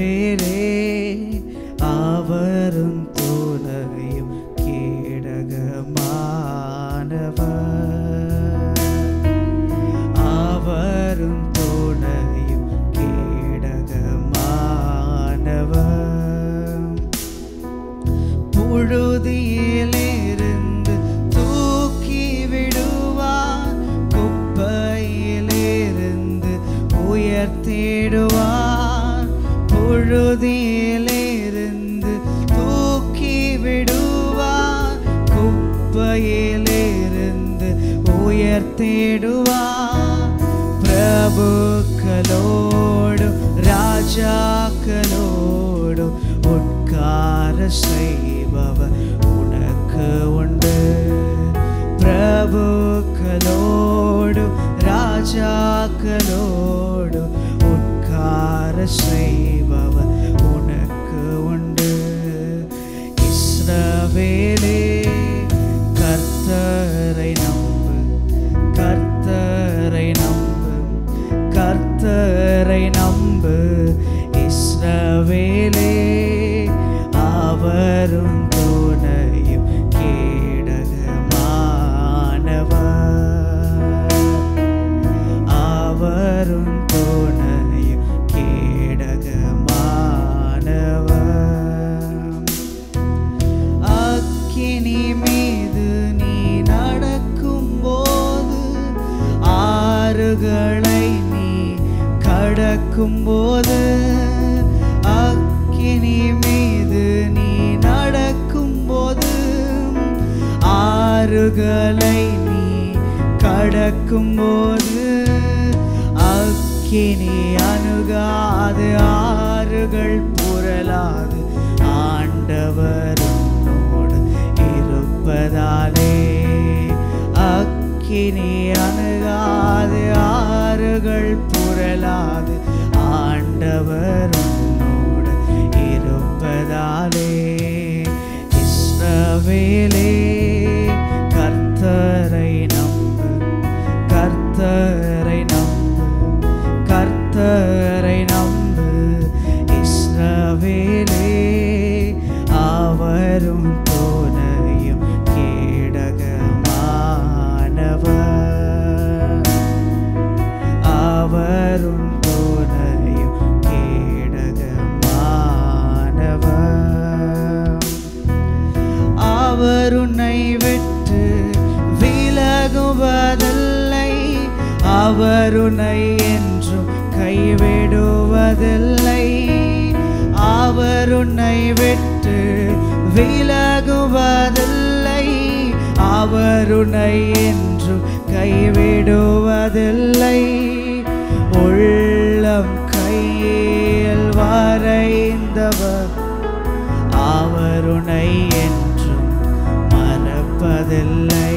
இஸ்ரவேலே அவரும் துணையும் கேடகமானவர் அவரும் துணையும் கேடகமானவர் புழுதியிலிருந்து தூக்கி விடுவார் குப்பையிலிருந்து உயர்த்திடுவார் புழுதியிலிருந்து தூக்கி விடுவார் குப்பையிலிருந்து உயர்த்திடுவார் பிரபுக்களோடும் ராஜாக்களோடும் உட்கார செய்பவர் உனக்கு உண்டு பிரபுக்களோடும் ராஜாக்களோடும் உட்கார செய்பவர் உனக்கு உண்டு இஸ்ரவேலே கர்த்தரை நம்பு கர்த்தரை நம்பு கர்த்தரை நம்பு இஸ்ரவேலே அவரும் துணையும் கேடகமானவர் அவரும் துணையும் கேடகமானவர் அக்கினி மீது நீ நடக்கும்போது ஆறுகளை நீ கடக்கும்போது அக்கினி மீது நீ நடக்கும்போது ஆறுகளை நீ கடக்கும்போது அக்கினி அணுகாது ஆறுகள் புரளாது ஆண்டவர் உன்னோடு இருப்பதாலே அக்கினி அணுகாது ஆறுகள் புரளாது ஆண்டவர் உன்னோடு இருப்பதாலே இஸ்ரவேலே கர்த்தரை நம்பு கர்த்தரை நம்பு கர்த்தரை நம்பு இஸ்ரவேலே அவரும் துணையும் கேடகமானவர் அவரும் துணையும் கேடகமானவர் அவர் உன்னை விட்டு விலகுவதில்லை அவர் உன்னை என்றும் கைவிடுவதில்லை அவர் உன்னை விட்டு விலகுவதில்லை அவர் உன்னை என்றும் கைவிடுவதில்லை உள்ளம் கையில் வரைந்தவர் அவர் உன்னை என்றும் மறப்பதில்லை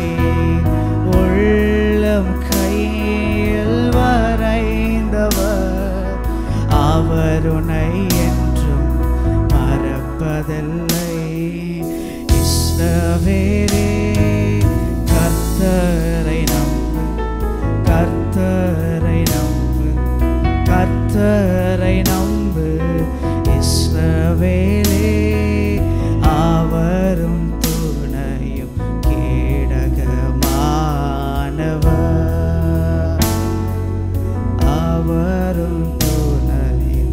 உள்ளம் கையில் வரைந்தவர் அவர் உன்னை என்றும் மறப்பதில்லை இஸ்ரவேலே கர்த்தரை நம்பு கர்த்தரை நம்பு கர்த்தரை நம்பு இஸ்ரவேலே அவரும் துணையும் கேடகமானவர் அவரும் துணையும்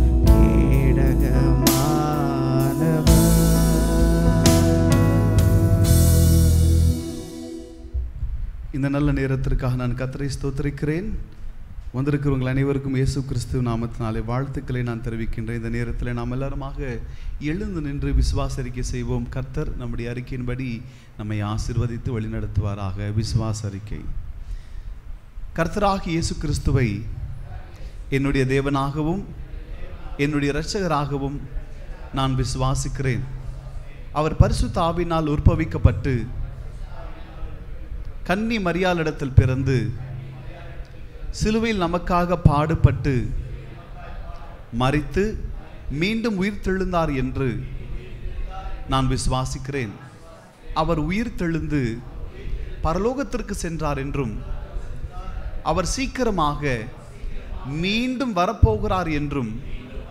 கேடகமானவர் இந்த நல்ல நேரத்திற்காக நான் கத்தரை ஸ்தோத்திரிக்கிறேன் வந்திருக்கிறவங்கள் அனைவருக்கும் இயேசு கிறிஸ்துவ நாமத்தினாலே வாழ்த்துக்களை நான் தெரிவிக்கின்றேன் இந்த நேரத்தில் நாம் எல்லாருமாக எழுந்து நின்று விசுவாச அறிக்கை செய்வோம் கர்த்தர் நம்முடைய அறிக்கையின்படி நம்மை ஆசிர்வதித்து வழிநடத்துவாராக விசுவாச அறிக்கை கர்த்தராகிய இயேசு கிறிஸ்துவை என்னுடைய தேவனாகவும் என்னுடைய இரட்சகராகவும் நான் விசுவாசிக்கிறேன் அவர் பரிசுத்த ஆவினால் உற்பவிக்கப்பட்டு கன்னி மரியாளிடத்தில் பிறந்து சிலுவையில் நமக்காக பாடுபட்டு மரித்து மீண்டும் உயிர் தெழுந்தார் என்று நான் விசுவாசிக்கிறேன் அவர் உயிர் தெழுந்து பரலோகத்திற்கு சென்றார் என்றும் அவர் சீக்கிரமாக மீண்டும் வரப்போகிறார் என்றும்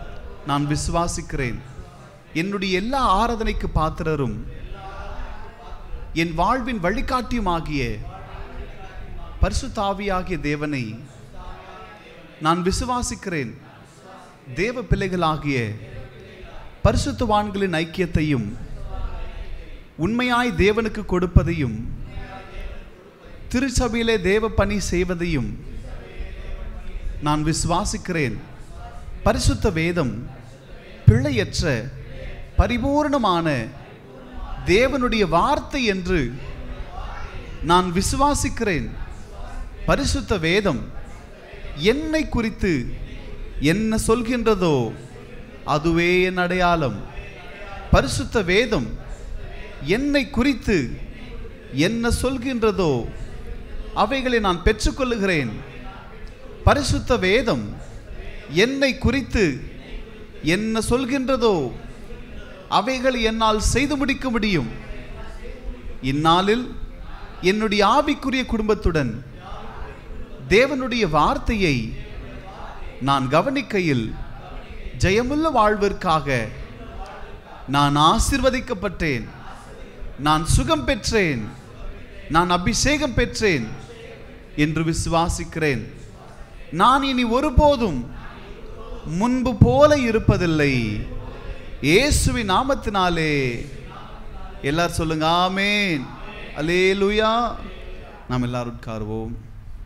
நான் விசுவாசிக்கிறேன் என்னுடைய எல்லா ஆராதனைக்கு பாத்திரரும் என் வாழ்வின் வழிகாட்டியுமாகிய பரிசுத்தாவியாகிய தேவனை நான் விசுவாசிக்கிறேன் தேவ பிள்ளைகளாகிய பரிசுத்தவான்களின் ஐக்கியத்தையும் உண்மையாய் தேவனுக்கு கொடுப்பதையும் திருச்சபையிலே தேவ பணி செய்வதையும் நான் விசுவாசிக்கிறேன் பரிசுத்த வேதம் பிழையற்ற பரிபூர்ணமான தேவனுடைய வார்த்தை என்று நான் விசுவாசிக்கிறேன் பரிசுத்த வேதம் என்னை குறித்து என்ன சொல்கின்றதோ அதுவே என் அடையாளம் பரிசுத்த வேதம் என்னை குறித்து என்ன சொல்கின்றதோ அவைகளை நான் பெற்றுக்கொள்ளுகிறேன் பரிசுத்த வேதம் என்னை குறித்து என்ன சொல்கின்றதோ அவைகளை என்னால் செய்து முடிக்க முடியும் இந்நாளில் என்னுடைய ஆவிக்குரிய குடும்பத்துடன் தேவனுடைய வார்த்தையை நான் கவனிக்கையில் ஜெயமுள்ள வாழ்விற்காக நான் ஆசிர்வதிக்கப்பட்டேன் நான் சுகம் பெற்றேன் நான் அபிஷேகம் பெற்றேன் என்று விசுவாசிக்கிறேன் நான் இனி ஒருபோதும் முன்பு போல இருப்பதில்லை இயேசுவின் நாமத்தினாலே எல்லாரும் சொல்லுங்க ஆமேன் அல்லேலூயா நாம் எல்லாரும் உட்காருவோம்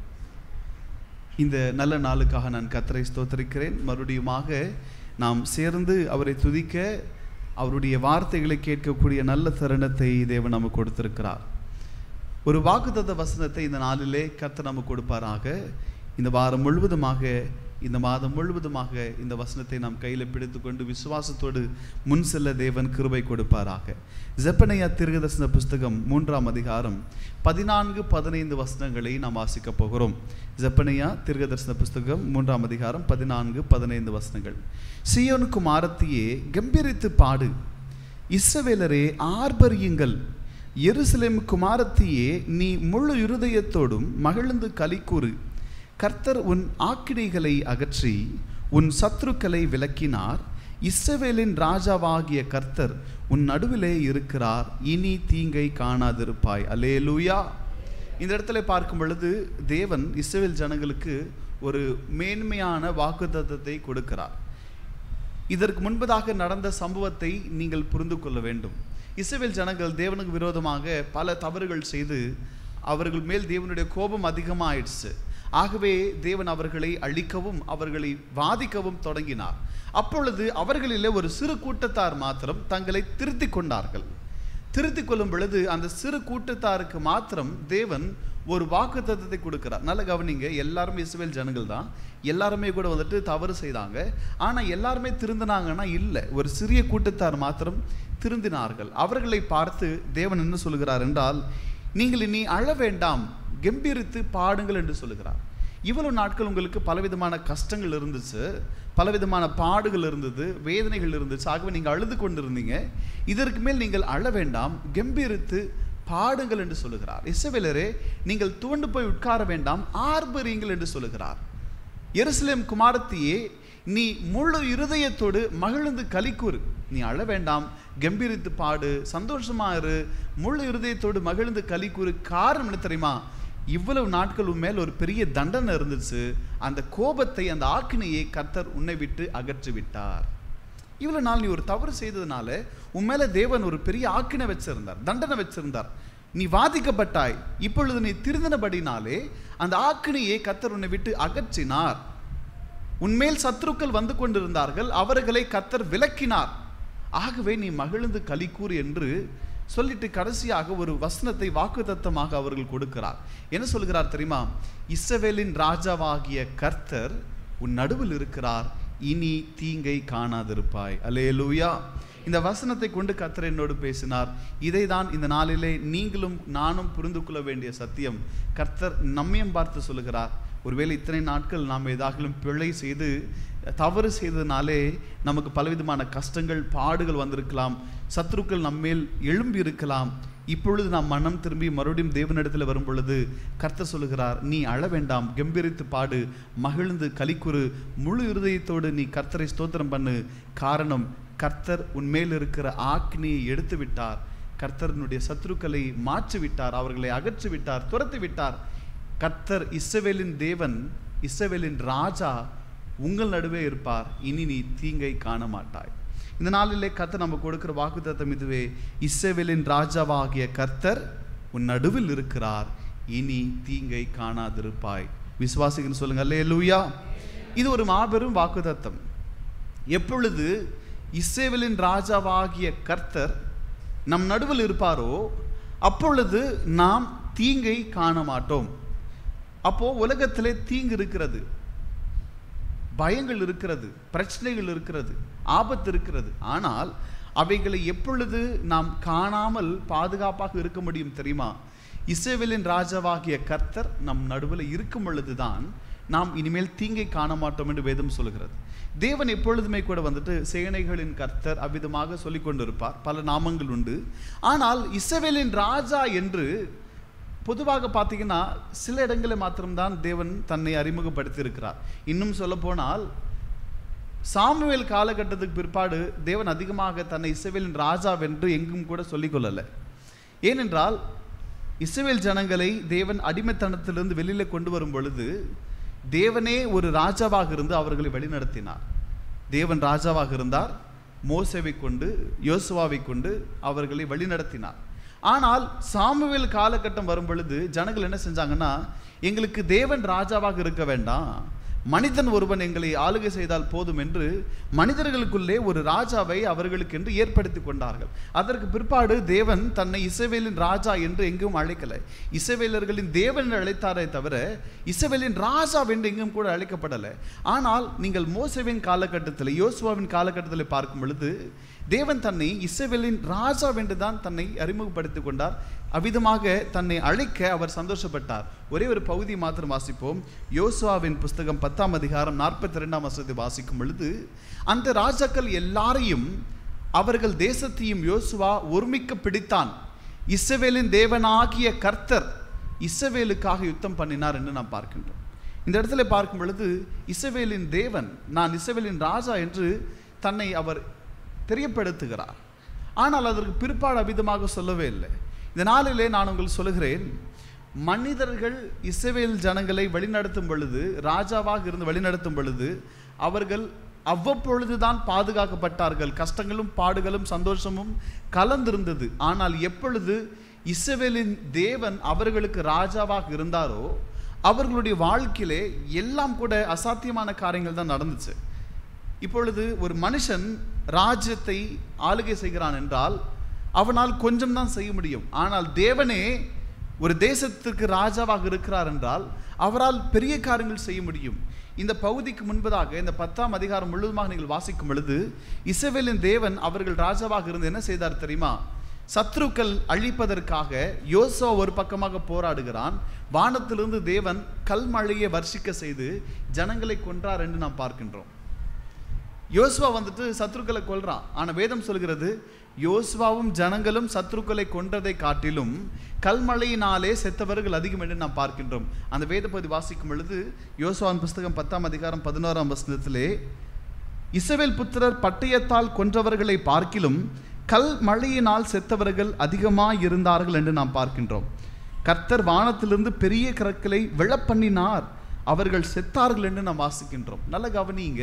இந்த நல்ல நாளுக்காக நான் கத்தரை ஸ்தோத்தரிக்கிறேன் மறுபடியுமாக நாம் சேர்ந்து அவரை துதிக்க அவருடைய வார்த்தைகளை கேட்கக்கூடிய நல்ல தருணத்தை தேவன் நமக்கு கொடுத்திருக்கிறார் ஒரு வாக்குத்தத்த வசனத்தை இந்த நாளிலே கர்த்தர் நமக்கு கொடுப்பாராக இந்த வாரம் முழுவதுமாக இந்த மாதம் முழுவதுமாக இந்த வசனத்தை நாம் கையில் பிடித்துக்கொண்டு விசுவாசத்தோடு முன் செல்ல தேவன் கிருபை கொடுப்பாராக ஜெப்பனையா திருகதர்சன புஸ்தகம் மூன்றாம் அதிகாரம் பதினான்கு பதினைந்து வசனங்களை நாம் வாசிக்கப் போகிறோம் ஜெப்பனையா திருகதர்சன புஸ்தகம் மூன்றாம் அதிகாரம் பதினான்கு பதினைந்து வசனங்கள் சியோன் குமாரத்தியே கம்பீரித்து பாடு இஸ்ரவேலரே ஆர்ப்பரியுங்கள் எருசலேம் குமாரத்தியே நீ முழு இருதயத்தோடும் மகிழ்ந்து கலிக்கூறு கர்த்தர் உன் ஆக்கினைகளை அகற்றி உன் சத்துருக்களை விலக்கினார் இஸ்ரவேலின் ராஜாவாகிய கர்த்தர் உன் நடுவிலே இருக்கிறார் இனி தீங்கை காணாதிருப்பாய் அல்லேலூயா இந்த இடத்துல பார்க்கும் பொழுது தேவன் இஸ்ரவேல் ஜனங்களுக்கு ஒரு மேன்மையான வாக்குத்தத்தத்தை கொடுக்கிறார் இதற்கு முன்பதாக நடந்த சம்பவத்தை நீங்கள் புரிந்து கொள்ள வேண்டும் இஸ்ரவேல் ஜனங்கள் தேவனுக்கு விரோதமாக பல தவறுகள் செய்து அவர்கள் மேல் தேவனுடைய கோபம் அதிகமாயிடுச்சு ஆகவே தேவன் அவர்களை அழிக்கவும் அவர்களை வாதிக்கவும் தொடங்கினார் அப்பொழுது அவர்களிலே ஒரு சிறு கூட்டத்தார் மாத்திரம் தங்களை திருத்திக் கொண்டார்கள் திருத்திக் கொள்ளும் பொழுது அந்த சிறு கூட்டத்தாருக்கு மாத்திரம் தேவன் ஒரு வாக்கு தத்துவத்தை கொடுக்கிறார் நல்ல கவனிங்க எல்லாருமே இஸ்ரவேல் ஜனங்கள் தான் எல்லாருமே கூட வந்துட்டு தவறு செய்தாங்க ஆனால் எல்லாருமே திருந்தினாங்கன்னா இல்லை ஒரு சிறிய கூட்டத்தார் மாத்திரம் திருந்தினார்கள் அவர்களை பார்த்து தேவன் என்ன சொல்கிறார் என்றால் நீங்கள் இனி அழ வேண்டாம் கம்பீரித்து பாடுங்கள் என்று சொல்லுகிறார் இவ்வளவு நாட்கள் உங்களுக்கு பலவிதமான கஷ்டங்கள் இருந்துச்சு பலவிதமான பாடுகள் இருந்தது வேதனைகள் இருந்துச்சு ஆகவே நீங்கள் அழுது கொண்டிருந்தீங்க இதற்கு மேல் நீங்கள் அழ வேண்டாம் கம்பீரித்து பாடுங்கள் என்று சொல்லுகிறார் இசவேலரே நீங்கள் துவண்டு போய் உட்கார வேண்டாம் ஆர்ப்பரியுங்கள் என்று சொல்லுகிறார் எருசலேம் குமாரத்தியே நீ முழு இருதயத்தோடு மகிழ்ந்து கலிக்கூறு நீ அழ வேண்டாம் கம்பீரித்து பாடு சந்தோஷமா இரு முழு இருதயத்தோடு மகிழ்ந்து கலிக்கூறு காரணம் என்ன தெரியுமா இவ்வளவு நாட்கள் உன் மேல் ஒரு பெரிய தண்டனை இருந்துச்சு அந்த கோபத்தை அந்த ஆக்கினையை கர்த்தர் உன்னை விட்டு அகற்றி விட்டார் இவ்வளவு நாள் நீ ஒரு தவறு செய்ததுனால உன் மேல தேவன் ஒரு பெரிய ஆக்கினை வச்சிருந்தார் தண்டனை வச்சிருந்தார் நீ வாதிக்கப்பட்டாய் இப்பொழுது நீ திருந்தினபடினாலே அந்த ஆக்கினையை கர்த்தர் உன்னை விட்டு அகற்றினார் உன்மேல் சத்துருக்கள் வந்து கொண்டிருந்தார்கள் அவர்களை கர்த்தர் விலக்கினார் ஆகவே நீ மகிழ்ந்து கலிக்கூர் என்று சொல்லிட்டு கடைசியாக ஒரு வசனத்தை வாக்குத்தத்தமாக அவர்கள் கொடுக்கிறார் என்ன சொல்கிறார் தெரியுமா இஸ்ரவேலின் ராஜாவாகிய கர்த்தர் உன் நடுவில் இருக்கிறார் இனி தீங்கை காணாதிருப்பாய் அல்லேலூயா இந்த வசனத்தை கொண்டு கர்த்தர் என்னோடு பேசினார் இதை தான் இந்த நாளிலே நீங்களும் நானும் புரிந்து கொள்ள வேண்டிய சத்தியம் கர்த்தர் நம்மையும் பார்த்து சொல்லுகிறார் ஒருவேளை இத்தனை நாட்கள் நாம் ஏதாகிலும் பிழை செய்து தவறு செய்ததுனாலே நமக்கு பலவிதமான கஷ்டங்கள் பாடுகள் வந்திருக்கலாம் சத்ருக்கள் நம்மேல் எழும்பி இருக்கலாம் இப்பொழுது நாம் மனம் திரும்பி மறுபடியும் தேவனிடத்தில் வரும் பொழுது கர்த்தர் சொல்லுகிறார் நீ அழ வேண்டாம் கம்பீரித்து பாடு மகிழ்ந்து கலிக்குறு முழு இருதயத்தோடு நீ கர்த்தரை ஸ்தோத்திரம் பண்ணு காரணம் கர்த்தர் உன்மேல் இருக்கிற ஆக்னியை எடுத்து விட்டார் கர்த்தரனுடைய சத்துருக்களை மாற்றி விட்டார் அவர்களை அகற்றி விட்டார் துரத்தி விட்டார் கர்த்தர் இஸ்ரவேலின் தேவன் இஸ்ரவேலின் ராஜா உங்கள் நடுவே இருப்பார் இனி நீ தீங்கை காண மாட்டாய் இந்த நாளிலே கர்த்தர் நம்ம கொடுக்கிற வாக்குத்தத்தம் இதுவே இஸ்ரவேலின் ராஜாவாகிய கர்த்தர் உன் நடுவில் இருக்கிறார் இனி தீங்கை காணாதிருப்பாய் விசுவாசிகன்னு சொல்லுங்க அல்லேலூயா இது ஒரு மாபெரும் வாக்குத்தத்தம் எப்பொழுது இஸ்ரேவேலின் ராஜாவாகிய கர்த்தர் நம் நடுவில் இருப்பாரோ அப்பொழுது நாம் தீங்கை காண மாட்டோம் அப்போ உலகத்திலே தீங்கு இருக்கிறது பயங்கள் இருக்கிறது பிரச்சனைகள் இருக்கிறது ஆபத்து இருக்கிறது ஆனால் அவைகளை எப்பொழுது நாம் காணாமல் பாதுகாப்பாக இருக்க முடியும் தெரியுமா இஸ்ரேவேலின் ராஜாவாகிய கர்த்தர் நம் நடுவில் இருக்கும் பொழுதுதான் நாம் இனிமேல் தீங்கை காண மாட்டோம் என்று வேதம் சொல்கிறது தேவன் எப்பொழுதுமே கூட வந்துட்டு சேனைகளின் கர்த்தர் அவ்விதமாக சொல்லிக் கொண்டிருப்பார் பல நாமங்கள் உண்டு ஆனால் இஸ்ரவேலின் ராஜா என்று பொதுவாக பார்த்தீங்கன்னா சில இடங்களில் மாத்திரம்தான் தேவன் தன்னை அறிமுகப்படுத்தி இருக்கிறார் இன்னும் சொல்ல போனால் சாமுவேல் காலகட்டத்துக்கு பிற்பாடு தேவன் அதிகமாக தன்னை இஸ்ரவேலின் ராஜாவென்று எங்கும் கூட சொல்லிக் கொள்ளலை ஏனென்றால் இஸ்ரவேல் ஜனங்களை தேவன் அடிமைத்தனத்திலிருந்து வெளியில கொண்டு வரும் பொழுது தேவனே ஒரு ராஜாவாக இருந்து அவர்களை வழிநடத்தினார் தேவன் ராஜாவாக இருந்தார் மோசேவை கொண்டு யோசுவாவை கொண்டு அவர்களை வழிநடத்தினார் ஆனால் சாமுவேல் காலகட்டம் வரும் பொழுது ஜனங்கள் என்ன செஞ்சாங்கன்னா எங்களுக்கு தேவன் ராஜாவாக இருக்க வேண்டாம் மனிதன் ஒருவன் எங்களை ஆளுகை செய்தால் போதும் என்று மனிதர்களுக்குள்ளே ஒரு ராஜாவை அவர்களுக்கென்று ஏற்படுத்தி கொண்டார்கள் அதற்கு பிற்பாடு தேவன் தன்னை இசைவேலின் ராஜா என்று எங்கும் அழைக்கலை இசைவேலர்களின் தேவன் என்று அழைத்தாரே தவிர இசைவேலின் ராஜா என்று எங்கும் கூட அழைக்கப்படலை ஆனால் நீங்கள் மோசவின் காலகட்டத்தில் யோசுவாவின் காலகட்டத்தில் பார்க்கும் பொழுது தேவன் தன்னை இசைவேலின் ராஜா என்று தான் தன்னை அறிமுகப்படுத்திக் கொண்டார் அவ்விதமாக தன்னை அழைக்க அவர் சந்தோஷப்பட்டார் ஒரே ஒரு பகுதி மாத்திரம் வாசிப்போம் யோசுவாவின் புஸ்தகம் பத்தாம் அதிகாரம் நாற்பத்தி ரெண்டாம் வசதி வாசிக்கும் பொழுது அந்த ராஜாக்கள் எல்லாரையும் அவர்கள் தேசத்தையும் யோசுவா ஒருமிக்க பிடித்தான் இஸ்ரவேலின் தேவனாகிய கர்த்தர் இஸ்ரவேலுக்காக யுத்தம் பண்ணினார் என்று நாம் பார்க்கின்றோம் இந்த இடத்துல பார்க்கும் பொழுது இஸ்ரவேலின் தேவன் நான் இஸ்ரவேலின் ராஜா என்று தன்னை அவர் தெரியப்படுத்துகிறார் ஆனால் அதற்கு பிற்பாடு அபிதமாக சொல்லவே இல்லை இந்த நாளிலே நான் உங்களுக்கு சொல்லுகிறேன் மனிதர்கள் இஸ்ரவேல் ஜனங்களை வழிநடத்தும் பொழுது ராஜாவாக இருந்து வழிநடத்தும் பொழுது அவர்கள் அவ்வப்பொழுதுதான் பாதுகாக்கப்பட்டார்கள் கஷ்டங்களும் பாடுகளும் சந்தோஷமும் கலந்திருந்தது ஆனால் எப்பொழுது இஸ்ரவேலின் தேவன் அவர்களுக்கு ராஜாவாக இருந்தாரோ அவர்களுடைய வாழ்க்கையிலே எல்லாம் கூட அசாத்தியமான காரியங்கள் தான் நடந்துச்சு இப்பொழுது ஒரு மனுஷன் ராஜ்யத்தை ஆளுகை செய்கிறான் என்றால் அவனால் கொஞ்சம் தான் செய்ய முடியும் ஆனால் தேவனே ஒரு தேசத்துக்கு ராஜாவாக இருக்கிறார் என்றால் அவரால் பெரிய காரியங்கள் செய்ய முடியும் இந்த பகுதிக்கு முன்பதாக இந்த பத்தாம் அதிகாரம் முழுவதுமாக நீங்கள் வாசிக்கும் பொழுது இசவேலின் தேவன் அவர்கள் ராஜாவாக இருந்து என்ன செய்தார் தெரியுமா சத்ருக்கள் அழிப்பதற்காக யோசோ ஒரு பக்கமாக போராடுகிறான் வானத்திலிருந்து தேவன் கல்மழையை வர்ஷிக்க செய்து ஜனங்களை கொன்றார் என்று நாம் பார்க்கின்றோம் யோசுவா வந்துட்டு சத்ருக்களை கொல்றான் ஆனா வேதம் சொல்கிறது யோசுவாவும் ஜனங்களும் சத்ருக்களை கொன்றதை காட்டிலும் கல்மழையினாலே செத்தவர்கள் அதிகம் என்று நாம் பார்க்கின்றோம் அந்த வேத பகுதி வாசிக்கும் பொழுது யோசுவாவின் புஸ்தகம் பத்தாம் அதிகாரம் பதினோராம் வசனத்திலே இசவேல் புத்திரர் பட்டயத்தால் கொன்றவர்களை பார்க்கிலும் கல் மழையினால் செத்தவர்கள் அதிகமாய் இருந்தார்கள் என்று நாம் பார்க்கின்றோம் கர்த்தர் வானத்திலிருந்து பெரிய கற்களை விழப்பண்ணினார் அவர்கள் செத்தார்கள் என்று நாம் வாசிக்கின்றோம் நல்ல கவனிங்க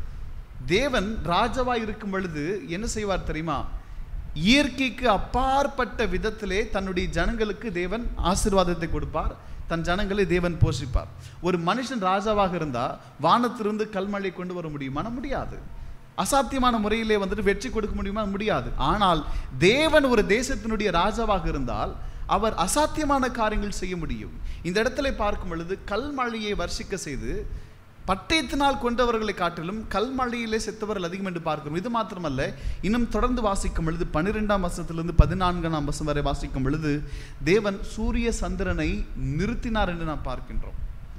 தேவன் ராஜாவாய் இருக்கும் பொழுது என்ன செய்வார் தெரியுமா இயற்கைக்கு அப்பாற்பட்ட விதத்திலே தன்னுடைய ஜனங்களுக்கு தேவன் ஆசீர்வாதத்தை கொடுப்பார் தன் ஜனங்களை தேவன் போஷிப்பார் ஒரு மனுஷன் ராஜாவாக இருந்தா வானத்திலிருந்து கல்மழை கொண்டு வர முடியுமா முடியாது அசாத்தியமான முறையிலே வந்துட்டு வெற்றி கொடுக்க முடியுமா முடியாது ஆனால் தேவன் ஒரு தேசத்தினுடைய ராஜாவாக இருந்தால் அவர் அசாத்தியமான காரியங்கள் செய்ய முடியும் இந்த இடத்துல பார்க்கும் பொழுது கல்மழையை வர்ஷிக்க செய்து பட்டயத்தினால் கொண்டவர்களை காட்டிலும் கல்மழையிலே செத்தவர்கள் அதிகம் என்று பார்க்கிறோம் இது மாத்திரமல்ல இன்னும் தொடர்ந்து வாசிக்கும் பொழுது பன்னிரெண்டாம் வருஷத்திலிருந்து பதினான்காம் வருஷம் வரை வாசிக்கும் பொழுது தேவன் சூரிய சந்திரனை நிறுத்தினார் என்று நாம் பார்க்கின்றோம்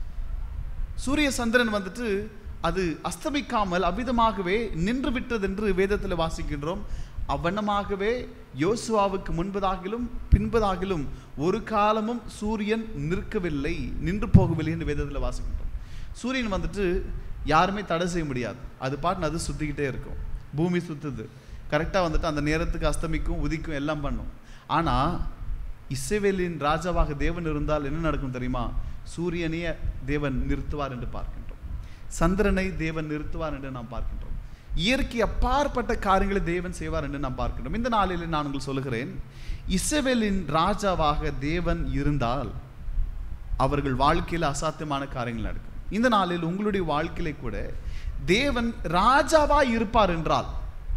சூரிய சந்திரன் வந்துட்டு அது அஸ்தமிக்காமல் அவ்விதமாகவே நின்று விட்டது என்று வேதத்தில் வாசிக்கின்றோம் அவ்வண்ணமாகவே யோசுவாவுக்கு முன்பதாகிலும் பின்பதாகிலும் ஒரு காலமும் சூரியன் நிற்கவில்லை நின்று போகவில்லை என்று வேதத்தில் வாசிக்கின்றோம் சூரியன் வந்துட்டு யாருமே தடை செய்ய முடியாது அது பாட்டு அது சுற்றிக்கிட்டே இருக்கும் பூமி சுற்றுது கரெக்டாக வந்துட்டு அந்த நேரத்துக்கு அஸ்தமிக்கும் உதிக்கும் எல்லாம் பண்ணும் ஆனால் இஸ்ரவேலின் ராஜாவாக தேவன் இருந்தால் என்ன நடக்கும் தெரியுமா சூரியனையே தேவன் நிறுத்துவார் என்று பார்க்கின்றோம் சந்திரனை தேவன் நிறுத்துவார் என்று நாம் பார்க்கின்றோம் இயற்கை அப்பாற்பட்ட காரியங்களை தேவன் செய்வார் என்று நாம் பார்க்கின்றோம் இந்த நாளில் நான் உங்களுக்கு சொல்லுகிறேன் இஸ்ரவேலின் ராஜாவாக தேவன் இருந்தால் அவர்கள் வாழ்க்கையில் அசாத்தியமான காரியங்கள் நடக்கும் இந்த நாளில் உங்களுடைய வாழ்க்கையில கூட தேவன் ராஜாவா இருப்பார் என்றால்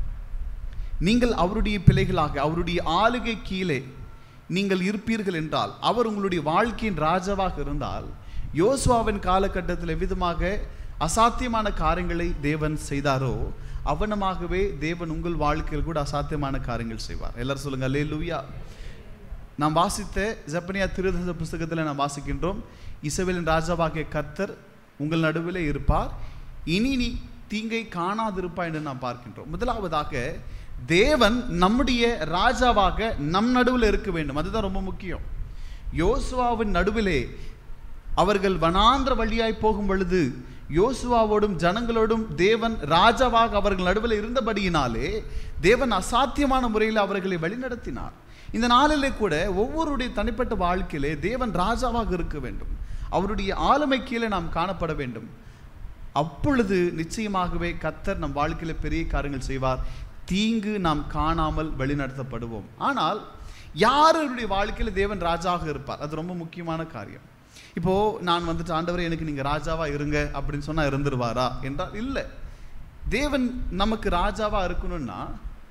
நீங்கள் அவருடைய பிள்ளைகளாக அவருடைய ஆளுகை கீழே நீங்கள் இருப்பீர்கள் என்றால் அவர் உங்களுடைய வாழ்க்கையின் ராஜாவாக இருந்தால் யோசுவாவின் காலகட்டத்தில் எவ்விதமாக அசாத்தியமான காரியங்களை தேவன் செய்தாரோ அவனமாகவே தேவன் உங்கள் வாழ்க்கையில் கூட அசாத்தியமான காரியங்கள் செய்வார் எல்லாரும் சொல்லுங்க அல்லே லூயா நாம் வாசித்த ஜப்பனியா திருதச புஸ்தகத்தில் நாம் வாசிக்கின்றோம் இசவேலின் ராஜாவாகிய கர்த்தர் உங்கள் நடுவிலே இருப்பார் இனி நீ தீங்கை காணாதிருப்பாய் என்று நாம் பார்க்கின்றோம் முதலாவதாக தேவன் நம்முடைய ராஜாவாக நம் நடுவில் இருக்க வேண்டும் அதுதான் ரொம்ப முக்கியம் யோசுவாவின் நடுவிலே அவர்கள் வனாந்திர வழியாய் போகும் பொழுது யோசுவாவோடும் ஜனங்களோடும் தேவன் ராஜாவாக அவர்கள் நடுவில் இருந்தபடியினாலே தேவன் அசாத்தியமான முறையில் அவர்களை வழிநடத்தினார் இந்த நாளிலே கூட ஒவ்வொருடைய தனிப்பட்ட வாழ்க்கையிலே தேவன் ராஜாவாக இருக்க வேண்டும் அவருடைய ஆளுமை கீழே நாம் காணப்பட வேண்டும் அப்பொழுது நிச்சயமாகவே கத்தர் நம் வாழ்க்கையில பெரிய காரியங்கள் செய்வார் தீங்கு நாம் காணாமல் வழிநடத்தப்படுவோம் ஆனால் யாருடைய வாழ்க்கையில தேவன் ராஜாவாக இருப்பார் அது ரொம்ப முக்கியமான காரியம் இப்போ நான் வந்துட்டு ஆண்டவரே எனக்கு நீங்க ராஜாவா இருங்க அப்படின்னு சொன்னா இருந்துருவாரா என்றால் இல்லை தேவன் நமக்கு ராஜாவா இருக்கணும்னா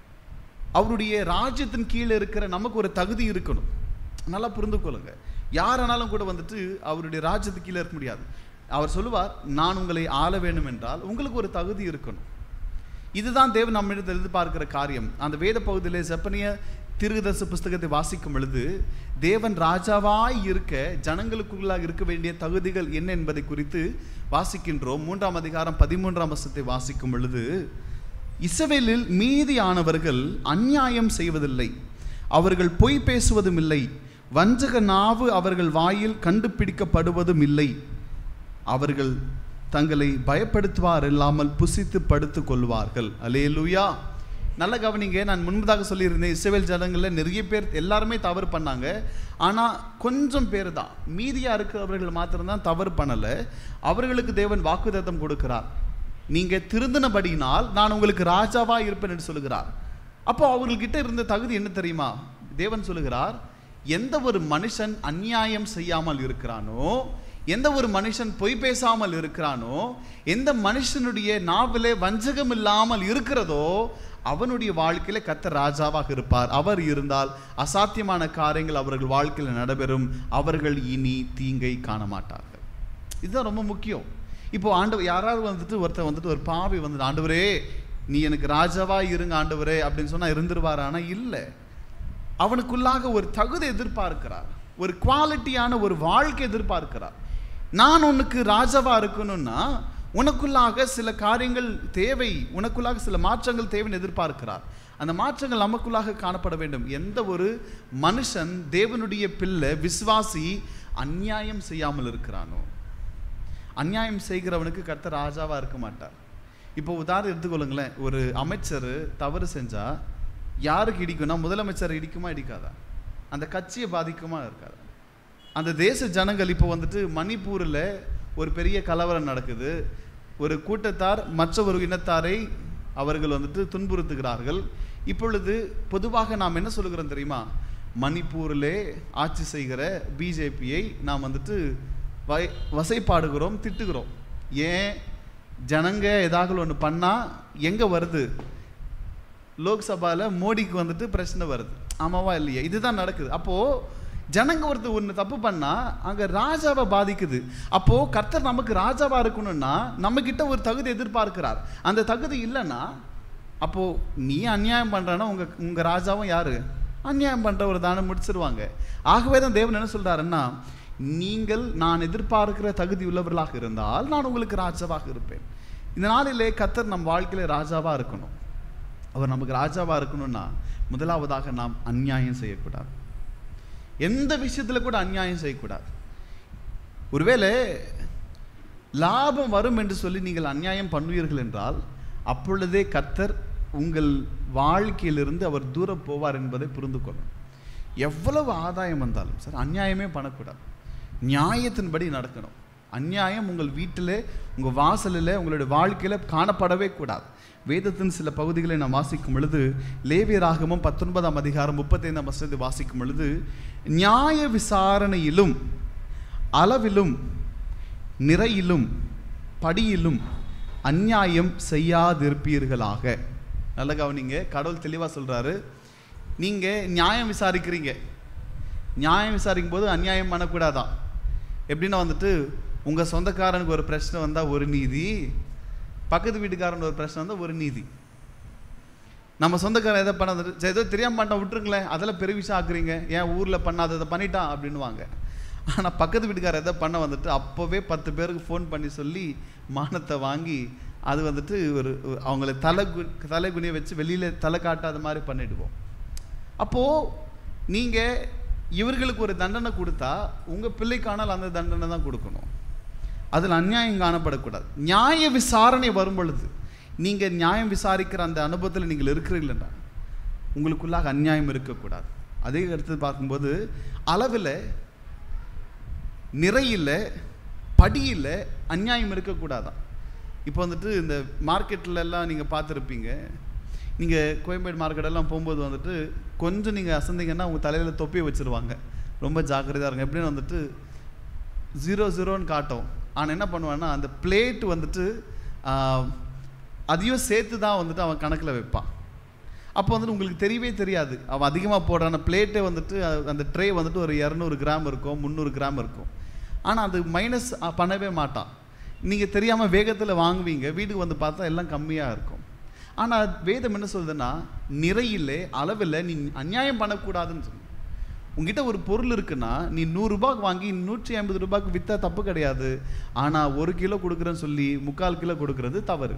அவருடைய ராஜ்யத்தின் கீழே இருக்கிற நமக்கு ஒரு தகுதி இருக்கணும் நல்லா புரிந்து கொள்ளுங்க யாரானாலும் கூட வந்துட்டு அவருடைய ராஜ்யத்துக்கு கீழே இருக்க முடியாது அவர் சொல்லுவார் நான் உங்களை ஆள வேண்டும் என்றால் உங்களுக்கு ஒரு தகுதி இருக்கணும் இதுதான் தேவன் நம்மிடத்தில் எதிர்பார்க்கிற காரியம் அந்த வேத பகுதியிலே செப்பனிய திருதச புஸ்தகத்தை வாசிக்கும் பொழுது தேவன் ராஜாவாய் இருக்க ஜனங்களுக்குள்ளாக இருக்க வேண்டிய தகுதிகள் என்ன என்பதை குறித்து வாசிக்கின்றோம் மூன்றாம் அதிகாரம் பதிமூன்றாம் வசத்தை வாசிக்கும் பொழுது இஸ்ரவேலில் மீதியானவர்கள் அநியாயம் செய்வதில்லை அவர்கள் பொய் பேசுவதும் இல்லை வஞ்சக நாவு அவர்கள் வாயில் கண்டுபிடிக்கப்படுவதும் இல்லை அவர்கள் தங்களை பயப்படுத்துவார் இல்லாமல் புசித்து படுத்துக் கொள்வார்கள் அலேலுயா நல்ல கவனிங்க நான் முன்பதாக சொல்லியிருந்தேன் இஸ்ரவேல் ஜனங்களில் நிறைய பேர் எல்லாருமே தவறு பண்ணாங்க ஆனால் கொஞ்சம் பேர் தான் மீதியாக இருக்கிறவர்கள் மாத்திரம்தான் தவறு பண்ணலை அவர்களுக்கு தேவன் வாக்குத்தத்தம் கொடுக்கிறார் நீங்கள் திருந்தினபடியினால் நான் உங்களுக்கு ராஜாவாக இருப்பேன் என்று சொல்லுகிறார் அப்போ அவர்கள்கிட்ட இருந்த தகுதி என்ன தெரியுமா தேவன் சொல்லுகிறார் எந்த ஒரு மனுஷன் அநியாயம் செய்யாமல் இருக்கிறானோ எந்த ஒரு மனுஷன் பொய் பேசாமல் இருக்கிறானோ எந்த மனுஷனுடைய நாவிலே வஞ்சகம் இல்லாமல் இருக்கிறதோ அவனுடைய வாழ்க்கையில கத்த ராஜாவாக இருப்பார் அவர் இருந்தால் அசாத்தியமான காரியங்கள் அவர்கள் வாழ்க்கையில் நடைபெறும் அவர்கள் இனி தீங்கை காண மாட்டார்கள் இதுதான் ரொம்ப முக்கியம் இப்போ ஆண்டவர் யாராவது வந்துட்டு ஒருத்தர் வந்துட்டு ஒரு பாவி வந்துட்டு ஆண்டவரே நீ எனக்கு ராஜாவா இருங்க ஆண்டவரே அப்படின்னு சொன்னா இருந்துருவார் ஆனா இல்லை அவனுக்குள்ளாக ஒரு தகுதி எதிர்பார்க்கிறார் ஒரு குவாலிட்டியான ஒரு வாழ்க்கை எதிர்பார்க்கிறார் நான் உனக்கு ராஜாவா இருக்கணும்னா உனக்குள்ளாக சில காரியங்கள் தேவை உனக்குள்ளாக சில மாற்றங்கள் தேவைன்னு எதிர்பார்க்கிறார் அந்த மாற்றங்கள் நமக்குள்ளாக காணப்பட வேண்டும் எந்த ஒரு மனுஷன் தேவனுடைய பிள்ளை விசுவாசி அநியாயம் செய்யாமல் இருக்கிறானோ அநியாயம் செய்கிறவனுக்கு கர்த்தர் ராஜாவா இருக்க மாட்டார் இப்போ உதாரணம் எடுத்துக்கொள்ளுங்களேன் ஒரு அமைச்சர் தவறு செஞ்சா யாருக்கு இடிக்கும்னா முதலமைச்சர் இடிக்குமா இடிக்காதா அந்த கட்சியை பாதிக்குமா இருக்காது அந்த தேச ஜனங்கள் இப்போ வந்துட்டு மணிப்பூரில் ஒரு பெரிய கலவரம் நடக்குது ஒரு கூட்டத்தார் மற்ற ஒரு இனத்தாரை அவர்கள் வந்துட்டு துன்புறுத்துகிறார்கள் இப்பொழுது பொதுவாக நாம் என்ன சொல்லுகிறோம் தெரியுமா மணிப்பூரிலே ஆட்சி செய்கிற பிஜேபியை நாம் வந்துட்டு வை வசைப்பாடுகிறோம் திட்டுகிறோம் ஏன் ஜனங்க ஏதாவது ஒன்று பண்ணால் எங்கே வருது லோக்சபாவில் மோடிக்கு வந்துட்டு பிரச்சனை வருது ஆமாவா இல்லையா இதுதான் நடக்குது அப்போது ஜனங்க ஒருத்தர் ஒன்று தப்பு பண்ணால் அங்கே ராஜாவை பாதிக்குது அப்போது கர்த்தர் நமக்கு ராஜாவாக இருக்கணும்னா நம்மக்கிட்ட ஒரு தகுதி எதிர்பார்க்கிறார் அந்த தகுதி இல்லைன்னா அப்போது நீ அநியாயம் பண்ணுறனா உங்கள் உங்கள் ராஜாவும் யார் அநியாயம் பண்ணுறவர் தானே முடிச்சிருவாங்க ஆகவே தான் தேவன் என்ன சொல்கிறாருன்னா நீங்கள் நான் எதிர்பார்க்கிற தகுதி உள்ளவர்களாக இருந்தால் நான் உங்களுக்கு ராஜாவாக இருப்பேன் இந்த நாளிலே கத்தர் நம் வாழ்க்கையில ராஜாவாக இருக்கணும் அவர் நமக்கு ராஜாவாக இருக்கணும்னா முதலாவதாக நாம் அநியாயம் செய்யக்கூடாது எந்த விஷயத்தில் கூட அநியாயம் செய்யக்கூடாது ஒருவேளை லாபம் வரும் என்று சொல்லி நீங்கள் அநியாயம் பண்ணுவீர்கள் என்றால் அப்பொழுதே கர்த்தர் உங்கள் வாழ்க்கையிலிருந்து அவர் தூரம் போவார் என்பதை புரிந்து கொள்ளும் எவ்வளவு ஆதாயம் வந்தாலும் சார் அநியாயமே பண்ணக்கூடாது நியாயத்தின்படி நடக்கணும் அநியாயம் உங்கள் வீட்டில் உங்கள் வாசலில் உங்களுடைய வாழ்க்கையில் காணப்படவே கூடாது வேதத்தின் சில பகுதிகளை நாம் வாசிக்கும் பொழுது லேவியராகமும் பத்தொன்பதாம் அதிகாரம் முப்பத்தைந்தாம் வசனத்தை வாசிக்கும் பொழுது நியாய விசாரணையிலும் அளவிலும் நிறையிலும் படியிலும் அநியாயம் செய்யாதிருப்பீர்களாக நல்ல கவனிங்க கடவுள் தெளிவாக சொல்றாரு நீங்க நியாயம் விசாரிக்கிறீங்க நியாயம் விசாரிக்கும் போது அநியாயம் பண்ணக்கூடாதான் எப்படின்னா வந்துட்டு உங்க சொந்தக்காரனுக்கு ஒரு பிரச்சனை வந்தா ஒரு நீதி பக்கத்து வீட்டுக்காரனுக்கு ஒரு பிரச்சனை வந்தா ஒரு நீதி நம்ம சொந்தக்காரன் எதை பண்ண வந்துட்டு சரி ஏதோ தெரியாம பண்ணிட்டா விட்டுருங்களேன் அதெல்லாம் பெரிய விஷயம் ஆக்குறீங்க ஏன் ஊர்ல பண்ணாததை பண்ணிட்டான் அப்படின்னுவாங்க ஆனா பக்கத்து வீட்டுக்காரர் எதை பண்ண வந்துட்டு அப்போவே பத்து பேருக்கு ஃபோன் பண்ணி சொல்லி மானத்தை வாங்கி அது வந்துட்டு ஒரு ஒரு- அவங்கள தலை கு தலை குனிய வச்சு வெளியில தலை காட்டாத மாதிரி பண்ணிடுவோம் அப்போ நீங்க இவர்களுக்கு ஒரு தண்டனை கொடுத்தா உங்க பிள்ளைக்கானால் அந்த தண்டனை தான் கொடுக்கணும் அதில் அநியாயம் காணப்படக்கூடாது நியாய விசாரணை வரும் பொழுது நீங்க நியாயம் விசாரிக்கிற அந்த அனுபவத்தில் நீங்கள் இருக்கிறீங்களா உங்களுக்குள்ளாக அநியாயம் இருக்கக்கூடாது அதே அடுத்து பார்க்கும்போது அளவில் நிறையில் படியில் அநியாயம் இருக்கக்கூடாதான் இப்போ வந்துட்டு இந்த மார்க்கெட்ல எல்லாம் நீங்கள் பார்த்துருப்பீங்க நீங்கள் கோயம்பேடு மார்க்கெட் எல்லாம் போகும்போது வந்துட்டு கொஞ்சம் நீங்கள் அசந்தீங்கன்னா உங்கள் தலையில் தொப்பி வச்சிருவாங்க ரொம்ப ஜாக்கிரதையாக இருங்க எப்படின்னு வந்துட்டு ஜீரோ ஜீரோன்னு காட்டும் ஆனால் என்ன பண்ணுவான்னா அந்த பிளேட் வந்துட்டு ஆஹ், அதையும் சேர்த்து தான் வந்துட்டு அவன் கணக்கில் வைப்பான் அப்போ வந்துட்டு உங்களுக்கு தெரியவே தெரியாது அவன் அதிகமாக போடுறான பிளேட்டே வந்துட்டு அஹ், அந்த ட்ரே வந்துட்டு ஒரு இரநூறு கிராம் இருக்கும் முந்நூறு கிராம் இருக்கும் ஆனால் அது மைனஸ் பண்ணவே மாட்டான் நீங்கள் தெரியாமல் வேகத்தில் வாங்குவீங்க வீட்டுக்கு வந்து பார்த்தா எல்லாம் கம்மியாக இருக்கும் ஆனால் வேதம் என்ன சொல்லுதுன்னா நிறையிலே அளவில் நீ அநியாயம் பண்ணக்கூடாதுன்னு சொல்லு உங்ககிட்ட ஒரு பொருள் இருக்குன்னா நீ நூறு ரூபாய்க்கு வாங்கி நூற்றி ஐம்பது ரூபாய்க்கு விற்றா தப்பு கிடையாது ஆனால் ஒரு கிலோ கொடுக்குறேன்னு சொல்லி முக்கால் கிலோ கொடுக்கறது தவறு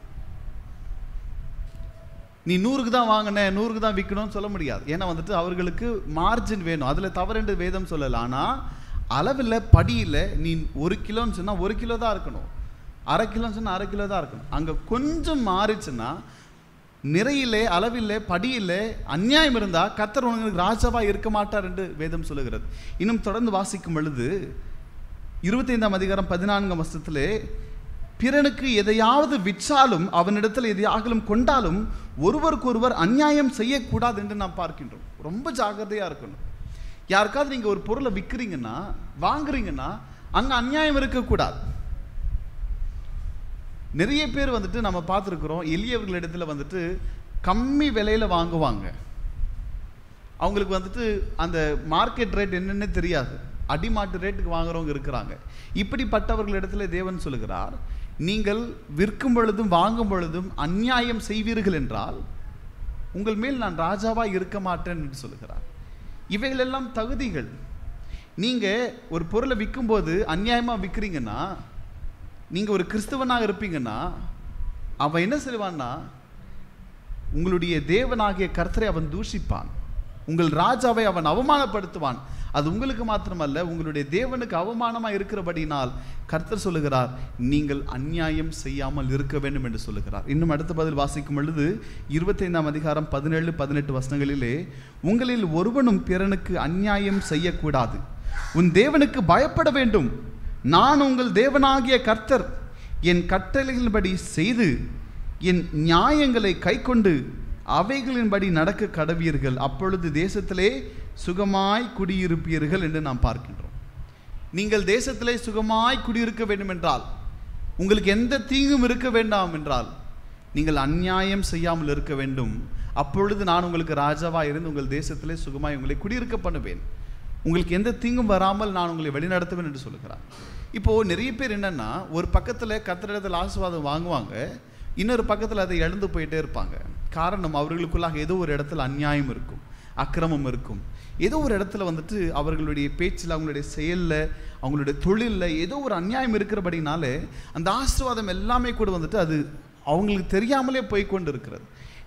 நீ நூறுக்கு தான் வாங்கின நூறுக்கு தான் விற்கணும்னு சொல்ல முடியாது ஏன்னா வந்துட்டு அவர்களுக்கு மார்ஜின் வேணும் அதில் தவறுண்டு வேதம் சொல்லலை ஆனால் அளவில் படியில் நீ ஒரு கிலோன்னு சொன்னால் ஒரு கிலோ தான் இருக்கணும் அரை கிலோன்னு சொன்னால் அரை கிலோ தான் இருக்கணும் அங்கே கொஞ்சம் மாறிச்சுன்னா நிறையிலே அளவிலே படியிலே அநியாயம் இருந்தால் கத்தர் உங்களுக்கு ராஜாவா இருக்க மாட்டார் என்று வேதம் சொல்லுகிறது இன்னும் தொடர்ந்து வாசிக்கும் பொழுது இருபத்தைந்தாம் அதிகாரம் பதினான்காம் வருஷத்திலே பிறனுக்கு எதையாவது விற்றாலும் அவனிடத்தில் எதையாகலும் கொண்டாலும் ஒருவருக்கொருவர் அநியாயம் செய்யக்கூடாது என்று நாம் பார்க்கின்றோம் ரொம்ப ஜாக்கிரதையா இருக்கணும் யாருக்காவது நீங்க ஒரு பொருளை விற்கிறீங்கன்னா வாங்குறீங்கன்னா அங்க அநியாயம் இருக்கக்கூடாது நிறைய பேர் வந்துட்டு நம்ம பார்த்துருக்குறோம் எளியவர்களிடத்துல வந்துட்டு கம்மி விலையில வாங்குவாங்க அவங்களுக்கு வந்துட்டு அந்த மார்க்கெட் ரேட் என்னன்னு தெரியாது அடிமாட்டு ரேட்டுக்கு வாங்குறவங்க இருக்கிறாங்க இப்படிப்பட்டவர்களிடத்துல தேவன் சொல்லுகிறார் நீங்கள் விற்கும் பொழுதும் வாங்கும் பொழுதும் அநியாயம் செய்வீர்கள் என்றால் உங்கள் மேல் நான் ராஜாவா இருக்க மாட்டேன் என்று சொல்லுகிறார் இவைகளெல்லாம் தகுதிகள் நீங்க ஒரு பொருளை விற்கும்போது அநியாயமா விற்கிறீங்கன்னா நீங்க ஒரு கிறிஸ்தவனாக இருப்பீங்கன்னா அவன் என்ன செய்வான்னா உங்களுடைய தேவனாகிய கர்த்தரை அவன் தூஷிப்பான் உங்கள் ராஜாவை அவன் அவமானப்படுத்துவான் அது உங்களுக்கு மாத்திரமல்ல உங்களுடைய தேவனுக்கு அவமானமா இருக்கிறபடினால் கர்த்தர் சொல்லுகிறார் நீங்கள் அநியாயம் செய்யாமல் இருக்க வேண்டும் என்று சொல்லுகிறார் இன்னும் அடுத்த பதில் வாசிக்கும் பொழுது இருபத்தைந்தாம் அதிகாரம் பதினேழு பதினெட்டு வசனங்களிலே உங்களில் ஒருவனும் பிறனுக்கு அநியாயம் செய்யக்கூடாது உன் தேவனுக்கு பயப்பட வேண்டும் நான் உங்கள் தேவனாகிய கர்த்தர் என் கட்டளைகளின்படி செய்து என் நியாயங்களை கைக்கொண்டு அவைகளின்படி நடக்க கடவீர்கள் அப்பொழுது தேசத்திலே சுகமாய் குடியிருப்பீர்கள் என்று நாம் பார்க்கின்றோம் நீங்கள் தேசத்திலே சுகமாய் குடியிருக்க வேண்டும் என்றால் உங்களுக்கு எந்த தீங்கும் இருக்க வேண்டாம் என்றால் நீங்கள் அநியாயம் செய்யாமல் இருக்க வேண்டும் அப்பொழுது நான் உங்களுக்கு ராஜாவாக இருந்து உங்கள் தேசத்திலே சுகமாய் உங்களை குடியிருக்க பண்ணுவேன் உங்களுக்கு எந்த தீங்கும் வராமல் நான் உங்களை வழிநடத்துவேன் என்று சொல்லுகிறார் இப்போ நிறைய பேர் என்னன்னா ஒரு பக்கத்துல கத்திரிடத்தில் ஆசீர்வாதம் வாங்குவாங்க இன்னொரு பக்கத்துல அதை இழந்து போயிட்டே இருப்பாங்க காரணம் அவர்களுக்குள்ளாக ஏதோ ஒரு இடத்துல அநியாயம் இருக்கும் அக்கிரமம் இருக்கும் ஏதோ ஒரு இடத்துல வந்துட்டு அவர்களுடைய பேச்சில் அவங்களுடைய செயல்ல அவங்களுடைய தொழில்ல ஏதோ ஒரு அநியாயம் இருக்கிறபடினாலே அந்த ஆசீர்வாதம் எல்லாமே கூட வந்துட்டு அது அவங்களுக்கு தெரியாமலே போய் கொண்டு இருக்கிறது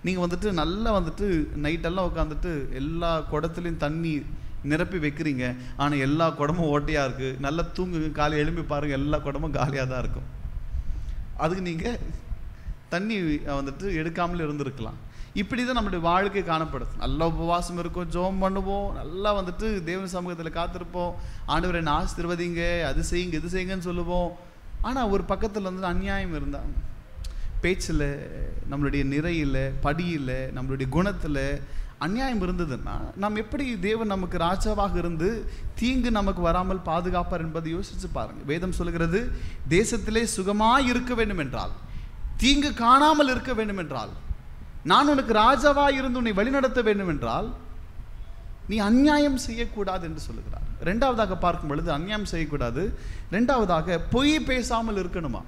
நீங்கள் வந்துட்டு நல்லா வந்துட்டு நைட்டெல்லாம் உட்காந்துட்டு எல்லா குடத்துலையும் தண்ணி நிரப்பி வைக்கிறீங்க ஆனால் எல்லா குடமும் ஓட்டையாக இருக்குது நல்லா தூங்குங்க காலை எழும்பி பாருங்கள் எல்லா குடமும் காலியாக தான் இருக்கும் அதுக்கு நீங்கள் தண்ணி வந்துட்டு எடுக்காமல் இருந்திருக்கலாம் இப்படி தான் நம்மளுடைய வாழ்க்கை காணப்படுது நல்ல உபவாசம் இருக்கும் ஜோம் பண்ணுவோம் நல்லா வந்துட்டு தேவன் சமூகத்தில் காத்திருப்போம் ஆண்டவரை என்ன ஆசீர்வதிங்க அது செய்யுங்க இது செய்யுங்கன்னு சொல்லுவோம் ஆனால் ஒரு பக்கத்தில் வந்து அநியாயம் இருந்தால் பேச்சில் நம்மளுடைய நிறையில் படியில் நம்மளுடைய குணத்தில் அநியாயம் இருந்ததுன்னா நாம் எப்படி தேவன் நமக்கு ராஜாவாக இருந்து தீங்கு நமக்கு வராமல் பாதுகாப்பார் என்பதை யோசிச்சு பாருங்க வேதம் சொல்கிறது தேசத்திலே சுகமாய் இருக்க வேண்டும் என்றால் தீங்கு காணாமல் இருக்க வேண்டும் என்றால் நான் உனக்கு ராஜாவாய் இருந்து உன்னை வழிநடத்த வேண்டும் என்றால் நீ அநியாயம் செய்யக்கூடாது என்று சொல்லுகிறார் ரெண்டாவதாக பார்க்கும் பொழுது அநியாயம் செய்யக்கூடாது ரெண்டாவதாக பொய் பேசாமல் இருக்கணுமா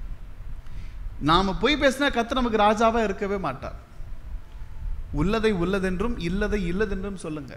நாம பொய் பேசினா கத்த நமக்கு ராஜாவா இருக்கவே மாட்டார் உள்ளதை உள்ளதென்றும் இல்லதை இல்லதென்றும் சொல்லுங்க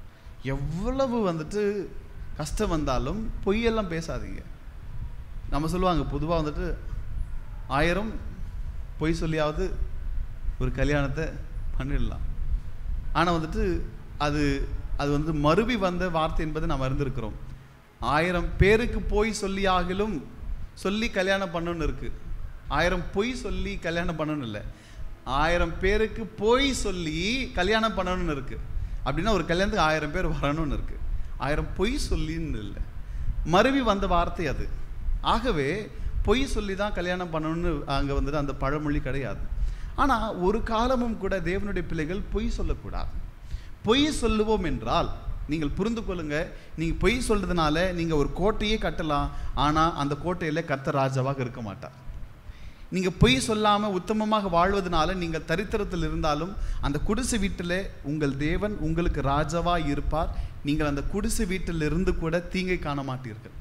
எவ்வளவு வந்துட்டு கஷ்டம் வந்தாலும் பொய்யெல்லாம் பேசாதீங்க நம்ம சொல்லுவாங்க பொதுவாக வந்துட்டு ஆயிரம் பொய் சொல்லியாவது ஒரு கல்யாணத்தை பண்ணிடலாம் ஆனால் வந்துட்டு அது அது வந்து மறுபி வந்த வார்த்தை என்பதை நாம் அறிந்திருக்கிறோம் ஆயிரம் பேருக்கு போய் சொல்லியாகிலும் சொல்லி கல்யாணம் பண்ணணும்னு இருக்கு ஆயிரம் பொய் சொல்லி கல்யாணம் பண்ணணும் இல்லை ஆயிரம் பேருக்கு போய் சொல்லி கல்யாணம் பண்ணணும்னு இருக்கு அப்படின்னா ஒரு கல்யாணத்துக்கு ஆயிரம் பேர் வரணும்னு இருக்கு ஆயிரம் பொய் சொல்லின்னு இல்லை மறுவி வந்த வார்த்தை அது ஆகவே பொய் சொல்லி தான் கல்யாணம் பண்ணணும்னு அங்கே வந்துட்டு அந்த பழமொழி கிடையாது ஆனால் ஒரு காலமும் கூட தேவனுடைய பிள்ளைகள் பொய் சொல்லக்கூடாது பொய் சொல்லுவோம் என்றால் நீங்கள் புரிந்து கொள்ளுங்க நீங்கள் பொய் சொல்றதுனால நீங்கள் ஒரு கோட்டையே கட்டலாம் ஆனால் அந்த கோட்டையில் கர்த்தர் ராஜாவாக இருக்க மாட்டார் நீங்கள் பொய் சொல்லாமல் உத்தமமாக வாழ்வதனால நீங்கள் தரித்திரத்தில் இருந்தாலும் அந்த குடிசை வீட்டில் உங்கள் தேவன் உங்களுக்கு ராஜாவாக இருப்பார் நீங்கள் அந்த குடிசை வீட்டில் இருந்து கூட தீங்கை காண மாட்டீர்கள்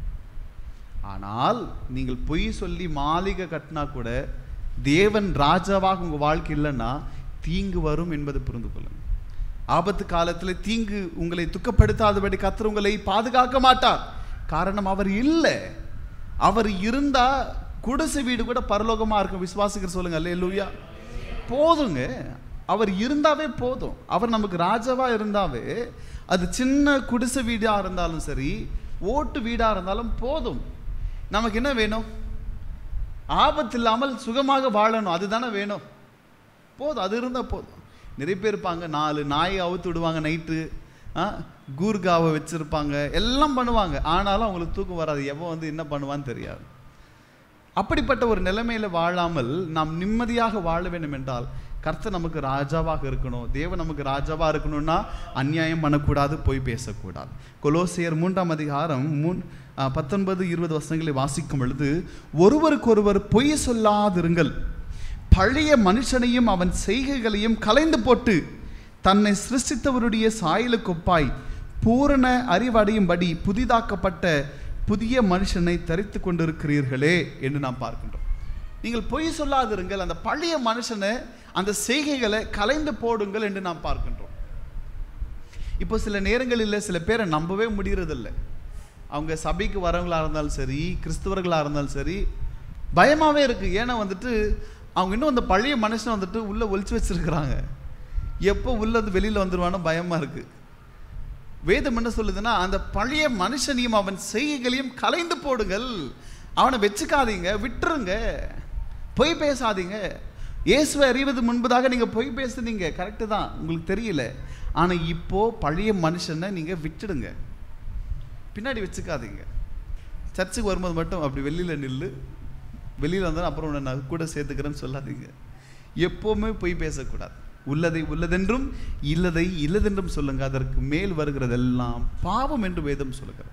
ஆனால் நீங்கள் பொய் சொல்லி மாளிகை கட்டினா கூட தேவன் ராஜாவாக உங்கள் வாழ்க்கை இல்லைன்னா தீங்கு வரும் என்பதை புரிந்து கொள்ளுங்கள் ஆபத்து காலத்தில் தீங்கு உங்களை துக்கப்படுத்தாதபடி கத்தர் உங்களை பாதுகாக்க மாட்டார் காரணம் அவர் இல்லை அவர் இருந்தா குடிசை வீடு கூட பரலோகமா இருக்கும் விசுவாசிக்கிற சொல்லுங்க அல்ல போதுங்க அவர் இருந்தாவே போதும் அவர் நமக்கு ராஜாவா இருந்தாவே அது சின்ன குடிசை வீடா இருந்தாலும் சரி ஓட்டு வீடா இருந்தாலும் போதும் நமக்கு என்ன வேணும் ஆபத்து இல்லாமல் சுகமாக வாழணும் அதுதானே வேணும் போதும் அது இருந்தால் போதும் நிறைய பேர் இருப்பாங்க நாலு நாயை அவுத்து விடுவாங்க நைட்டு கூர்காவை வச்சுருப்பாங்க எல்லாம் பண்ணுவாங்க ஆனாலும் அவங்களுக்கு தூக்கம் வராது எவன் வந்து என்ன பண்ணுவான்னு தெரியாது அப்படிப்பட்ட ஒரு நிலைமையில வாழாமல் நாம் நிம்மதியாக வாழ வேண்டும் என்றால் கர்த்தர் நமக்கு ராஜாவாக இருக்கணும் தேவன் நமக்கு ராஜாவாக இருக்கணும்னா அநியாயம் பண்ணக்கூடாது போய் பேசக்கூடாது கொலோசியர் மூன்றாம் அதிகாரம் மூன் ஆ, பத்தொன்பது இருபது வருஷங்களை வாசிக்கும் பொழுது ஒருவருக்கொருவர் பொய் சொல்லாதிருங்கள் பழைய மனுஷனையும் அவன் செய்கைகளையும் கலைந்து போட்டு தன்னை சிருஷ்டித்தவருடைய சாயலுக்கு ஒப்பாய் பூரண அறிவடையும்படி புதிதாக்கப்பட்ட புதிய மனுஷனை தரித்து கொண்டிருக்கிறீர்களே என்று நாம் பார்க்கின்றோம் நீங்கள் பொய் சொல்லாதிருங்கள் அந்த பழைய மனுஷனை அந்த செய்கைகளை கலைந்து போடுங்கள் என்று நாம் பார்க்கின்றோம் இப்போ சில நேரங்களில் சில பேரை நம்பவே முடியறதில்ல அவங்க சபைக்கு வரவங்களா இருந்தாலும் சரி கிறிஸ்தவர்களாக இருந்தாலும் சரி பயமாகவே இருக்கு ஏன்னா வந்துட்டு அவங்க இன்னும் அந்த பழைய மனுஷனை வந்துட்டு உள்ளே ஒளிச்சு வச்சிருக்கிறாங்க எப்போ உள்ளது வெளியில் வந்துருவானோ பயமாக இருக்கு வேதம் என்ன சொல்லுதுன்னா அந்த பழைய மனுஷனையும் அவன் செய்கைகளையும் கலைந்து போடுங்கள் அவனை வச்சுக்காதீங்க விட்டுருங்க பொய் பேசாதீங்க இயேசுவை அறிவது முன்பதாக நீங்க பொய் பேசுனீங்க கரெக்டு தான் உங்களுக்கு தெரியல ஆனா இப்போ பழைய மனுஷனை நீங்க விட்டுடுங்க பின்னாடி வச்சுக்காதீங்க சர்ச்சுக்கு வரும்போது மட்டும் அப்படி வெளியில நில்லு வெளியில வந்தா அப்புறம் உன்னை நான் கூட சேர்த்துக்கிறேன்னு சொல்லாதீங்க எப்பவுமே பொய் பேசக்கூடாது உள்ளதை உள்ளதென்றும் இல்லதை இல்லதென்றும் சொல்லுங்க அதற்கு மேல் வருகிறதெல்லாம் பாவம் என்று வேதம் சொல்லுகிறது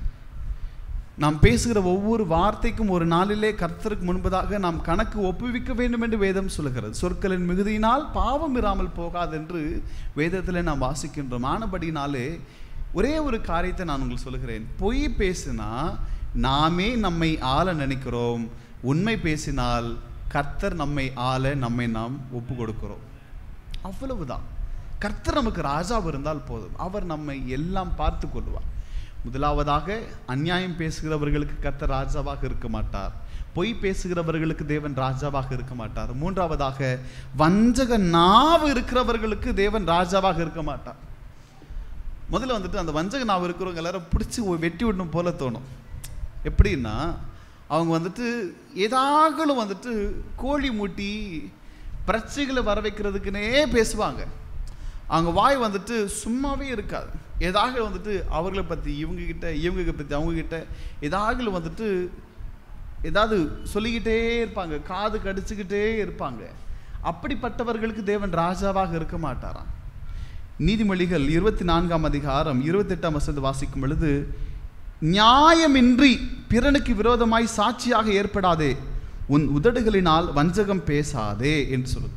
நாம் பேசுகிற ஒவ்வொரு வார்த்தைக்கும் ஒரு நாளிலே கர்த்தருக்கு முன்பதாக நாம் கணக்கு ஒப்புவிக்க வேண்டும் என்று வேதம் சொல்லுகிறது சொற்களின் மிகுதியினால் பாவம் இராமல் போகாது என்று வேதத்தில் நாம் வாசிக்கின்றோம் ஆனபடினாலே ஒரே ஒரு காரியத்தை நான் உங்களுக்கு சொல்லுகிறேன் பொய் பேசினா நாமே நம்மை ஆள நினைக்கிறோம் உண்மை பேசினால் கர்த்தர் நம்மை ஆள நம்மை நாம் ஒப்பு கொடுக்கிறோம் அவ்வளவுதான் கர்த்தர் நமக்கு ராஜாവ് இருந்தால் போதும் அவர் நம்மை எல்லாம் பார்த்து கொள்வார் முதலாவதாக அநியாயம் பேசுகிறவர்களுக்கு கர்த்தர் ராஜாவாக இருக்க மாட்டார் பொய் பேசுகிறவர்களுக்கு தேவன் ராஜாவாக இருக்க மாட்டார் மூன்றாவதாக வஞ்சக நாவு இருக்கிறவர்களுக்கு தேவன் ராஜாவாக இருக்க மாட்டார் முதல்ல வந்துட்டு அந்த வஞ்சக நாவு இருக்கிறவங்க எல்லாரும் பிடிச்சி வெட்டி விடணும் போல தோணும் எப்படின்னா அவங்க வந்துட்டு ஏதாகலும் வந்துட்டு கோழி மூட்டி பிரச்சனைகளை வர வைக்கிறதுக்குனே பேசுவாங்க அவங்க வாய் வந்துட்டு சும்மாவே இருக்காது ஏதாக வந்துட்டு அவர்களை பற்றி இவங்க கிட்ட இவங்க பற்றி அவங்க கிட்ட ஏதாவது வந்துட்டு ஏதாவது சொல்லிக்கிட்டே இருப்பாங்க காது கடிச்சுக்கிட்டே இருப்பாங்க அப்படிப்பட்டவர்களுக்கு தேவன் ராஜாவாக இருக்க மாட்டாராம் நீதிமொழிகள் இருபத்தி நான்காம் அதிகாரம் இருபத்தெட்டாம் வசனத்தை வாசிக்கும் பொழுது நியாயமின்றி பிறனுக்கு விரோதமாய் சாட்சியாக ஏற்படாதே உன் உதடுகளினால் வஞ்சகம் பேசாதே என்று சொல்லுது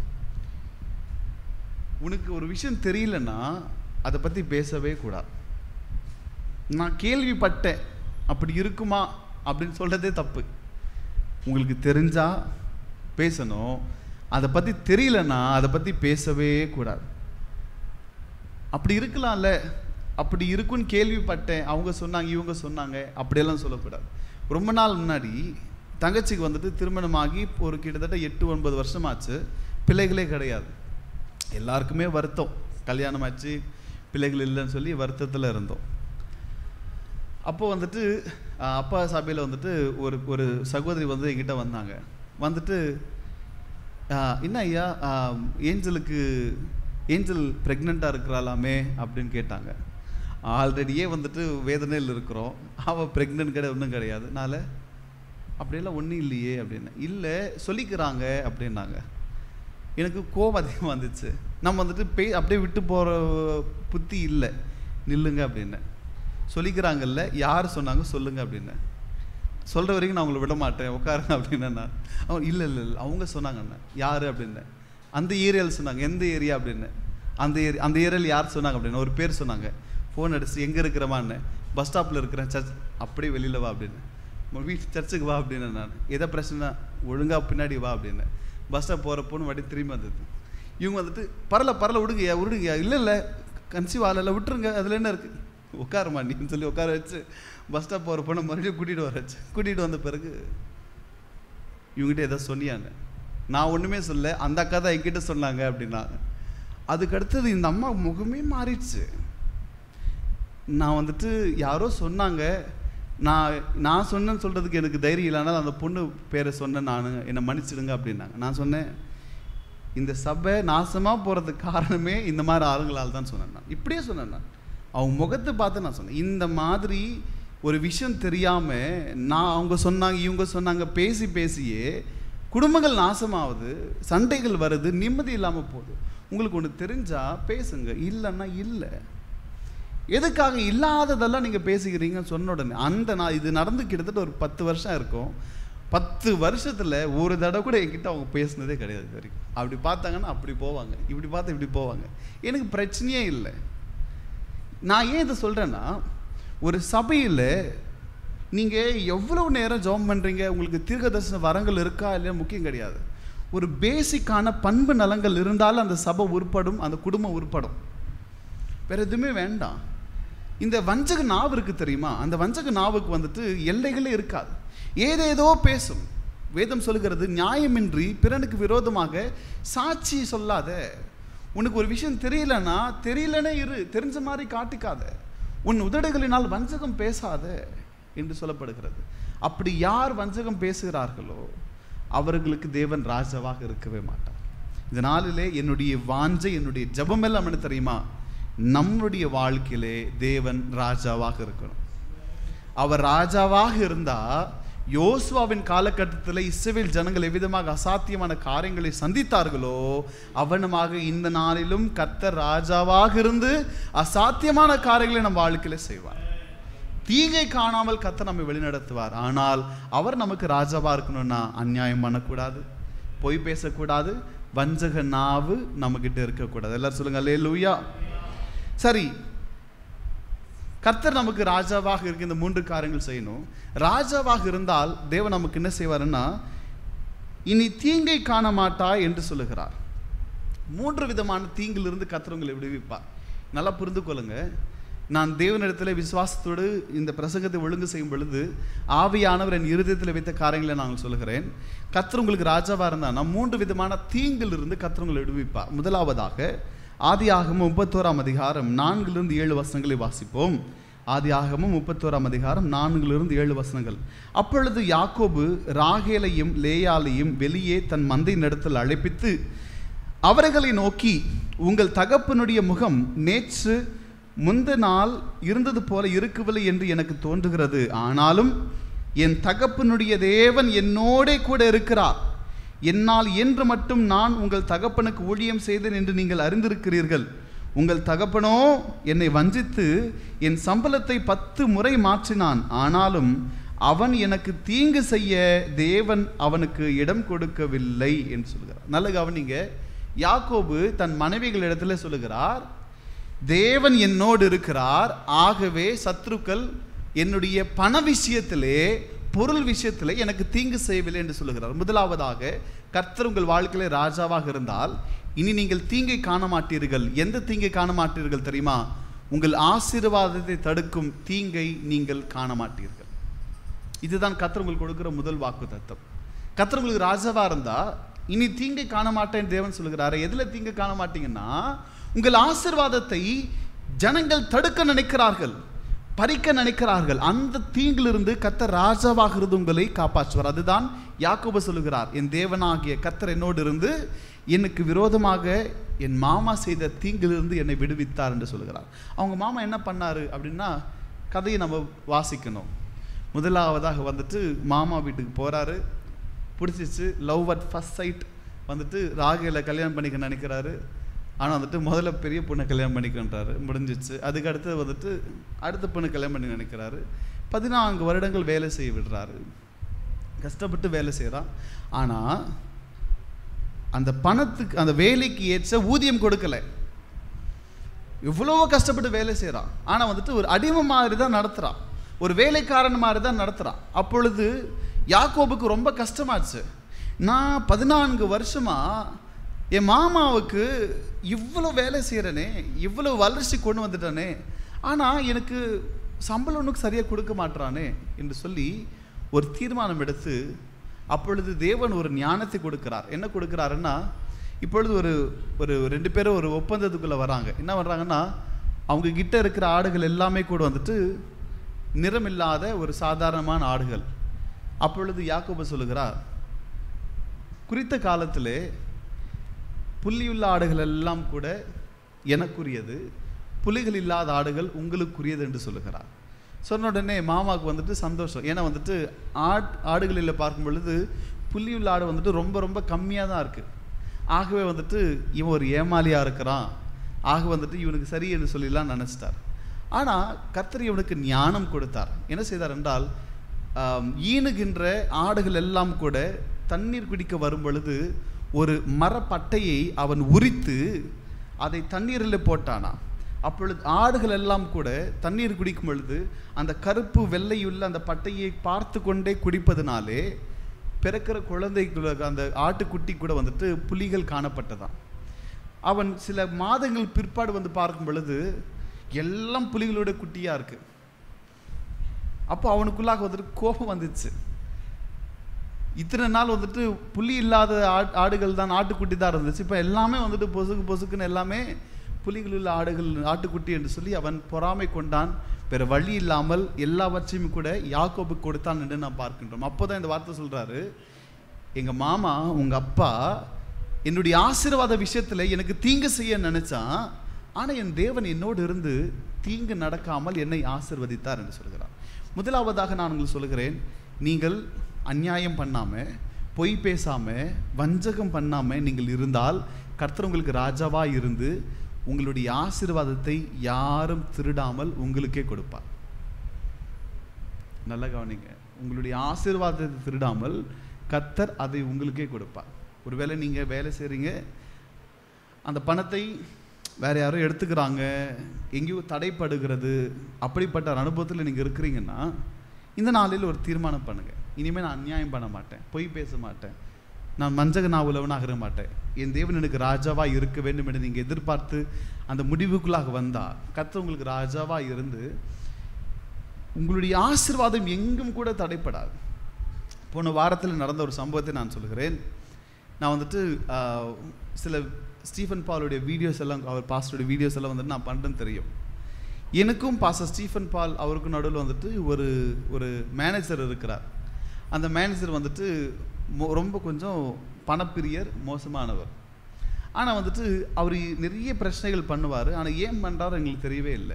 உனக்கு ஒரு விஷயம் தெரியலன்னா அதை பற்றி பேசவே கூடாது நான் கேள்விப்பட்டேன் அப்படி இருக்குமா அப்படின்னு சொல்றதே தப்பு உங்களுக்கு தெரிஞ்சா பேசணும் அதை பற்றி தெரியலன்னா அதை பற்றி பேசவே கூடாது அப்படி இருக்கலாம்ல அப்படி இருக்குன்னு கேள்விப்பட்டேன் அவங்க சொன்னாங்க இவங்க சொன்னாங்க அப்படியெல்லாம் சொல்லக்கூடாது ரொம்ப நாள் முன்னாடி தங்கச்சிக்கு வந்துட்டு திருமணமாகி ஒரு கிட்டத்தட்ட எட்டு ஒன்பது வருஷமாச்சு பிள்ளைகளே கிடையாது எல்லாருக்குமே வருத்தம் கல்யாணம் ஆச்சு பிள்ளைகள் இல்லைன்னு சொல்லி வருத்தத்தில் இருந்தோம் அப்போ வந்துட்டு ஆஹ், அப்பா சபையில் வந்துட்டு ஒரு ஒரு சகோதரி வந்து என்கிட்ட வந்தாங்க வந்துட்டு ஆஹ், என்ன ஐயா ஆஹ், ஏஞ்சலுக்கு ஏஞ்சல் ப்ரெக்னெண்ட்டாக இருக்கிறாளாமே அப்படின்னு கேட்டாங்க ஆல்ரெடியே வந்துட்டு வேதனையில் இருக்கிறோம் அவள் ப்ரெக்னென்ட் கிடையாது ஒன்றும் கிடையாது அதனால அப்படியெல்லாம் ஒன்றும் இல்லையே அப்படின்னு இல்லை சொல்லிக்கிறாங்க அப்படின்னாங்க எனக்கு கோபம் அதிகமாக வந்துச்சு நம்ம வந்துட்டு பே அப்படியே விட்டு போகிற புத்தி இல்லை நில்லுங்க அப்படின்னு சொல்லிக்கிறாங்கல்ல யார் சொன்னாங்க சொல்லுங்க அப்படின்னு சொல்கிற வரைக்கும் நான் உங்களை விட மாட்டேன் உட்காருங்க அப்படின்னு நான் அவன் இல்லை இல்லை இல்லை அவங்க சொன்னாங்கண்ணே யார் அப்படின்னு அந்த ஏரியாவில் சொன்னாங்க எந்த ஏரியா அப்படின்னு அந்த ஏரி அந்த ஏரியாவில் யார் சொன்னாங்க அப்படின்னு ஒரு பேர் சொன்னாங்க ஃபோன் அடிச்சு எங்கே இருக்கிறமான்னு பஸ் ஸ்டாப்பில் இருக்கிறேன் சர்ச் அப்படியே வெளியில் வா அப்படின்னு உங்கள் வீட்டு சர்ச்சுக்கு வா அப்படின்னு நான் எதை பிரச்சனை ஒழுங்காக பின்னாடி வா அப்படின்னு பஸ் ஸ்டாப் போகிறப்போன்னு வாட்டி திரும்பி வந்தது இவங்க வந்துட்டு பரல பரல விடுங்கய்யா விடுங்கய்யா இல்லை இல்லை கன்சீவ் ஆகலை விட்டுருங்க அதில் என்ன இருக்குது உட்காருமா நீன்னு சொல்லி உட்கார வச்சு பஸ் ஸ்டாப் போகிற பொண்ணை மறுபடியும் கூட்டிகிட்டு வர வச்சு கூட்டிகிட்டு வந்த பிறகு இவங்ககிட்ட ஏதோ சொன்னியாங்க நான் ஒன்றுமே சொல்ல அந்த அக்கா தான் என்கிட்ட சொன்னாங்க அப்படின்னாங்க அதுக்கு அடுத்தது இந்த அம்மா முகமே மாறிடுச்சு நான் வந்துட்டு யாரோ சொன்னாங்க நான் நான் சொன்னேன்னு சொல்கிறதுக்கு எனக்கு தைரியம் இல்லைனா அந்த பொண்ணு பேரை சொன்னேன் நான் என்னை மன்னிச்சிடுங்க அப்படின்னாங்க நான் சொன்னேன் இந்த சபை நாசமாக போகிறதுக்கு காரணமே இந்த மாதிரி ஆளுங்களால் தான் சொன்னேன் நான் இப்படியே சொன்னேன் நான் அவங்க முகத்தை பார்த்து நான் சொன்னேன் இந்த மாதிரி ஒரு விஷயம் தெரியாமல் நான் அவங்க சொன்னாங்க இவங்க சொன்னாங்க பேசி பேசியே குடும்பங்கள் நாசமாகுது சண்டைகள் வருது நிம்மதி இல்லாமல் போகுது உங்களுக்கு ஒன்று தெரிஞ்சா பேசுங்க இல்லைன்னா இல்லை எதுக்காக இல்லாததெல்லாம் நீங்கள் பேசிக்கிறீங்கன்னு சொன்ன உடனே அந்த நான் இது நடந்து கிட்டத்தட்ட ஒரு பத்து வருஷம் இருக்கும் பத்து வருஷத்தில் ஒரு தடவை கூட என்கிட்ட அவங்க பேசுனதே கிடையாது இது வரைக்கும் அப்படி பார்த்தாங்கன்னா அப்படி போவாங்க இப்படி பார்த்து இப்படி போவாங்க எனக்கு பிரச்சனையே இல்லை நான் ஏன் இதை சொல்கிறேன்னா ஒரு சபையில் நீங்கள் எவ்வளவு நேரம் ஜெபம் பண்ணுறீங்க உங்களுக்கு தீர்க்கதரிசன வரங்கள் இருக்கா இல்லையா முக்கியம் கிடையாது ஒரு பேசிக்கான பண்பு நலங்கள் இருந்தாலும் அந்த சபை உருப்படும் அந்த குடும்பம் உருப்படும் வேற எதுவுமே வேண்டாம் இந்த வஞ்சக நாவு இருக்கு தெரியுமா அந்த வஞ்சக நாவுக்கு வந்துட்டு எல்லைகளே இருக்காது ஏதேதோ பேசும் வேதம் சொல்லுகிறது நியாயமின்றி பிறனுக்கு விரோதமாக சாட்சி சொல்லாத உனக்கு ஒரு விஷயம் தெரியலனா தெரியலனே இரு தெரிஞ்ச மாதிரி காட்டிக்காத உன் உதடுகளினால் வஞ்சகம் பேசாத என்று சொல்லப்படுகிறது அப்படி யார் வஞ்சகம் பேசுகிறார்களோ அவர்களுக்கு தேவன் ராஜாவாக இருக்கவே மாட்டார் இந்த நாளிலே என்னுடைய வாஞ்சை என்னுடைய ஜெபம் எல்லாம் என்ன தெரியுமா நம்முடைய வாழ்க்கையிலே தேவன் ராஜாவாக இருக்கணும் அவர் ராஜாவாக இருந்தா யோசுவாவின் காலகட்டத்தில் இஸ்ரவேல் ஜனங்கள் எவ்விதமாக அசாத்தியமான காரியங்களை சந்தித்தார்களோ அவனமாக இந்த நாளிலும் கர்த்தர் ராஜாவாக இருந்து அசாத்தியமான காரியங்களை நம் வாழ்க்கையில செய்வார் தீங்கை காணாமல் கர்த்தர் நம்மை வழிநடத்துவார் ஆனால் அவர் நமக்கு ராஜாவா இருக்கணும்னா அநியாயம் பண்ணக்கூடாது பொய் பேசக்கூடாது வஞ்சக நாவு நம்மகிட்ட இருக்கக்கூடாது எல்லாரும் சொல்லுங்க அல்லேலூயா சரி கர்த்தர் நமக்கு ராஜாவாக இருக்க இந்த மூன்று காரியங்கள் செய்யணும் ராஜாவாக இருந்தால் தேவன் நமக்கு என்ன செய்வாருன்னா இனி தீங்கை காண மாட்டாய் என்று சொல்லுகிறார் மூன்று விதமான தீங்கிலிருந்து கர்த்தர் உங்களை விடுவிப்பார் நல்லா புரிந்து கொள்ளுங்க நான் தேவனிடத்தில் விசுவாசத்தோடு இந்த பிரசங்கத்தை ஒழுங்கு செய்யும் பொழுது ஆவியானவர் என் இருதயத்தில் வைத்த காரியங்களை நான் சொல்லுகிறேன் கர்த்தர் உங்களுக்கு ராஜாவாக இருந்தால் நான் மூன்று விதமான தீங்கிலிருந்து கர்த்தர் உங்களை விடுவிப்பார் முதலாவதாக ஆதியாகமம் முப்பத்தோராம் அதிகாரம் நான்கிலிருந்து ஏழு வசனங்களை வாசிப்போம் ஆதியாகமம் முப்பத்தோராம் அதிகாரம் நான்கிலிருந்து ஏழு வசனங்கள் அப்பொழுது யாக்கோபு ராகேலையும் லேயாலையும் வெளியே தன் மந்தை நடத்தில் அழைப்பித்து அவர்களை நோக்கி உங்கள் தகப்பனுடைய முகம் நேற்று முந்த நாள் இருந்தது போல இருக்கவில்லை என்று எனக்கு தோன்றுகிறது ஆனாலும் என் தகப்பனுடைய தேவன் என்னோடே கூட இருக்கிறார் என்னால் என்று மட்டும் நான் உங்கள் தகப்பனுக்கு ஊழியம் செய்தேன் என்று நீங்கள் அறிந்திருக்கிறீர்கள் உங்கள் தகப்பனோ என்னை வஞ்சித்து என் சம்பளத்தை பத்து முறை மாற்றினான் ஆனாலும் அவன் எனக்கு தீங்கு செய்ய தேவன் அவனுக்கு இடம் கொடுக்கவில்லை என்று சொல்கிறார் நல்ல கவனிங்க யாக்கோபு தன் மனைவிகளிடத்துல சொல்லுகிறார் தேவன் என்னோடு இருக்கிறார் ஆகவே சத்ருக்கள் என்னுடைய பண விஷயத்திலே பொருள் விஷயத்திலே எனக்கு தீங்கு செய்யவில்லை என்று சொல்லுகிறார் முதலாவதாக கர்த்தர் உங்கள் வாழ்க்கையிலே ராஜாவாக இருந்தால் இனி நீங்கள் தீங்கை காண மாட்டீர்கள் எந்த தீங்கை காண மாட்டீர்கள் தெரியுமா உங்கள் ஆசீர்வாதத்தை தடுக்கும் தீங்கை நீங்கள் காண மாட்டீர்கள் இதுதான் கர்த்தர் உங்களுக்கு கொடுக்கிற முதல் வாக்கு தத்துவம் கர்த்தர் உங்களுக்கு ராஜாவா இருந்தா இனி தீங்கை காண மாட்டேன் தேவன் சொல்லுகிறாரு எதுல தீங்கு காண மாட்டீங்கன்னா உங்கள் ஆசீர்வாதத்தை ஜனங்கள் தடுக்க நினைக்கிறார்கள் பறிக்க நினைக்கிறார்கள் அந்த தீங்கிலிருந்து கர்த்தர் ராஜாவாக இருந்து உங்களை காப்பாற்றுவார் அதுதான் யாக்கோபு சொல்லுகிறார் என் தேவனாகிய கர்த்தர் என்னோடு இருந்து எனக்கு விரோதமாக என் மாமா செய்த தீங்கிலிருந்து என்னை விடுவித்தார் என்று சொல்லுகிறார் அவங்க மாமா என்ன பண்ணாரு அப்படின்னா கதையை நம்ம வாசிக்கணும் முதலாவதாக வந்துட்டு மாமா வீட்டுக்கு போறாரு பிடிச்சிச்சு லவ் அட் ஃபர்ஸ்ட் சைட் வந்துட்டு ராகேல கல்யாணம் பண்ணிக்க நினைக்கிறாரு ஆனால் வந்துட்டு முதல்ல பெரிய பொண்ணை கல்யாணம் பண்ணிக்கன்றாரு முடிஞ்சிச்சு அதுக்கு அடுத்து வந்துட்டு அடுத்த பொண்ணு கல்யாணம் பண்ணி நினைக்கிறாரு பதினான்கு வருடங்கள் வேலை செய்ய விடுறாரு கஷ்டப்பட்டு வேலை செய்கிறான் ஆனால் அந்த பணத்துக்கு அந்த வேலைக்கு ஏற்ற ஊதியம் கொடுக்கல எவ்வளவோ கஷ்டப்பட்டு வேலை செய்கிறான் ஆனால் வந்துட்டு ஒரு அடிமை மாதிரி தான் நடத்துகிறான் ஒரு வேலைக்காரன் மாதிரி தான் நடத்துகிறான் அப்பொழுது யாக்கோபுக்கு ரொம்ப கஷ்டமாச்சு நான் பதினான்கு வருஷமா என் மாமாவுக்கு இவ்வளோ வேலை செய்கிறனே இவ்வளோ வளர்ச்சி கொண்டு வந்துட்டானே ஆனால் எனக்கு சம்பளம் ஒன்றும் சரியாக கொடுக்க மாட்றானே என்று சொல்லி ஒரு தீர்மானம் எடுத்து அப்பொழுது தேவன் ஒரு ஞானத்தை கொடுக்கிறார் என்ன கொடுக்கிறாருன்னா இப்பொழுது ஒரு ஒரு ரெண்டு பேரும் ஒரு ஒப்பந்தத்துக்குள்ளே வராங்க என்ன பண்ணுறாங்கன்னா அவங்க கிட்ட இருக்கிற ஆடுகள் எல்லாமே கூட வந்துட்டு நிறமில்லாத ஒரு சாதாரணமான ஆடுகள் அப்பொழுது யாக்கோபு சொல்லுகிறார் குறித்த காலத்திலே புள்ளியுள்ள ஆடுகள் எல்லாம் கூட எனக்குரியது புலிகள் இல்லாத ஆடுகள் உங்களுக்குரியது என்று சொல்லுகிறார் சொன்ன உடனே மாமாவுக்கு வந்துட்டு சந்தோஷம் ஏன்னா வந்துட்டு ஆட் ஆடுகளில் பார்க்கும் பொழுது புள்ளியுள்ள ஆடு வந்துட்டு ரொம்ப ரொம்ப கம்மியாக தான் இருக்குது ஆகவே வந்துட்டு இவன் ஒரு ஏமாலியாக இருக்கிறான் ஆக வந்துட்டு இவனுக்கு சரி என்று சொல்லிலாம் நினச்சிட்டார் ஆனால் கர்த்தர் இவனுக்கு ஞானம் கொடுத்தார் என்ன செய்தார் என்றால் ஆம், ஈனுகின்ற ஆடுகள் எல்லாம் கூட தண்ணீர் குடிக்க வரும் பொழுது ஒரு மரப்பட்டையை அவன் உரித்து அதை தண்ணீரில் போட்டானா அப்பொழுது ஆடுகள் எல்லாம் கூட தண்ணீர் குடிக்கும் பொழுது அந்த கருப்பு வெள்ளையுள்ள அந்த பட்டையை பார்த்து கொண்டே குடிப்பதனாலே பிறக்கிற குழந்தைக்குள்ள அந்த ஆட்டுக்குட்டி கூட வந்துட்டு புலிகள் காணப்பட்டதாம் அவன் சில மாதங்கள் பிற்பாடு வந்து பார்க்கும் பொழுது எல்லாம் புலிகளோட குட்டியா இருக்கு அப்போ அவனுக்குள்ளாக வந்துட்டு கோபம் வந்துச்சு இத்தனை நாள் வந்துட்டு புலி இல்லாத ஆட்- ஆடுகள் தான் ஆட்டுக்குட்டி தான் இருந்துச்சு இப்போ எல்லாமே வந்துட்டு பொசுக்கு பொசுக்குன்னு எல்லாமே புலிகள் உள்ள ஆடுகள் ஆட்டுக்குட்டி என்று சொல்லி அவன் பொறாமை கொண்டான் வேற வழி இல்லாமல் எல்லாவற்றையும் கூட யாக்கோபுக்கு கொடுத்தான் என்று நாம் பார்க்கின்றோம் அப்போதான் இந்த வார்த்தை சொல்றாரு எங்க மாமா உங்க அப்பா என்னுடைய ஆசீர்வாத விஷயத்துல எனக்கு தீங்கு செய்ய நினைச்சான் ஆனா என் தேவன் என்னோடு இருந்து தீங்கு நடக்காமல் என்னை ஆசிர்வதித்தார் என்று சொல்கிறார் முதலாவதாக நான் உங்களுக்கு சொல்கிறேன் நீங்கள் அநியாயம் பண்ணாம பொய் பேசாம வஞ்சகம் பண்ணாம நீங்கள் இருந்தால் கர்த்தர் உங்களுக்கு ராஜாவா இருந்து உங்களுடைய ஆசீர்வாதத்தை யாரும் திருடாமல் உங்களுக்கே கொடுப்பார் நல்லா கவனிங்க உங்களுடைய ஆசீர்வாதத்தை திருடாமல் கர்த்தர் அதை உங்களுக்கே கொடுப்பார் ஒருவேளை நீங்கள் வேலை செய்கிறீங்க அந்த பணத்தை வேற யாரோ எடுத்துக்கிறாங்க எங்கேயோ தடைப்படுகிறது அப்படிப்பட்ட ஒரு அனுபவத்தில் நீங்கள் இருக்கிறீங்கன்னா இந்த நாளில் ஒரு தீர்மானம் பண்ணுங்க இனிமேல் நான் அநியாயம் பண்ண மாட்டேன் பொய் பேச மாட்டேன் நான் மஞ்சக நாவுலவனாக இருக்க மாட்டேன் என் தேவன் எனக்கு ராஜாவாக இருக்க வேண்டும் என்று நீங்கள் எதிர்பார்த்து அந்த முடிவுக்குள்ளாக வந்தா கர்த்தர் உங்களுக்கு ராஜாவாக இருந்து உங்களுடைய ஆசீர்வாதம் எங்கும் கூட தடைப்படாது போன வாரத்தில் நடந்த ஒரு சம்பவத்தை நான் சொல்கிறேன் நான் வந்துட்டு ஆஹ், சில ஸ்டீஃபன் பாலுடைய வீடியோஸ் எல்லாம் அவர் பாஸ்டருடைய வீடியோஸ் எல்லாம் வந்துட்டு நான் பண்ணுறேன்னு தெரியும் எனக்கும் பாஸ்டர் ஸ்டீஃபன் பால் அவருக்கும் நடுவில் வந்துட்டு ஒரு ஒரு மேனேஜர் இருக்கிறார் அந்த மேனேஜர் வந்துட்டு மோ- ரொம்ப கொஞ்சம் பணப்பிரியர் மோசமானவர் ஆனால் வந்துட்டு அவர் நிறைய பிரச்சனைகள் பண்ணுவார் ஆனால் ஏன் பண்ணுறாரு எங்களுக்கு தெரியவே இல்லை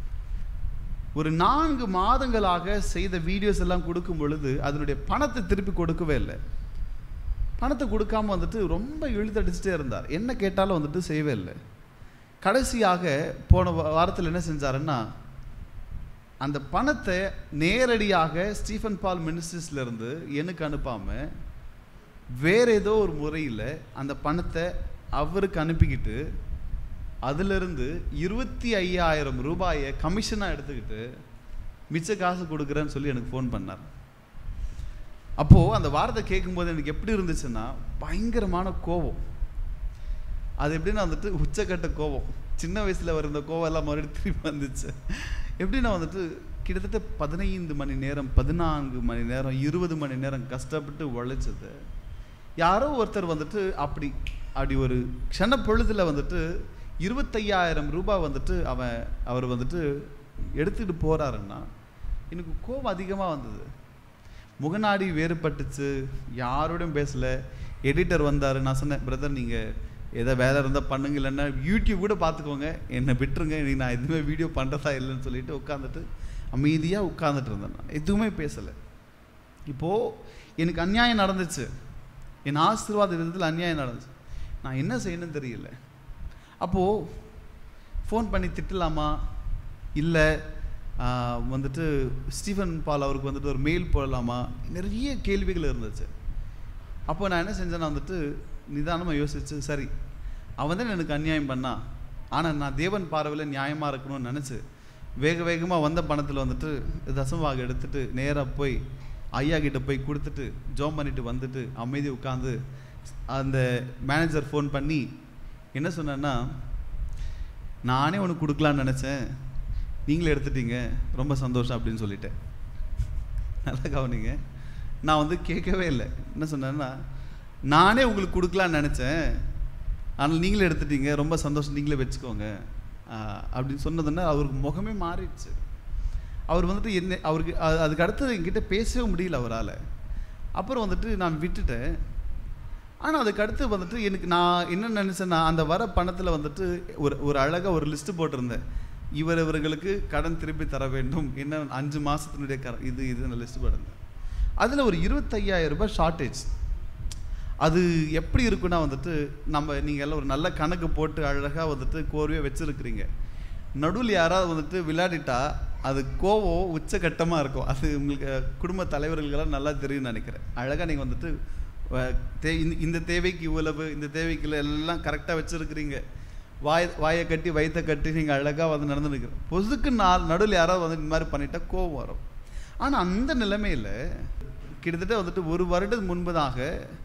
ஒரு நான்கு மாதங்களாக செய்த வீடியோஸ் எல்லாம் கொடுக்கும் பொழுது அதனுடைய பணத்தை திருப்பி கொடுக்கவே இல்லை பணத்தை கொடுக்காம வந்துட்டு ரொம்ப இழுத்தடிச்சிட்டே இருந்தார் என்ன கேட்டாலும் வந்துட்டு செய்யவே இல்லை கடைசியாக போன வா- வாரத்தில் என்ன செஞ்சாருன்னா அந்த பணத்தை நேரடியாக ஸ்டீஃபன் பால் மினிஸ்ட்ரிஸ்ல இருந்து எனக்கு அனுப்பாம வேற ஏதோ ஒரு முறையில் அந்த பணத்தை அவருக்கு அனுப்பிக்கிட்டு அதிலிருந்து இருபத்தி ஐயாயிரம் ரூபாயை கமிஷனாக எடுத்துக்கிட்டு மிச்ச காசு கொடுக்குறேன்னு சொல்லி எனக்கு ஃபோன் பண்ணார் அப்போது அந்த வார்த்தை கேட்கும்போது எனக்கு எப்படி இருந்துச்சுன்னா பயங்கரமான கோபம் அது எப்படின்னா வந்துட்டு உச்சக்கட்ட கோபம் சின்ன வயசில் வர இந்த கோவம் எல்லாம் மறுபடியும் திரும்பி வந்துச்சு எப்படின்னா வந்துட்டு கிட்டத்தட்ட பதினைந்து மணி நேரம் பதினான்கு மணி நேரம் இருபது மணி நேரம் கஷ்டப்பட்டு உழைச்சது யாரோ ஒருத்தர் வந்துட்டு அப்படி அப்படி ஒரு க்ஷண பொழுதுல வந்துட்டு இருபத்தையாயிரம் ரூபாய் வந்துட்டு அவன் அவர் வந்துட்டு எடுத்துக்கிட்டு போறாருன்னா எனக்கு கோபம் அதிகமாக வந்தது முகநாடி வேறுபட்டுச்சு யாரோடையும் பேசல எடிட்டர் வந்தார் நான் சொன்னேன் பிரதர் நீங்கள் ஏதோ வேலை இருந்தால் பண்ணுங்க இல்லைன்னா யூடியூப் கூட பார்த்துக்கோங்க என்னை விட்டுருங்க இன்னைக்கு நான் எதுவுமே வீடியோ பண்ணுறதா இல்லைன்னு சொல்லிட்டு உட்காந்துட்டு அமைதியாக உட்காந்துட்டு இருந்தேன் நான் எதுவுமே பேசலை இப்போது எனக்கு அநியாயம் நடந்துச்சு என் ஆசீர்வாத விதத்தில் அநியாயம் நடந்துச்சு நான் என்ன செய்யணும்னு தெரியல அப்போது ஃபோன் பண்ணி திட்டலாமா இல்லை வந்துட்டு ஸ்டீஃபன் பால் அவருக்கு வந்துட்டு ஒரு மெயில் போடலாமா நிறைய கேள்விகள் இருந்துச்சு அப்போ நான் என்ன செஞ்சேன்னா வந்துட்டு நிதானமாக யோசிச்சு சரி அவன் தான் எனக்கு அநியாயம் பண்ணான் ஆனால் நான் தேவன் பார்வையில் நியாயமாக இருக்கணும்னு நினச்சி வேக வேகமாக வந்த பணத்தில் வந்துட்டு தசமவாக எடுத்துட்டு நேராக போய் ஐயா கிட்ட போய் கொடுத்துட்டு ஜோம் பண்ணிட்டு வந்துட்டு அமைதி உட்காந்து அந்த மேனேஜர் ஃபோன் பண்ணி என்ன சொன்னேன்னா நானே உனக்கு கொடுக்கலான்னு நினச்சேன் நீங்களே எடுத்துட்டீங்க ரொம்ப சந்தோஷம் அப்படின்னு சொல்லிட்டேன் நல்லா கவனிங்க நான் வந்து கேட்கவே இல்லை என்ன சொன்னேன்னா நானே உங்களுக்கு கொடுக்கலான்னு நினச்சேன் ஆனால் நீங்களே எடுத்துட்டீங்க ரொம்ப சந்தோஷம் நீங்களே வச்சுக்கோங்க ஆஹ் அப்படின்னு சொன்னதுன்னா அவருக்கு முகமே மாறிடுச்சு அவர் வந்துட்டு என்ன அவருக்கு அது- அதுக்கு அடுத்தது என்கிட்ட பேசவே முடியல அவரால் அப்புறம் வந்துட்டு நான் விட்டுட்டேன் ஆனால் அதுக்கு அடுத்து வந்துட்டு எனக்கு நான் என்ன நினச்சேன்னா அந்த வர பணத்தில் வந்துட்டு ஒரு ஒரு அழகாக ஒரு லிஸ்ட்டு போட்டிருந்தேன் இவர் இவர்களுக்கு கடன் திருப்பி தர வேண்டும் என்ன அஞ்சு மாதத்தினுடைய க இது இது லிஸ்ட்டு போட்டிருந்தேன் அதில் ஒரு இருபத்தையாயிரம் ரூபாய் ஷார்ட்டேஜ் அது எப்படி இருக்குன்னா வந்துட்டு நம்ம நீங்கள் எல்லாம் ஒரு நல்ல கணக்கு போட்டு அழகாக வந்துட்டு கோர்வையாக வச்சுருக்கிறீங்க நடுவில் யாராவது வந்துட்டு விளையாடிட்டா அது கோவம் உச்சகட்டமாக இருக்கும் அது உங்களுக்கு அஹ், குடும்ப தலைவர்களுக்கெல்லாம் நல்லா தெரியும்னு நினைக்கிறேன் அழகாக நீங்கள் வந்துட்டு அஹ், தே இந்த- இந்த தேவைக்கு இவ்வளவு இந்த தேவைக்கு இல்லை எல்லாம் கரெக்டாக வச்சுருக்கிறீங்க வாய் வாயை கட்டி வயித்தை கட்டி நீங்கள் அழகாக வந்து நடந்து நிற்கிறேன் பொசுக்கு நாள் நடுவில் யாராவது வந்து இந்த மாதிரி பண்ணிட்டா கோவம் வரும் ஆனால் அந்த நிலைமையில் கிட்டத்தட்ட வந்துட்டு ஒரு வருடம் முன்பதாக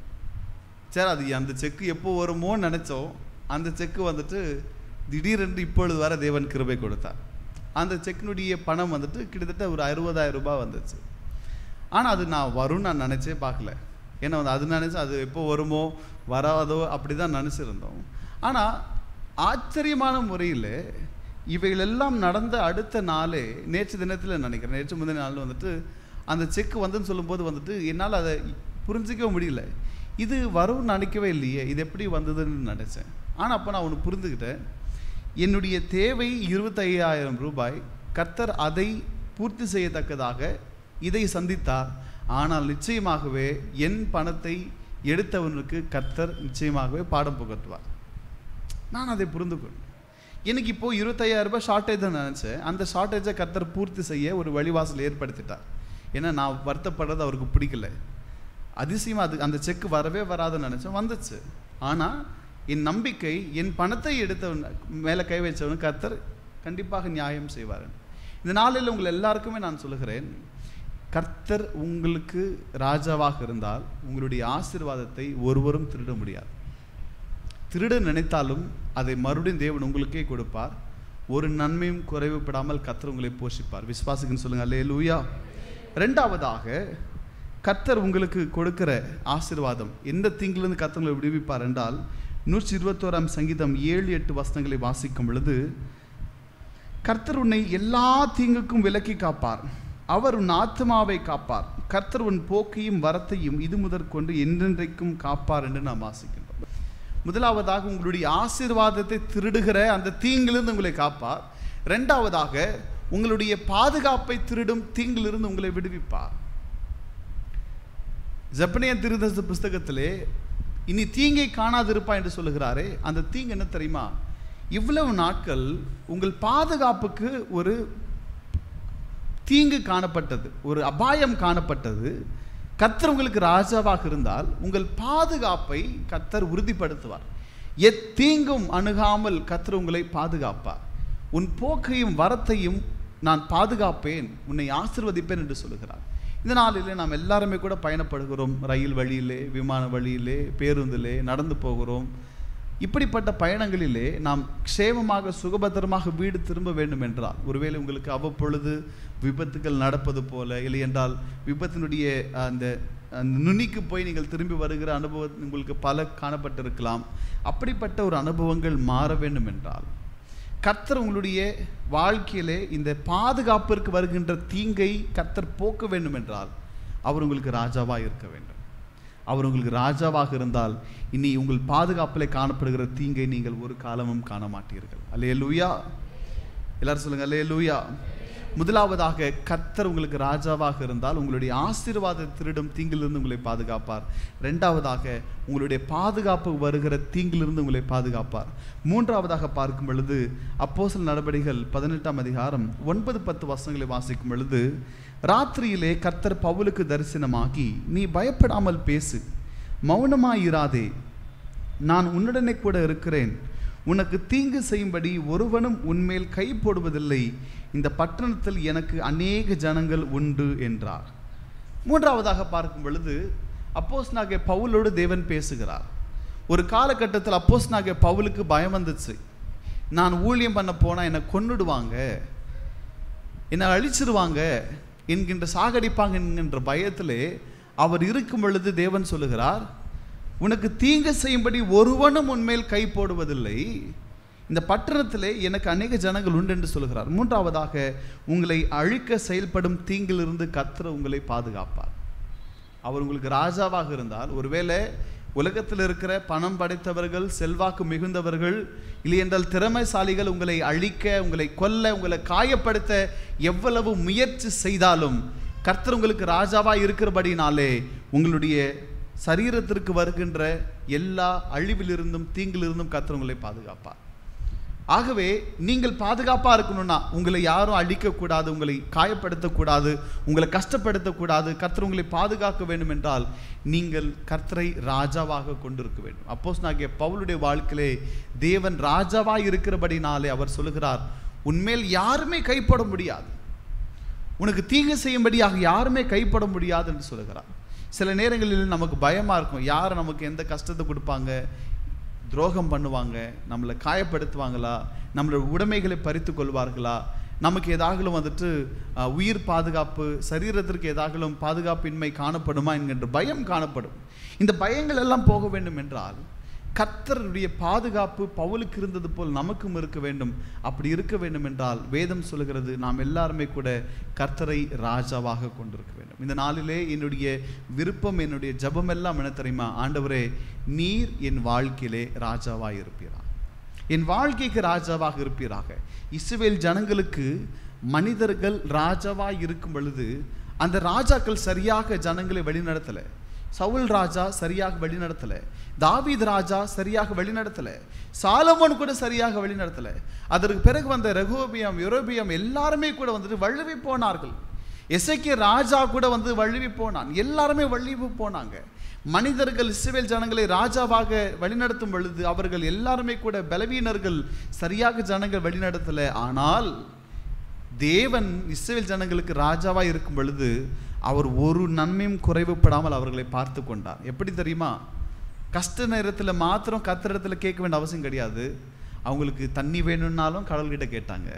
சரி அது அந்த செக்கு எப்போ வருமோன்னு நினச்சோம் அந்த செக்கு வந்துட்டு திடீரென்று இப்பொழுது வர தேவன் கிருபை கொடுத்தார் அந்த செக்கினுடைய பணம் வந்துட்டு கிட்டத்தட்ட ஒரு அறுபதாயிரம் ரூபாய் வந்துச்சு ஆனால் அது நான் வரும்னு நான் நினச்சே பார்க்கல ஏன்னா வந்து அது நினச்சி அது எப்போ வருமோ வராதோ அப்படி தான் நினச்சிருந்தோம் ஆனால் ஆச்சரியமான முறையில் இவைகள் எல்லாம் நடந்த அடுத்த நாளே நேற்று தினத்தில் நினைக்கிறேன் நேற்று முந்தின நாள் வந்துட்டு அந்த செக் வந்துன்னு சொல்லும்போது வந்துட்டு என்னால் அதை புரிஞ்சிக்கவே முடியல இது வரும்னு நினைக்கவே இல்லையே இது எப்படி வந்ததுன்னு நினச்சேன் ஆனால் அப்போ நான் ஒன்று புரிந்துக்கிட்டேன் என்னுடைய தேவை இருபத்தையாயிரம் ரூபாய் கர்த்தர் அதை பூர்த்தி செய்யத்தக்கதாக இதை சந்தித்தார் ஆனால் நிச்சயமாகவே என் பணத்தை எடுத்தவனுக்கு கர்த்தர் நிச்சயமாகவே பாடம் புகட்டுவார் நான் அதை புரிந்து கொண்டேன் எனக்கு இப்போ இருபத்தையாயிரம் ரூபாய் ஷார்ட்டேஜ் தான் நினச்சேன் அந்த ஷார்ட்டேஜை கர்த்தர் பூர்த்தி செய்ய ஒரு வழிவாசல் ஏற்படுத்திட்டார் ஏன்னா நான் வருத்தப்படுறது அவருக்கு பிடிக்கல அதிசயமா அது அந்த செக் வரவே வராதுன்னு நினச்சேன் வந்துச்சு ஆனால் என் நம்பிக்கை என் பணத்தை எடுத்தவன் மேலே கை வச்சவன் கர்த்தர் கண்டிப்பாக நியாயம் செய்வார் இந்த நாளில் உங்கள் எல்லாருக்குமே நான் சொல்லுகிறேன் கர்த்தர் உங்களுக்கு ராஜாவாக இருந்தால் உங்களுடைய ஆசீர்வாதத்தை ஒருவரும் திருட முடியாது திருட நினைத்தாலும் அதை மறுபடியும் தேவன் உங்களுக்கே கொடுப்பார் ஒரு நன்மையும் குறைவுபடாமல் கர்த்தர் உங்களை போஷிப்பார் விசுவாசிக்குன்னு சொல்லுங்க அல்லே லூயா ரெண்டாவதாக கர்த்தர் உங்களுக்கு கொடுக்கிற ஆசீர்வாதம் எந்த தீங்கிலிருந்து கர்த்தர் உங்களை விடுவிப்பார் என்றால் நூற்றி இருபத்தோராம் சங்கீதம் ஏழு எட்டு வசனங்களை வாசிக்கும் பொழுது கர்த்தர் உன்னை எல்லா தீங்குக்கும் விலக்கி காப்பார் அவர் உன் ஆத்மாவை காப்பார் கர்த்தர் உன் போக்கையும் வரத்தையும் இது முதற்கொண்டு என்றென்றைக்கும் காப்பார் என்று நாம் வாசிக்கின்றோம் முதலாவதாக உங்களுடைய ஆசீர்வாதத்தை திருடுகிற அந்த தீங்கிலிருந்து உங்களை காப்பார் ரெண்டாவதாக உங்களுடைய பாதுகாப்பை திருடும் தீங்கிலிருந்து உங்களை விடுவிப்பார் ஜப்பனிய திருதச புஸ்தகத்திலே இனி தீங்கை காணாதிருப்பா என்று சொல்லுகிறாரே அந்த தீங்கு என்ன தெரியுமா இவ்வளவு நாட்கள் உங்கள் பாதுகாப்புக்கு ஒரு தீங்கு காணப்பட்டது ஒரு அபாயம் காணப்பட்டது கர்த்தர் உங்களுக்கு ராஜாவாக இருந்தால் உங்கள் பாதுகாப்பை கர்த்தர் உறுதிப்படுத்துவார் எத்தீங்கும் அணுகாமல் கர்த்தர் உங்களை பாதுகாப்பார் உன் போக்கையும் வரத்தையும் நான் பாதுகாப்பேன் உன்னை ஆசிர்வதிப்பேன் என்று சொல்லுகிறார் இந்த நாளிலே நாம் எல்லாருமே கூட பயணப்படுகிறோம் ரயில் வழியிலே விமான வழியிலே பேருந்திலே நடந்து போகிறோம் இப்படிப்பட்ட பயணங்களிலே நாம் க்ஷேமமாக சுகபத்திரமாக வீடு திரும்ப வேண்டும் என்றால் ஒருவேளை உங்களுக்கு அவ்வப்பொழுது விபத்துகள் நடப்பது போல இல்லை என்றால் விபத்தினுடைய அந்த அந்த நுனிக்கு போய் நீங்கள் திரும்பி வருகிற அனுபவம் உங்களுக்கு பல காணப்பட்டிருக்கலாம் அப்படிப்பட்ட ஒரு அனுபவங்கள் மாற வேண்டும் என்றால் கர்த்தர் உங்களுடைய வாழ்க்கையிலே இந்த பாதுகாப்பிற்கு வருகின்ற தீங்கை கர்த்தர் போக்க வேண்டும் என்றால் அவர் உங்களுக்கு ராஜாவாக இருக்க வேண்டும் அவர் உங்களுக்கு ராஜாவாக இருந்தால் இனி உங்கள் பாதுகாப்பில் காணப்படுகிற தீங்கை நீங்கள் ஒரு காலமும் காண மாட்டீர்கள் அல்லே லூயா எல்லாரும் சொல்லுங்க அல்லே லூயா முதலாவதாக கர்த்தர் உங்களுக்கு ராஜாவாக இருந்தால் உங்களுடைய ஆசீர்வாத திருடும் தீங்கிலிருந்து உங்களை பாதுகாப்பார் ரெண்டாவதாக உங்களுடைய பாதுகாப்பு வருகிற தீங்கிலிருந்து உங்களை பாதுகாப்பார் மூன்றாவதாக பார்க்கும் பொழுது அப்போசல் நடவடிக்கைகள் பதினெட்டாம் அதிகாரம் ஒன்பது பத்து வசனங்களை வாசிக்கும் பொழுது ராத்திரியிலே கர்த்தர் பவுலுக்கு தரிசனமாகி நீ பயப்படாமல் பேசு மௌனமாயிராதே நான் உன்னுடனே கூட இருக்கிறேன் உனக்கு தீங்கு செய்யும்படி ஒருவனும் உன்மேல் கை போடுவதில்லை இந்த பட்டணத்தில் எனக்கு அநேக ஜனங்கள் உண்டு என்றார் மூன்றாவதாக பார்க்கும் பொழுது அப்போஸ் நாகிய பவுலோடு தேவன் பேசுகிறார் ஒரு காலகட்டத்தில் அப்போஸ் நாகிய பவுலுக்கு பயம் வந்துச்சு நான் ஊழியம் பண்ண போனால் என்னை கொன்னுடுவாங்க என்னை அழிச்சிருவாங்க என்கின்ற சாகடிப்பாங்க என்கின்ற பயத்திலே அவர் இருக்கும் பொழுது தேவன் சொல்லுகிறார் உனக்கு தீங்கு செய்யும்படி ஒருவனும் உன்மேல் கை போடுவதில்லை இந்த பட்டணத்திலே எனக்கு அநேக ஜனங்கள் உண்டு என்று சொல்கிறார் மூன்றாவதாக உங்களை அழிக்க செயல்படும் தீங்கிலிருந்து கர்த்தர் உங்களை பாதுகாப்பார் அவர் உங்களுக்கு ராஜாவாக இருந்தால் ஒருவேளை உலகத்தில் இருக்கிற பணம் படைத்தவர்கள் செல்வாக்கு மிகுந்தவர்கள் இல்லையென்றால் திறமைசாலிகள் உங்களை அழிக்க உங்களை கொல்ல உங்களை காயப்படுத்த எவ்வளவு முயற்சி செய்தாலும் கர்த்தர் உங்களுக்கு ராஜாவாக இருக்கிறபடினாலே உங்களுடைய சரீரத்திற்கு வருகின்ற எல்லா அழிவிலிருந்தும் தீங்கிலிருந்தும் கர்த்தர் உங்களை பாதுகாப்பார் ஆகவே நீங்கள் பாதுகாப்பாக இருக்கணும்னா உங்களை யாரும் அழிக்கக்கூடாது உங்களை காயப்படுத்தக்கூடாது உங்களை கஷ்டப்படுத்தக்கூடாது கர்த்தர் உங்களை பாதுகாக்க வேண்டும் என்றால் நீங்கள் கர்த்தரை ராஜாவாக கொண்டிருக்க வேண்டும் அப்போஸ் நாகிய பவுலுடைய வாழ்க்கையிலே தேவன் ராஜாவாக இருக்கிறபடினாலே அவர் சொல்லுகிறார் உன்மேல் யாருமே கைப்பட முடியாது உனக்கு தீங்கு செய்யும்படியாக யாருமே கைப்பட முடியாது என்று சொல்லுகிறார் சில நேரங்களில் நமக்கு பயமாக இருக்கும் யார் நமக்கு எந்த கஷ்டத்தை கொடுப்பாங்க துரோகம் பண்ணுவாங்க நம்மளை காயப்படுத்துவாங்களா நம்மளோட உடைமைகளை பறித்து கொள்வார்களா நமக்கு ஏதாகலும் வந்துட்டு அஹ், உயிர் பாதுகாப்பு சரீரத்திற்கு ஏதாகலும் பாதுகாப்பின்மை காணப்படுமா என்கின்ற பயம் காணப்படும் இந்த பயங்கள் எல்லாம் போக வேண்டும் என்றால் கர்த்தருடைய பாதுகாப்பு பவுலுக்கு இருந்தது போல் நமக்கும் இருக்க வேண்டும் அப்படி இருக்க வேண்டும் என்றால் வேதம் சொல்லுகிறது நாம் எல்லாருமே கூட கர்த்தரை ராஜாவாக கொண்டிருக்க வேண்டும் இந்த நாளிலே என்னுடைய விருப்பம் என்னுடைய ஜெபம் எல்லாம் என்ன தெரியுமா ஆண்டவரே நீர் என் வாழ்க்கையிலே ராஜாவாக இருப்பீரா என் வாழ்க்கைக்கு ராஜாவாக இருப்பீராக இஸ்ரவேல் ஜனங்களுக்கு மனிதர்கள் ராஜாவாக இருக்கும் பொழுது அந்த ராஜாக்கள் சரியாக ஜனங்களை வழிநடத்தலை சவுல் ராஜா சரியாக வழிநடத்தல தாவீது ராஜா சரியாக வழிநடத்தல சாலமோன் கூட சரியாக வழிநடத்தல அதற்கு பிறகு வந்த ரகுபியம் யுரோபியம் எல்லாருமே கூட வந்துட்டு வழுவி போனார்கள் எசைக்கிய ராஜா கூட வந்து வழுவி போனான் எல்லாருமே வழுவி போனாங்க மனிதர்கள் இஸ்ரவேல் ஜனங்களை ராஜாவாக வழிநடத்தும் பொழுது அவர்கள் எல்லாருமே கூட பலவீனர்கள் சரியாக ஜனங்கள் வழிநடத்தல ஆனால் தேவன் இஸ்ரவேல் ஜனங்களுக்கு ராஜாவாக இருக்கும் பொழுது அவர் ஒரு நன்மையும் குறைவுபடாமல் அவர்களை பார்த்து கொண்டார் எப்படி தெரியுமா கஷ்ட நேரத்தில் மாத்திரம் கத்திரத்துல கேட்க வேண்டிய அவசியம் கிடையாது அவங்களுக்கு தண்ணி வேணும்னாலும் கடல்கிட்ட கேட்டாங்க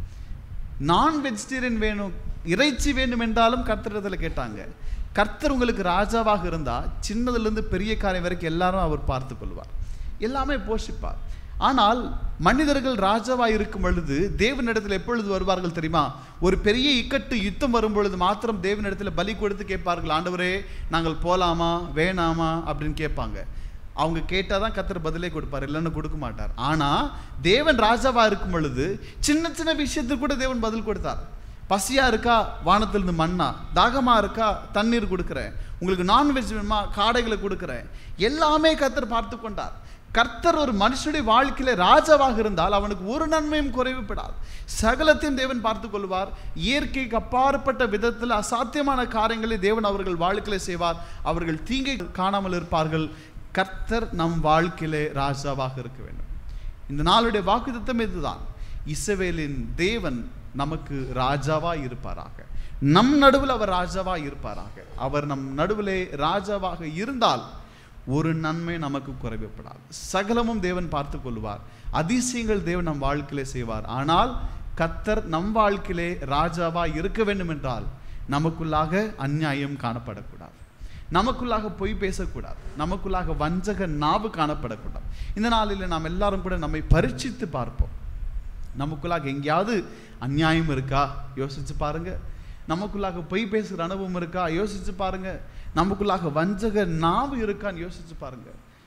நான் வெஜிடேரியன் வேணும் இறைச்சி வேண்டும் என்றாலும் கர்த்தரிடத்தில் கேட்டாங்க கர்த்தர் உங்களுக்கு ராஜாவாக இருந்தால் சின்னதுலேருந்து பெரிய காரியம் வரைக்கும் எல்லாரும் அவர் பார்த்து கொள்வார் எல்லாமே போஷிப்பார் ஆனால் மனிதர்கள் ராஜாவாக இருக்கும் பொழுது தேவனிடத்தில் எப்பொழுது வருவார்கள் தெரியுமா ஒரு பெரிய இக்கட்டு யுத்தம் வரும் பொழுது மாத்திரம் தேவனிடத்தில் பலி கொடுத்து கேட்பார்கள் ஆண்டவரே நாங்கள் போலாமா வேணாமா அப்படின்னு கேட்பாங்க அவங்க கேட்டால் தான் கத்தர் பதிலே கொடுப்பார் இல்லைன்னு கொடுக்க மாட்டார் ஆனால் தேவன் ராஜாவாக இருக்கும் பொழுது சின்ன சின்ன விஷயத்துக்கு கூட தேவன் பதில் கொடுத்தார் பசியா இருக்கா வானத்திலிருந்து மண்ணா தாகமா இருக்கா தண்ணீர் கொடுக்குறேன் உங்களுக்கு நான்வெஜ் வேணுமா காடைகளை கொடுக்குறேன் எல்லாமே கத்தர் பார்த்து கொண்டார் கர்த்தர் ஒரு மனுஷனுடைய வாழ்க்கையில ராஜாவாக இருந்தால் அவனுக்கு ஒரு நன்மையும் குறைவுபடாது சகலத்தையும் தேவன் பார்த்து கொள்வார் இயற்கைக்கு அப்பாற்பட்ட விதத்தில் அசாத்தியமான காரியங்களை தேவன் அவர்கள் வாழ்க்கையில செய்வார் அவர்கள் தீங்கை காணாமல் இருப்பார்கள் கர்த்தர் நம் வாழ்க்கையிலே ராஜாவாக இருக்க வேண்டும் இந்த நாளுடைய வாக்குத்தத்தம் இதுதான் இஸ்ரவேலின் தேவன் நமக்கு ராஜாவா இருப்பாராக நம் நடுவில் அவர் ராஜாவா இருப்பாராக அவர் நம் நடுவிலே ராஜாவாக இருந்தால் ஒரு நன்மை நமக்கு குறைவுப்படாது சகலமும் தேவன் பார்த்து கொள்வார் அதிசயங்கள் தேவன் நம் வாழ்க்கையிலே செய்வார் ஆனால் கத்தர் நம் வாழ்க்கையிலே ராஜாவா இருக்க வேண்டும் என்றால் நமக்குள்ளாக அநியாயம் காணப்படக்கூடாது நமக்குள்ளாக பொய் பேசக்கூடாது நமக்குள்ளாக வஞ்சக நாவு காணப்படக்கூடாது இந்த நாளில் நாம் எல்லாரும் கூட நம்மை பரீட்சித்து பார்ப்போம் நமக்குள்ளாக எங்கேயாவது அநியாயம் இருக்கா யோசிச்சு பாருங்க நமக்குள்ளாக பொய் பேசுகிற அனுபவம் இருக்கா யோசிச்சு பாருங்க நமக்குள்ளாக வஞ்சக நாவு இருக்கான்னு யோசிச்சு பாருங்க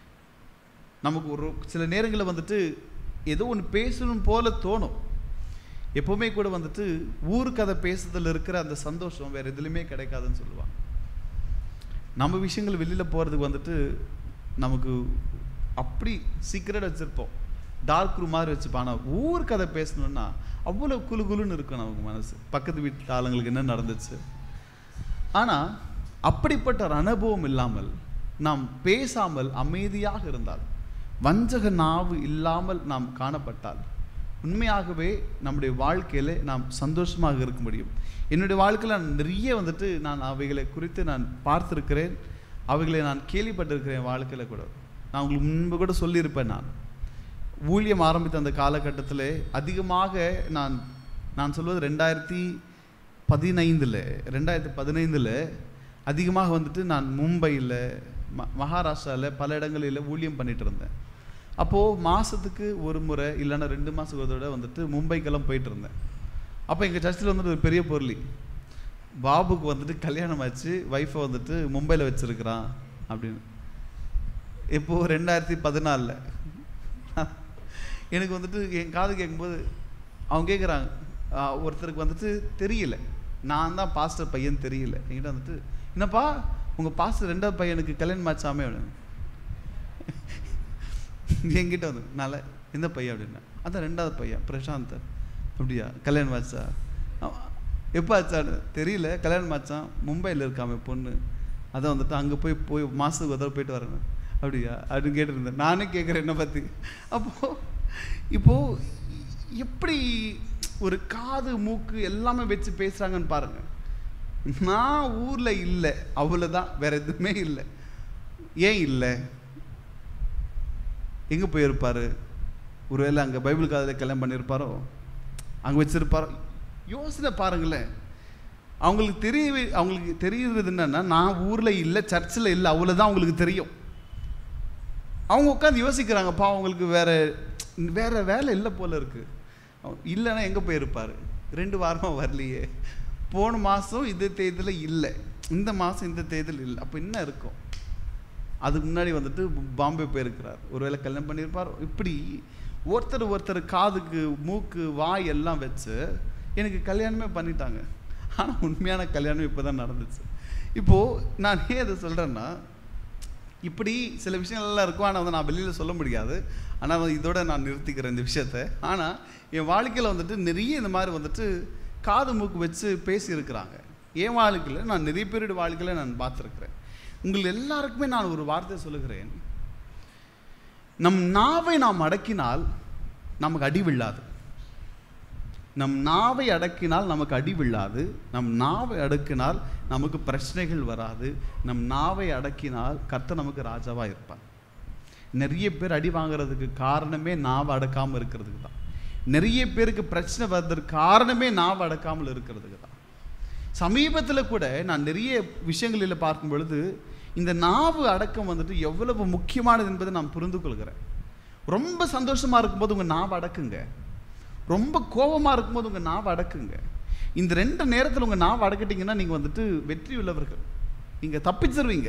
நமக்கு ஒரு சில நேரங்களில் வந்துட்டு ஏதோ ஒன்று பேசணும் போல தோணும் எப்பவுமே கூட வந்துட்டு ஊர் கதை பேசுறதுல இருக்கிற அந்த சந்தோஷம் வேற எதுலையுமே கிடைக்காதுன்னு சொல்லுவாங்க நம்ம விஷயங்கள் வெளியில் போகிறதுக்கு வந்துட்டு நமக்கு அப்படி சீக்கிரட் வச்சுருப்போம் டார்க் ரூம் மாதிரி வச்சுப்போம் ஆனால் ஊர் கதை பேசணுன்னா அவ்வளோ குளு குளுன்னு இருக்கும் நமக்கு மனசு பக்கத்து வீட்டு ஆளுங்களுக்கு என்ன நடந்துச்சு ஆனால் அப்படிப்பட்ட ஒரு அனுபவம் இல்லாமல் நாம் பேசாமல் அமைதியாக இருந்தால் வஞ்சக நாவு இல்லாமல் நாம் காணப்பட்டால் உண்மையாகவே நம்முடைய வாழ்க்கையில நாம் சந்தோஷமாக இருக்க முடியும் என்னுடைய வாழ்க்கையில் நான் நிறைய வந்துட்டு நான் அவைகளை குறித்து நான் பார்த்திருக்கிறேன் அவைகளை நான் கேள்விப்பட்டிருக்கிறேன் வாழ்க்கையில் கூட நான் உங்களுக்கு முன்பு கூட சொல்லியிருப்பேன் நான் ஊழியம் ஆரம்பித்த அந்த காலகட்டத்தில் அதிகமாக நான் நான் சொல்வது ரெண்டாயிரத்தி பதினைந்தில் ரெண்டாயிரத்தி பதினைந்தில் அதிகமாக வந்துட்டு நான் மும்பையில் ம மகாராஷ்டிராவில் பல இடங்களில் ஊழியம் பண்ணிட்டு இருந்தேன் அப்போது மாதத்துக்கு ஒரு முறை இல்லைன்னா ரெண்டு மாதத்துக்கு ஒரு தடவை வந்துட்டு மும்பைக்கெல்லாம் போயிட்டு இருந்தேன் அப்போ எங்கள் சர்ச்சில் வந்துட்டு ஒரு பெரிய பொருளி பாபுக்கு வந்துட்டு கல்யாணம் ஆச்சு ஒய்ஃபை வந்துட்டு மும்பையில் வச்சுருக்கிறான் அப்படின்னு இப்போது ரெண்டாயிரத்தி பதினாலில் எனக்கு வந்துட்டு என் காது கேட்கும்போது அவங்க கேட்குறாங்க ஒருத்தருக்கு வந்துட்டு தெரியல நான் தான் பாஸ்டர் பையன் தெரியல என்கிட்ட வந்துட்டு என்னப்பா உங்கள் பாஸ்டர் ரெண்டாவது பையனுக்கு கல்யாணம் ஆச்சாமே அப்படின்னு என்கிட்ட வந்து நல்ல எந்த பையன் அப்படின்னா அதான் ரெண்டாவது பையன் பிரசாந்த் அப்படியா கல்யாணம் ஆச்சா எப்போ ஆச்சான்னு தெரியல கல்யாணம் ஆச்சான் மும்பையில் இருக்காம பொண்ணு அதான் வந்துட்டு அங்கே போய் போய் மாதத்துக்கு ஒரு தடவை போயிட்டு வரேன் அப்படியா அப்படின்னு கேட்டிருந்தேன் நானே கேட்குறேன் என்னை பற்றி அப்போது இப்போது எப்படி ஒரு காது மூக்கு எல்லாமே வச்சு பேசுகிறாங்கன்னு பாருங்கள் நான் ஊரில் இல்லை அவ்வளோதான் வேற எதுவுமே இல்லை ஏன் இல்லை எங்கே போயிருப்பாரு ஒருவேளை அங்கே பைபிள் காதில் கல்யாணம் பண்ணியிருப்பாரோ அங்கே வச்சிருப்பாரோ யோசனை பாருங்களேன் அவங்களுக்கு தெரிய அவங்களுக்கு தெரியுறது என்னன்னா நான் ஊரில் இல்லை சர்ச்சில் இல்லை அவ்வளோதான் அவங்களுக்கு தெரியும் அவங்க உட்காந்து யோசிக்கிறாங்கப்பா அவங்களுக்கு வேற வேற வேலை இல்லை போல இருக்கு இல்லைன்னா எங்கே போயிருப்பார் ரெண்டு வாரமாக வரலையே போன மாதம் இந்த தேதியில் இல்லை இந்த மாதம் இந்த தேதியில் இல்லை அப்போ என்ன இருக்கும் அதுக்கு முன்னாடி வந்துட்டு பாம்பே போயிருக்கிறார் ஒருவேளை கல்யாணம் பண்ணியிருப்பார் இப்படி ஒருத்தர் ஒருத்தர் காதுக்கு மூக்கு வாய் எல்லாம் வச்சு எனக்கு கல்யாணமே பண்ணிட்டாங்க ஆனால் உண்மையான கல்யாணம் இப்போ தான் நடந்துச்சு இப்போது நான் ஏன் இதை சொல்கிறேன்னா இப்படி சில விஷயங்கள்லாம் இருக்கும் ஆனால் வந்து நான் வெளியில் சொல்ல முடியாது ஆனால் வந்து இதோட நான் நிறுத்திக்கிறேன் இந்த விஷயத்த ஆனால் என் வாழ்க்கையில் வந்துட்டு நிறைய இந்த மாதிரி வந்துட்டு காது மூக்கு வச்சு பேசியிருக்கிறாங்க என் வாழ்க்கையில் நான் நிறைய பேருடைய வாழ்க்கையில் நான் பார்த்துருக்குறேன் உங்கள் எல்லாருக்குமே நான் ஒரு வார்த்தை சொல்லுகிறேன் நம் நாவை நாம் அடக்கினால் நமக்கு அடி விழாது நம் நாவை அடக்கினால் நமக்கு அடி விழாது நம் நாவை அடக்கினால் நமக்கு பிரச்சனைகள் வராது நம் நாவை அடக்கினால் கர்த்தர் நமக்கு ராஜாவாக இருப்பார் நிறைய பேர் அடி வாங்குறதுக்கு காரணமே நாவை அடக்காமல் இருக்கிறதுக்கு தான் நிறைய பேருக்கு பிரச்சனை வர்றதுக்கு காரணமே நாவை அடக்காமல் இருக்கிறதுக்கு தான் சமீபத்தில் கூட நான் நிறைய விஷயங்களில் பார்க்கும் பொழுது இந்த நாவு அடக்கம் வந்துட்டு எவ்வளவு முக்கியமானது என்பதை நான் புரிந்து கொள்கிறேன் ரொம்ப சந்தோஷமா இருக்கும்போது உங்கள் நாவை அடக்குங்க ரொம்ப கோபமாக இருக்கும்போது உங்கள் நாவை அடக்குங்க இந்த ரெண்டு நேரத்தில் உங்கள் நாவை அடக்கிட்டீங்கன்னா நீங்கள் வந்துட்டு வெற்றி உள்ளவர்கள் நீங்கள் தப்பிச்சிருவீங்க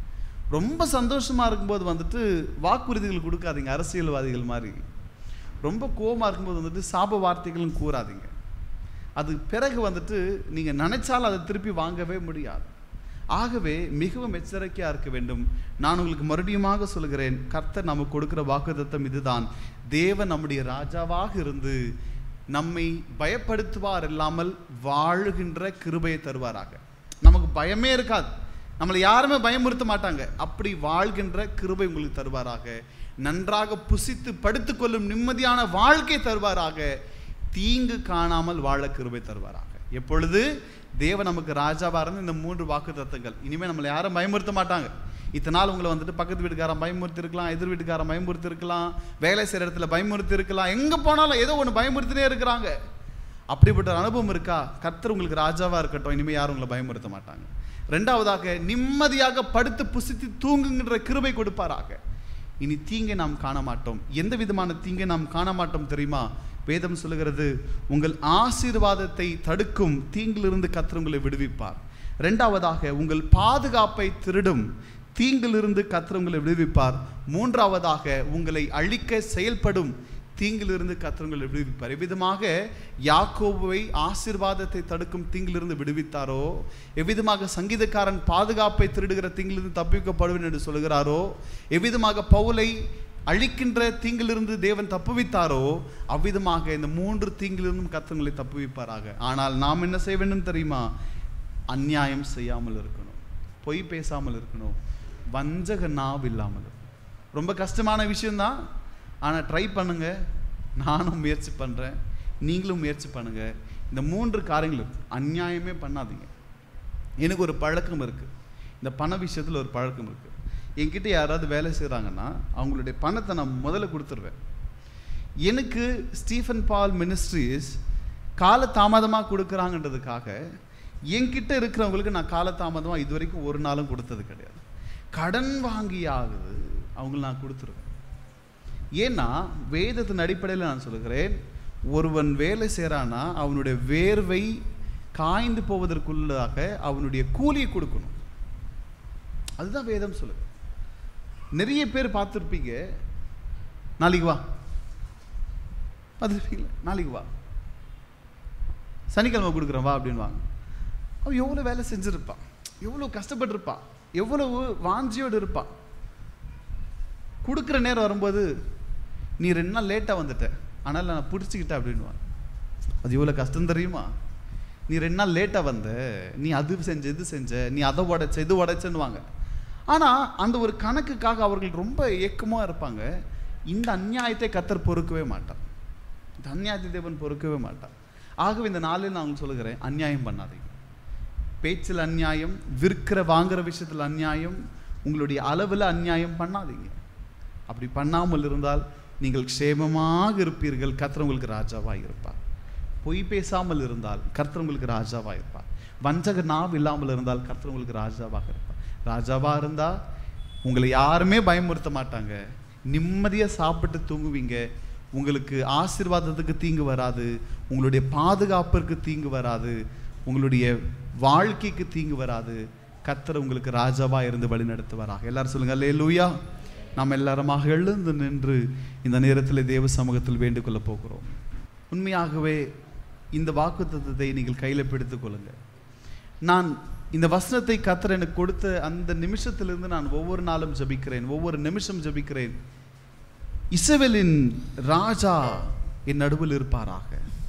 ரொம்ப சந்தோஷமாக இருக்கும்போது வந்துட்டு வாக்குறுதிகள் கொடுக்காதீங்க அரசியல்வாதிகள் மாதிரி ரொம்ப கோபமாக இருக்கும்போது வந்துட்டு சாப வார்த்தைகளும் கூறாதீங்க அது பிறகு வந்துட்டு நீங்கள் நினைச்சாலும் அதை திருப்பி வாங்கவே முடியாது ஆகவே மிகவும் எச்சரிக்கையாக இருக்க வேண்டும் நான் உங்களுக்கு மறுபடியுமாக சொல்கிறேன் கர்த்தர் நமக்கு கொடுக்கிற வாக்குத்தத்தம் இதுதான் தேவன் நம்முடைய ராஜாவாக இருந்து நம்மை பயப்படுத்துவார் இல்லாமல் வாழுகின்ற கிருபையை தருவாராக நமக்கு பயமே இருக்காது நம்மளை யாருமே பயமுறுத்த மாட்டாங்க அப்படி வாழ்கின்ற கிருபை உங்களுக்கு தருவாராக நன்றாக புசித்து படுத்துக்கொள்ளும் நிம்மதியான வாழ்க்கை தருவாராக தீங்கு காணாமல் வாழ கிருபை தருவாராக எப்பொழுது தேவன் நமக்கு ராஜாவா இருந்து இந்த மூன்று வாக்கு தத்தங்கள் இனிமேல் நம்மளை யாரும் பயமுறுத்த மாட்டாங்க இத்தனை நாள் உங்களை வந்துட்டு பக்கத்து வீட்டுக்காரன் பயமுறுத்தி இருக்கலாம் எதிர் வீட்டுக்காரன் பயமுறுத்தி இருக்கலாம் வேலை செய்கிற இடத்துல பயமுறுத்தி இருக்கலாம் எங்கே போனாலும் ஏதோ ஒன்று பயமுறுத்தினே இருக்கிறாங்க அப்படிப்பட்ட ஒரு அனுபவம் இருக்கா கர்த்தர் உங்களுக்கு ராஜாவா இருக்கட்டும் இனிமேல் யாரும் உங்களை பயமுறுத்த மாட்டாங்க ரெண்டாவதாக நிம்மதியாக படுத்து புசித்து தூங்குகின்ற கிருபை கொடுப்பாராக இனி தீங்கை நாம் காண மாட்டோம் எந்த விதமான தீங்கை நாம் காண மாட்டோம் தெரியுமா வேதம் சொல்லுகிறது உங்கள் ஆசீர்வாதத்தை தடுக்கும் தீங்கிலிருந்து கர்த்தர் உங்களை விடுவிப்பார் ரெண்டாவதாக உங்கள் பாதுகாப்பை திருடும் தீங்கிலிருந்து கர்த்தர் உங்களை விடுவிப்பார் மூன்றாவதாக உங்களை அழிக்க செயல்படும் தீங்கிலிருந்து கர்த்தர் உங்களை விடுவிப்பார் எவ்விதமாக யாக்கோபுவை ஆசீர்வாதத்தை தடுக்கும் தீங்கிலிருந்து விடுவித்தாரோ எவ்விதமாக சங்கீதக்காரன் பாதுகாப்பை திருடுகிற தீங்கிலிருந்து தப்பிக்கப்படுவேன் என்று சொல்கிறாரோ எவ்விதமாக பவுலை அழிக்கின்ற தீங்கிலிருந்து தேவன் தப்புவித்தாரோ அவ்விதமாக இந்த மூன்று தீங்கிலிருந்தும் கத்தங்களை தப்புவிப்பாராக ஆனால் நாம் என்ன செய்ய வேண்டும் தெரியுமா அநியாயம் செய்யாமல் இருக்கணும் பொய் பேசாமல் இருக்கணும் வஞ்சக நாவ் இல்லாமல் இருக்கணும். ரொம்ப கஷ்டமான விஷயம்தான் ஆனால் ட்ரை பண்ணுங்க நானும் முயற்சி பண்ணுறேன் நீங்களும் முயற்சி பண்ணுங்க இந்த மூன்று காரியங்கள் இருக்கு. அநியாயமே பண்ணாதீங்க எனக்கு ஒரு பழக்கம் இருக்குது இந்த பண விஷயத்தில் ஒரு பழக்கம் இருக்குது என்கிட்ட யாராவது வேலை செய்கிறாங்கன்னா அவங்களுடைய பணத்தை நான் முதல்ல கொடுத்துருவேன் எனக்கு ஸ்டீஃபன் பால் மினிஸ்ட்ரீஸ் கால தாமதமாக கொடுக்குறாங்கன்றதுக்காக என்கிட்ட இருக்கிறவங்களுக்கு நான் கால தாமதமாக இது வரைக்கும் ஒரு நாளும் கொடுத்தது கிடையாது கடன் வாங்கியாகுது அவங்களுக்கு நான் கொடுத்துருவேன் ஏன்னா வேதத்தின் அடிப்படையில் நான் சொல்லுகிறேன் ஒருவன் வேலை செய்கிறானா அவனுடைய வேர்வை காய்ந்து போவதற்குள்ளாக அவனுடைய கூலியை கொடுக்கணும் அதுதான் வேதம் சொல்லுது நிறைய பேர் பார்த்துருப்பீங்க நாளைக்கு வா பார்த்துருப்பீங்களா நாளைக்கு வா சனிக்கிழமை கொடுக்குறேன் வா அப்படின்வாங்க அவன் எவ்வளோ வேலை செஞ்சுருப்பான் எவ்வளோ கஷ்டப்பட்டிருப்பான் எவ்வளவு வாஞ்சியோடு இருப்பான் கொடுக்குற நேரம் வரும்போது நீ ரெண்டு நாள் லேட்டாக வந்துட்ட ஆனால் நான் பிடிச்சிக்கிட்டேன் அப்படின்வான் அது எவ்வளோ கஷ்டம் தெரியுமா நீ ரெண்டு நாள் லேட்டாக வந்த நீ அது செஞ்ச இது செஞ்ச நீ அதை உடைச்ச இது உடைச்சன்னுவாங்க ஆனால் அந்த ஒரு கணக்குக்காக அவர்கள் ரொம்ப ஏக்கமாக இருப்பாங்க இந்த அநியாயத்தை கத்தர் பொறுக்கவே மாட்டான் இந்த அநியாயத்தை தேவன் பொறுக்கவே மாட்டான் ஆகவே இந்த நாளில் நான் உங்களுக்கு சொல்லுகிறேன் அநியாயம் பண்ணாதீங்க பேச்சில் அநியாயம் விற்கிற வாங்குற விஷயத்தில் அநியாயம் உங்களுடைய அளவில் அநியாயம் பண்ணாதீங்க அப்படி பண்ணாமல் இருந்தால் நீங்கள் க்ஷேமமாக இருப்பீர்கள் கர்த்தர் உங்களுக்கு ராஜாவாக இருப்பார் பொய் பேசாமல் இருந்தால் கர்த்தர் உங்களுக்கு ராஜாவாக இருப்பார் வஞ்சக நாவ் இல்லாமல் இருந்தால் கர்த்தர் உங்களுக்கு ராஜாவாக இருப்பார் ராஜாவாக இருந்தால் உங்களை யாருமே பயமுறுத்த மாட்டாங்க நிம்மதியாக சாப்பிட்டு தூங்குவீங்க உங்களுக்கு ஆசீர்வாதத்துக்கு தீங்கு வராது உங்களுடைய பாதுகாப்பிற்கு தீங்கு வராது உங்களுடைய வாழ்க்கைக்கு தீங்கு வராது கர்த்தர் உங்களுக்கு ராஜாவா இருந்து வழி நடத்துவாராக எல்லாரும் சொல்லுங்க அல்லே லூயா நாம் எல்லாருமாக எழுந்து நின்று இந்த நேரத்தில் தேவ சமூகத்தில் வேண்டிக் கொள்ளப் போகிறோம் உண்மையாகவே இந்த வாக்குத்தத்தத்தை நீங்கள் கையில் பிடித்துக் கொள்ளுங்க நான் இந்த வசனத்தை கத்தர் எனக்கு கொடுத்த அந்த நிமிஷத்திலிருந்து நான் ஒவ்வொரு நாளும் ஜபிக்கிறேன் ஒவ்வொரு நிமிஷம் ஜபிக்கிறேன் இசவேலின் ராஜா என் நடுவில் இருப்பாராக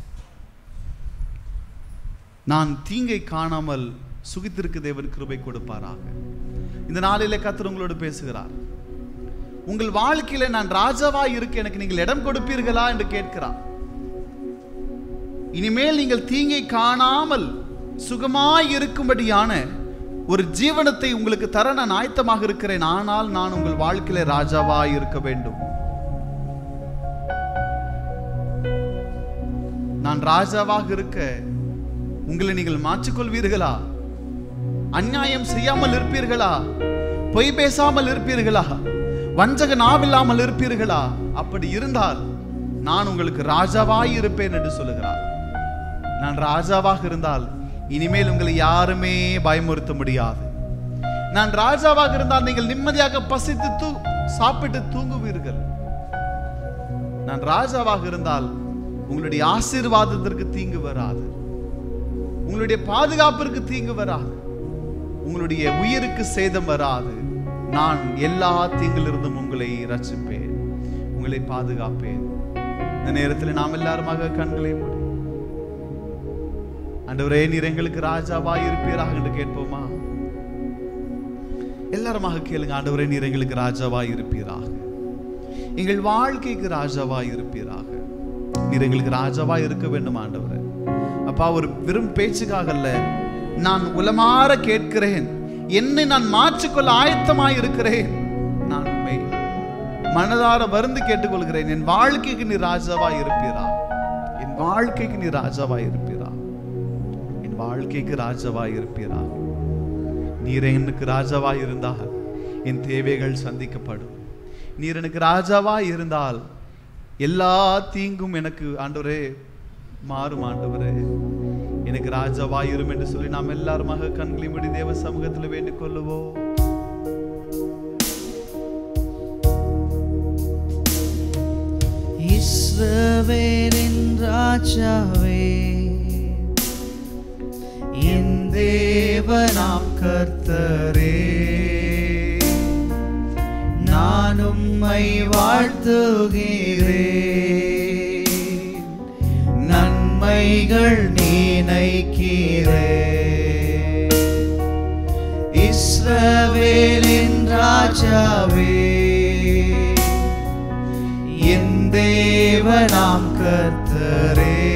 நான் தீங்கை காணாமல் சுகித்திருக்கு தேவன் கிருபை கொடுப்பாராக இந்த நாளிலே கத்தர் உங்களோடு பேசுகிறார் உங்கள் வாழ்க்கையில நான் ராஜாவா இருக்க எனக்கு நீங்கள் இடம் கொடுப்பீர்களா என்று கேட்கிறார் இனிமேல் நீங்கள் தீங்கை காணாமல் சுகமாய் இருக்கும்படியான ஒரு ஜீவனத்தை உங்களுக்கு தர நான் ஆயத்தமாக இருக்கிறேன் ஆனால் நான் உங்கள் வாழ்க்கையில ராஜாவாய் இருக்க வேண்டும் நான் ராஜாவாக இருக்க உங்களை நீங்கள் மாற்றிக்கொள்வீர்களா அநியாயம் செய்யாமல் இருப்பீர்களா பொய் பேசாமல் இருப்பீர்களா வஞ்சக நாவில்லாமல் இருப்பீர்களா அப்படி இருந்தால் நான் உங்களுக்கு ராஜாவாய் இருப்பேன் என்று சொல்லுகிறார் நான் ராஜாவாக இருந்தால் இனிமேல் உங்களை யாருமே பயமுறுத்த முடியாது நான் ராஜாவாக இருந்தால் நீங்கள் நிம்மதியாக பசித்து தூ சாப்பிட்டு தூங்குவீர்கள் நான் ராஜாவாக இருந்தால் உங்களுடைய ஆசீர்வாதத்திற்கு தீங்கு வராது உங்களுடைய பாதுகாப்பிற்கு தீங்கு வராது உங்களுடைய உயிருக்கு சேதம் வராது நான் எல்லா தீங்கிலிருந்தும் உங்களை ரட்சிப்பேன் உங்களை பாதுகாப்பேன் இந்த நேரத்தில் நாம் எல்லாருமாக கண்களை மூடி ஆண்டவரே நீர் எங்களுக்கு ராஜாவாய் இருப்பீராக என்று கேட்போமா எல்லாருமாக கேளுங்க ஆண்டவரே நீர் எங்களுக்கு ராஜாவாய் இருப்பீராக எங்கள் வாழ்க்கைக்கு ராஜாவாய் இருப்பீராக நீர் எங்களுக்கு ராஜாவாய் இருக்க வேண்டும் ஆண்டவரே அப்பா ஒரு வெறும் பேச்சுக்காக அல்ல நான் உலமாற கேட்கிறேன் என்னை நான் மாற்றிக்கொள்ள ஆயத்தமாய் இருக்கிறேன் நான் உண்மை மனதார வருந்து கேட்டுக்கொள்கிறேன் என் வாழ்க்கைக்கு நீ ராஜாவாய் இருப்பீரா என் வாழ்க்கைக்கு நீ ராஜாவாய் இருப்பீரா என் வாழ்க்கைக்கு ராஜாவாய் இருப்பீரா நீர் எனக்கு ராஜாவாய் இருந்தால் என் தேவைகள் சந்திக்கப்படும் நீர் எனக்கு ராஜாவாய் இருந்தால் எல்லா தீங்கும் எனக்கு ஆண்டவரே மாறும் ஆண்டவரே எனக்கு ராஜாவாய் இரும் என்று சொல்லி நாம் எல்லாருமாக கண்களை மூடி தேவ சமூகத்தில் வேண்டிக் கொள்ளுவோம் இஸ்ரவேலின் ராஜாவே என் தேவனாம் கர்த்தரே நான் உம்மை வாழ்த்துகிறேன் நன்மைகள் நினைக்கிறேன் இஸ்ரவேலின் ராஜாவே என் தேவனாம் கர்த்தரே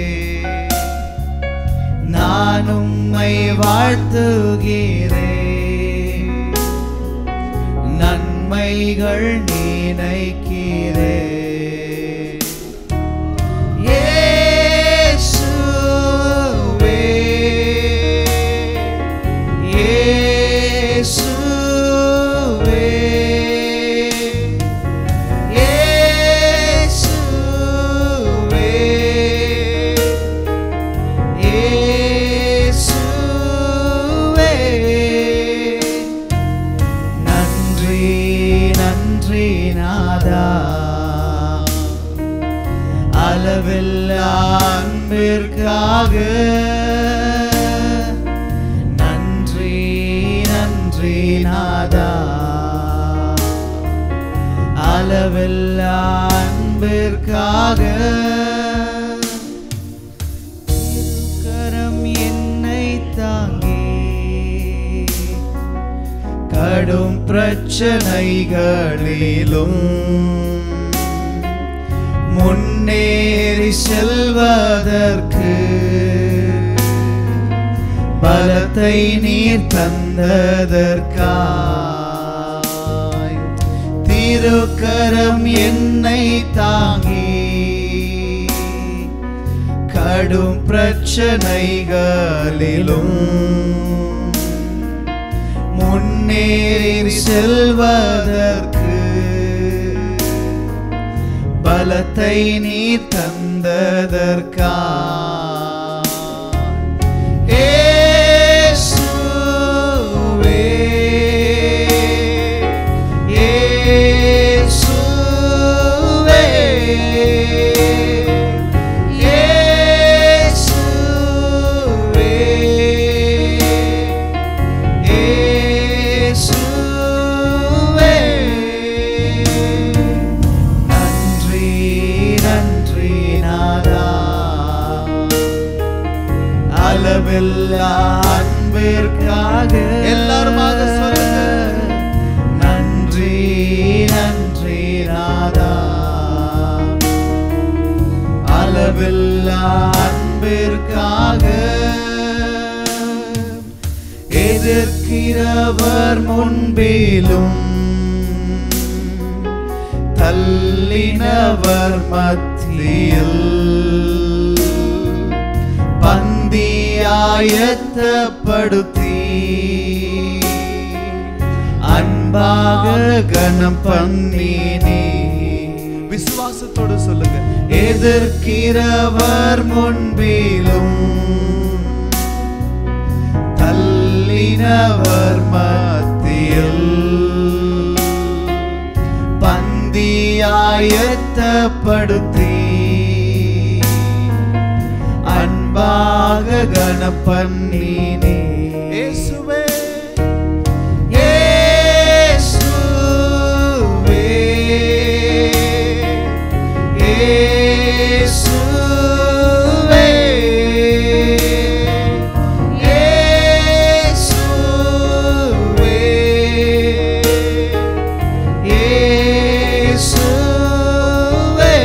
நான் உம்மை வாழ்த்துகிறேன் நன்மைகள் நினைக்கிறேன் இயேசுவே இயேசுவே இயேசுவே இயேசுவே நன்றி நன்றி நாதா அளவில்லா அன்பிற்காக நன்றி நன்றி நாதா அளவில்லா அன்பிற்காக திருக்கரம் என்னை தாங்கி கடும் பிரச்சனைகளிலும் முன்னேறி செல்வதற்கு பலத்தை நீர் தந்ததற்காய் திருக்கரம் என்னை தாங்கி கடும் பிரச்சனைகளிலும் முன்னேறி செல்வதற்கு பலத்தை நீ தந்ததற்கா இயேசுவே, இயேசுவே, இயேசுவே, இயேசுவே. நன்றி நன்றி நாதா அளவில்லா அன்பிற்காக எல்லாருமாக சொல்லுங்க. நன்றி நன்றி நாதா அளவில்லா அன்பிற்காக அன்பிற்காக எதிர்க்கிறவர் முன்பிலும் தள்ளினவர் மத்தியில் பந்தியாயத்தப்படுத்தி அன்பாக கணம் பண்ணினே விசுவாசத்தோடு சொல்லுங்க எதிர்க்கிறவர் முன்பிலும் தள்ளினவர் மத்தியில் பந்தியாயத்தப்படுத்தி அன்பாக கணப்பண்ணினே இயேசுவே இயேசுவே இயேசுவே இயேசுவே இயேசுவே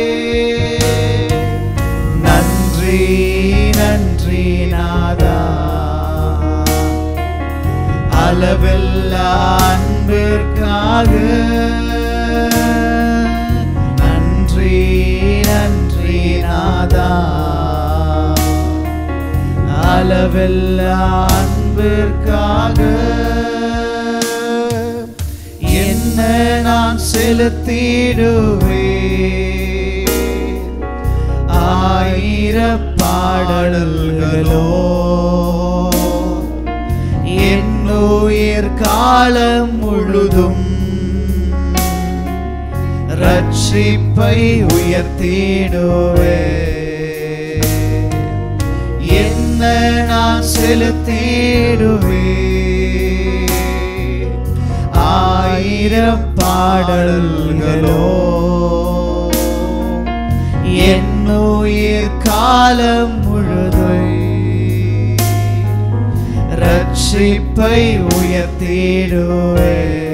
நன்றி நன்றி நாதா அளவில்லா அன்பிற்காக நன்றி நன்றி நாதா அளவில்லா அன்பிற்காக என்ன நான் செலுத்திடுவேன் ஆயிரம் பாடல்களோ என்னுயிர் காலம் முழுதும் ரட்சிப்பை உயர்த்திடுவே என்ன நான் செலுத்திடுவே ஆயிரம் பாடல்களோ என்னுயிர் காலம் முழுதை ரட்சிப்பை உயர்த்திடுவே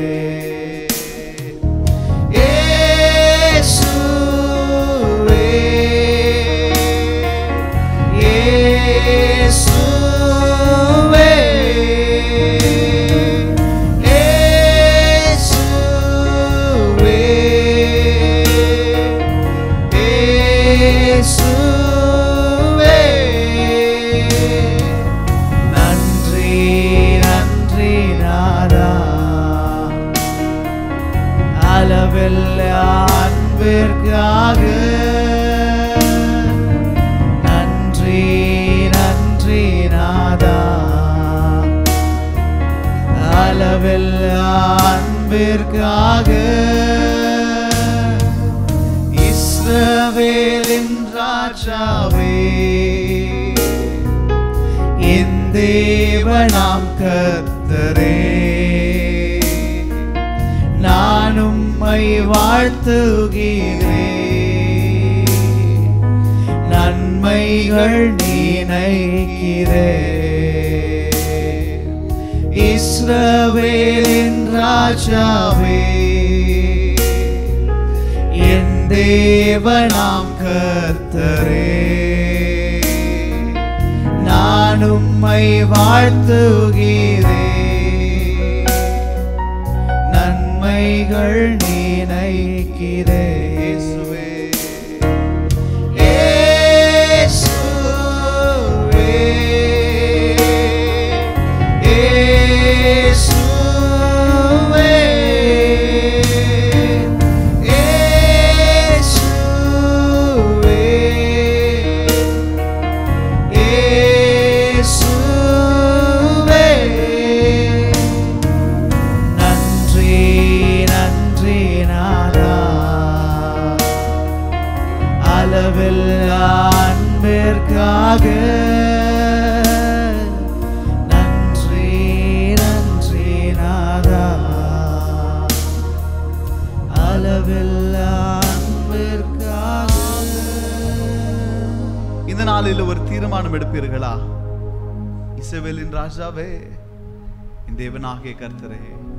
இயேசுவே இயேசுவே இயேசுவே இயேசுவே நன்றி நன்றி நாதா அளவில்லா அன்பிற்காக நன்றி நன்றி நாதா அளவில்லா அன்பிற்காக இஸ்ரவேலின் ராஜாவே என் தேவனாம் கர்த்தரே நான் உம்மை வாழ்த்துகிறேன் நன்மைகள் நினைக்கிறே இஸ்ரவேலின் ராஜாவே என் தேவனாம் கர்த்தரே நான் உம்மை வாழ்த்துகிறேன் நன்மைகள் நினைக்கிறே இயேசுவே இயேசுவே இயேசுவே இயேசுவே இயேசுவே நன்றி நன்றி நாதா அளவில்லா அன்பிற்காக நன்றி நன்றி நாதா அளவில்லா அன்பிற்காக இந்த நாளில் ஒரு தீர்மானம் எடுப்பீர்களா இசவேலின் ராஜாவே என் தேவனாகிய கர்த்தரே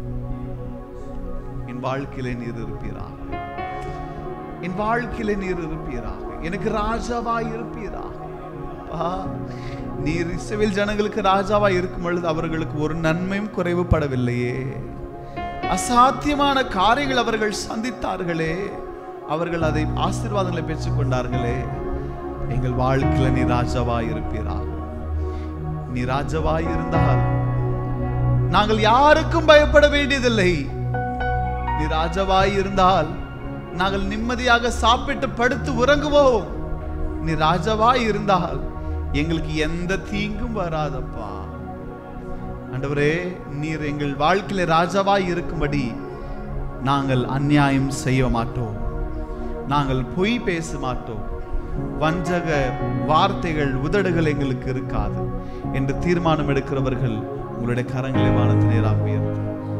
என் வாழ்க்கையிலே நீர் இருப்பீராக என் வாழ்க்கையிலே நீர் இருப்பீராக எனக்கு ராஜாவாய் இருப்பீராக அப்பா நீர் இஸ்ரவேல் ஜனங்களுக்கு ராஜாவா இருக்கும் பொழுது அவர்களுக்கு ஒரு நன்மையும் குறைவுபடவில்லையே அசாத்தியமான காரியங்கள் அவர்கள் சந்தித்தார்களே அவர்கள் அதை ஆசீர்வாதங்களை பெற்றுக்கொண்டார்களே எங்கள் வாழ்க்கையில நீ ராஜாவாய் இருப்பீரா நீ ராஜாவாய் இருந்தால் நாங்கள் யாருக்கும் பயப்பட வேண்டியதில்லை நீ ராஜாவாய் இருந்தால் நாங்கள் நிம்மதியாக சாப்பிட்டு படுத்து உறங்குவோம் நீ ராஜாவாய் இருந்தால் எங்களுக்கு எந்த தீங்கும் வராதப்பா ஆண்டவரே நீர் எங்கள் வாழ்க்கையில ராஜாவாய் இருக்கும்படி நாங்கள் அநியாயம் செய்ய மாட்டோம் நாங்கள் பொய் பேச மாட்டோம் வஞ்சக வார்த்தைகள் உதடுகள் எங்களுக்கு இருக்காது என்று தீர்மானம் எடுக்கிறவர்கள் உங்களுடைய கரங்களை வானத்து நேராக உயர்த்து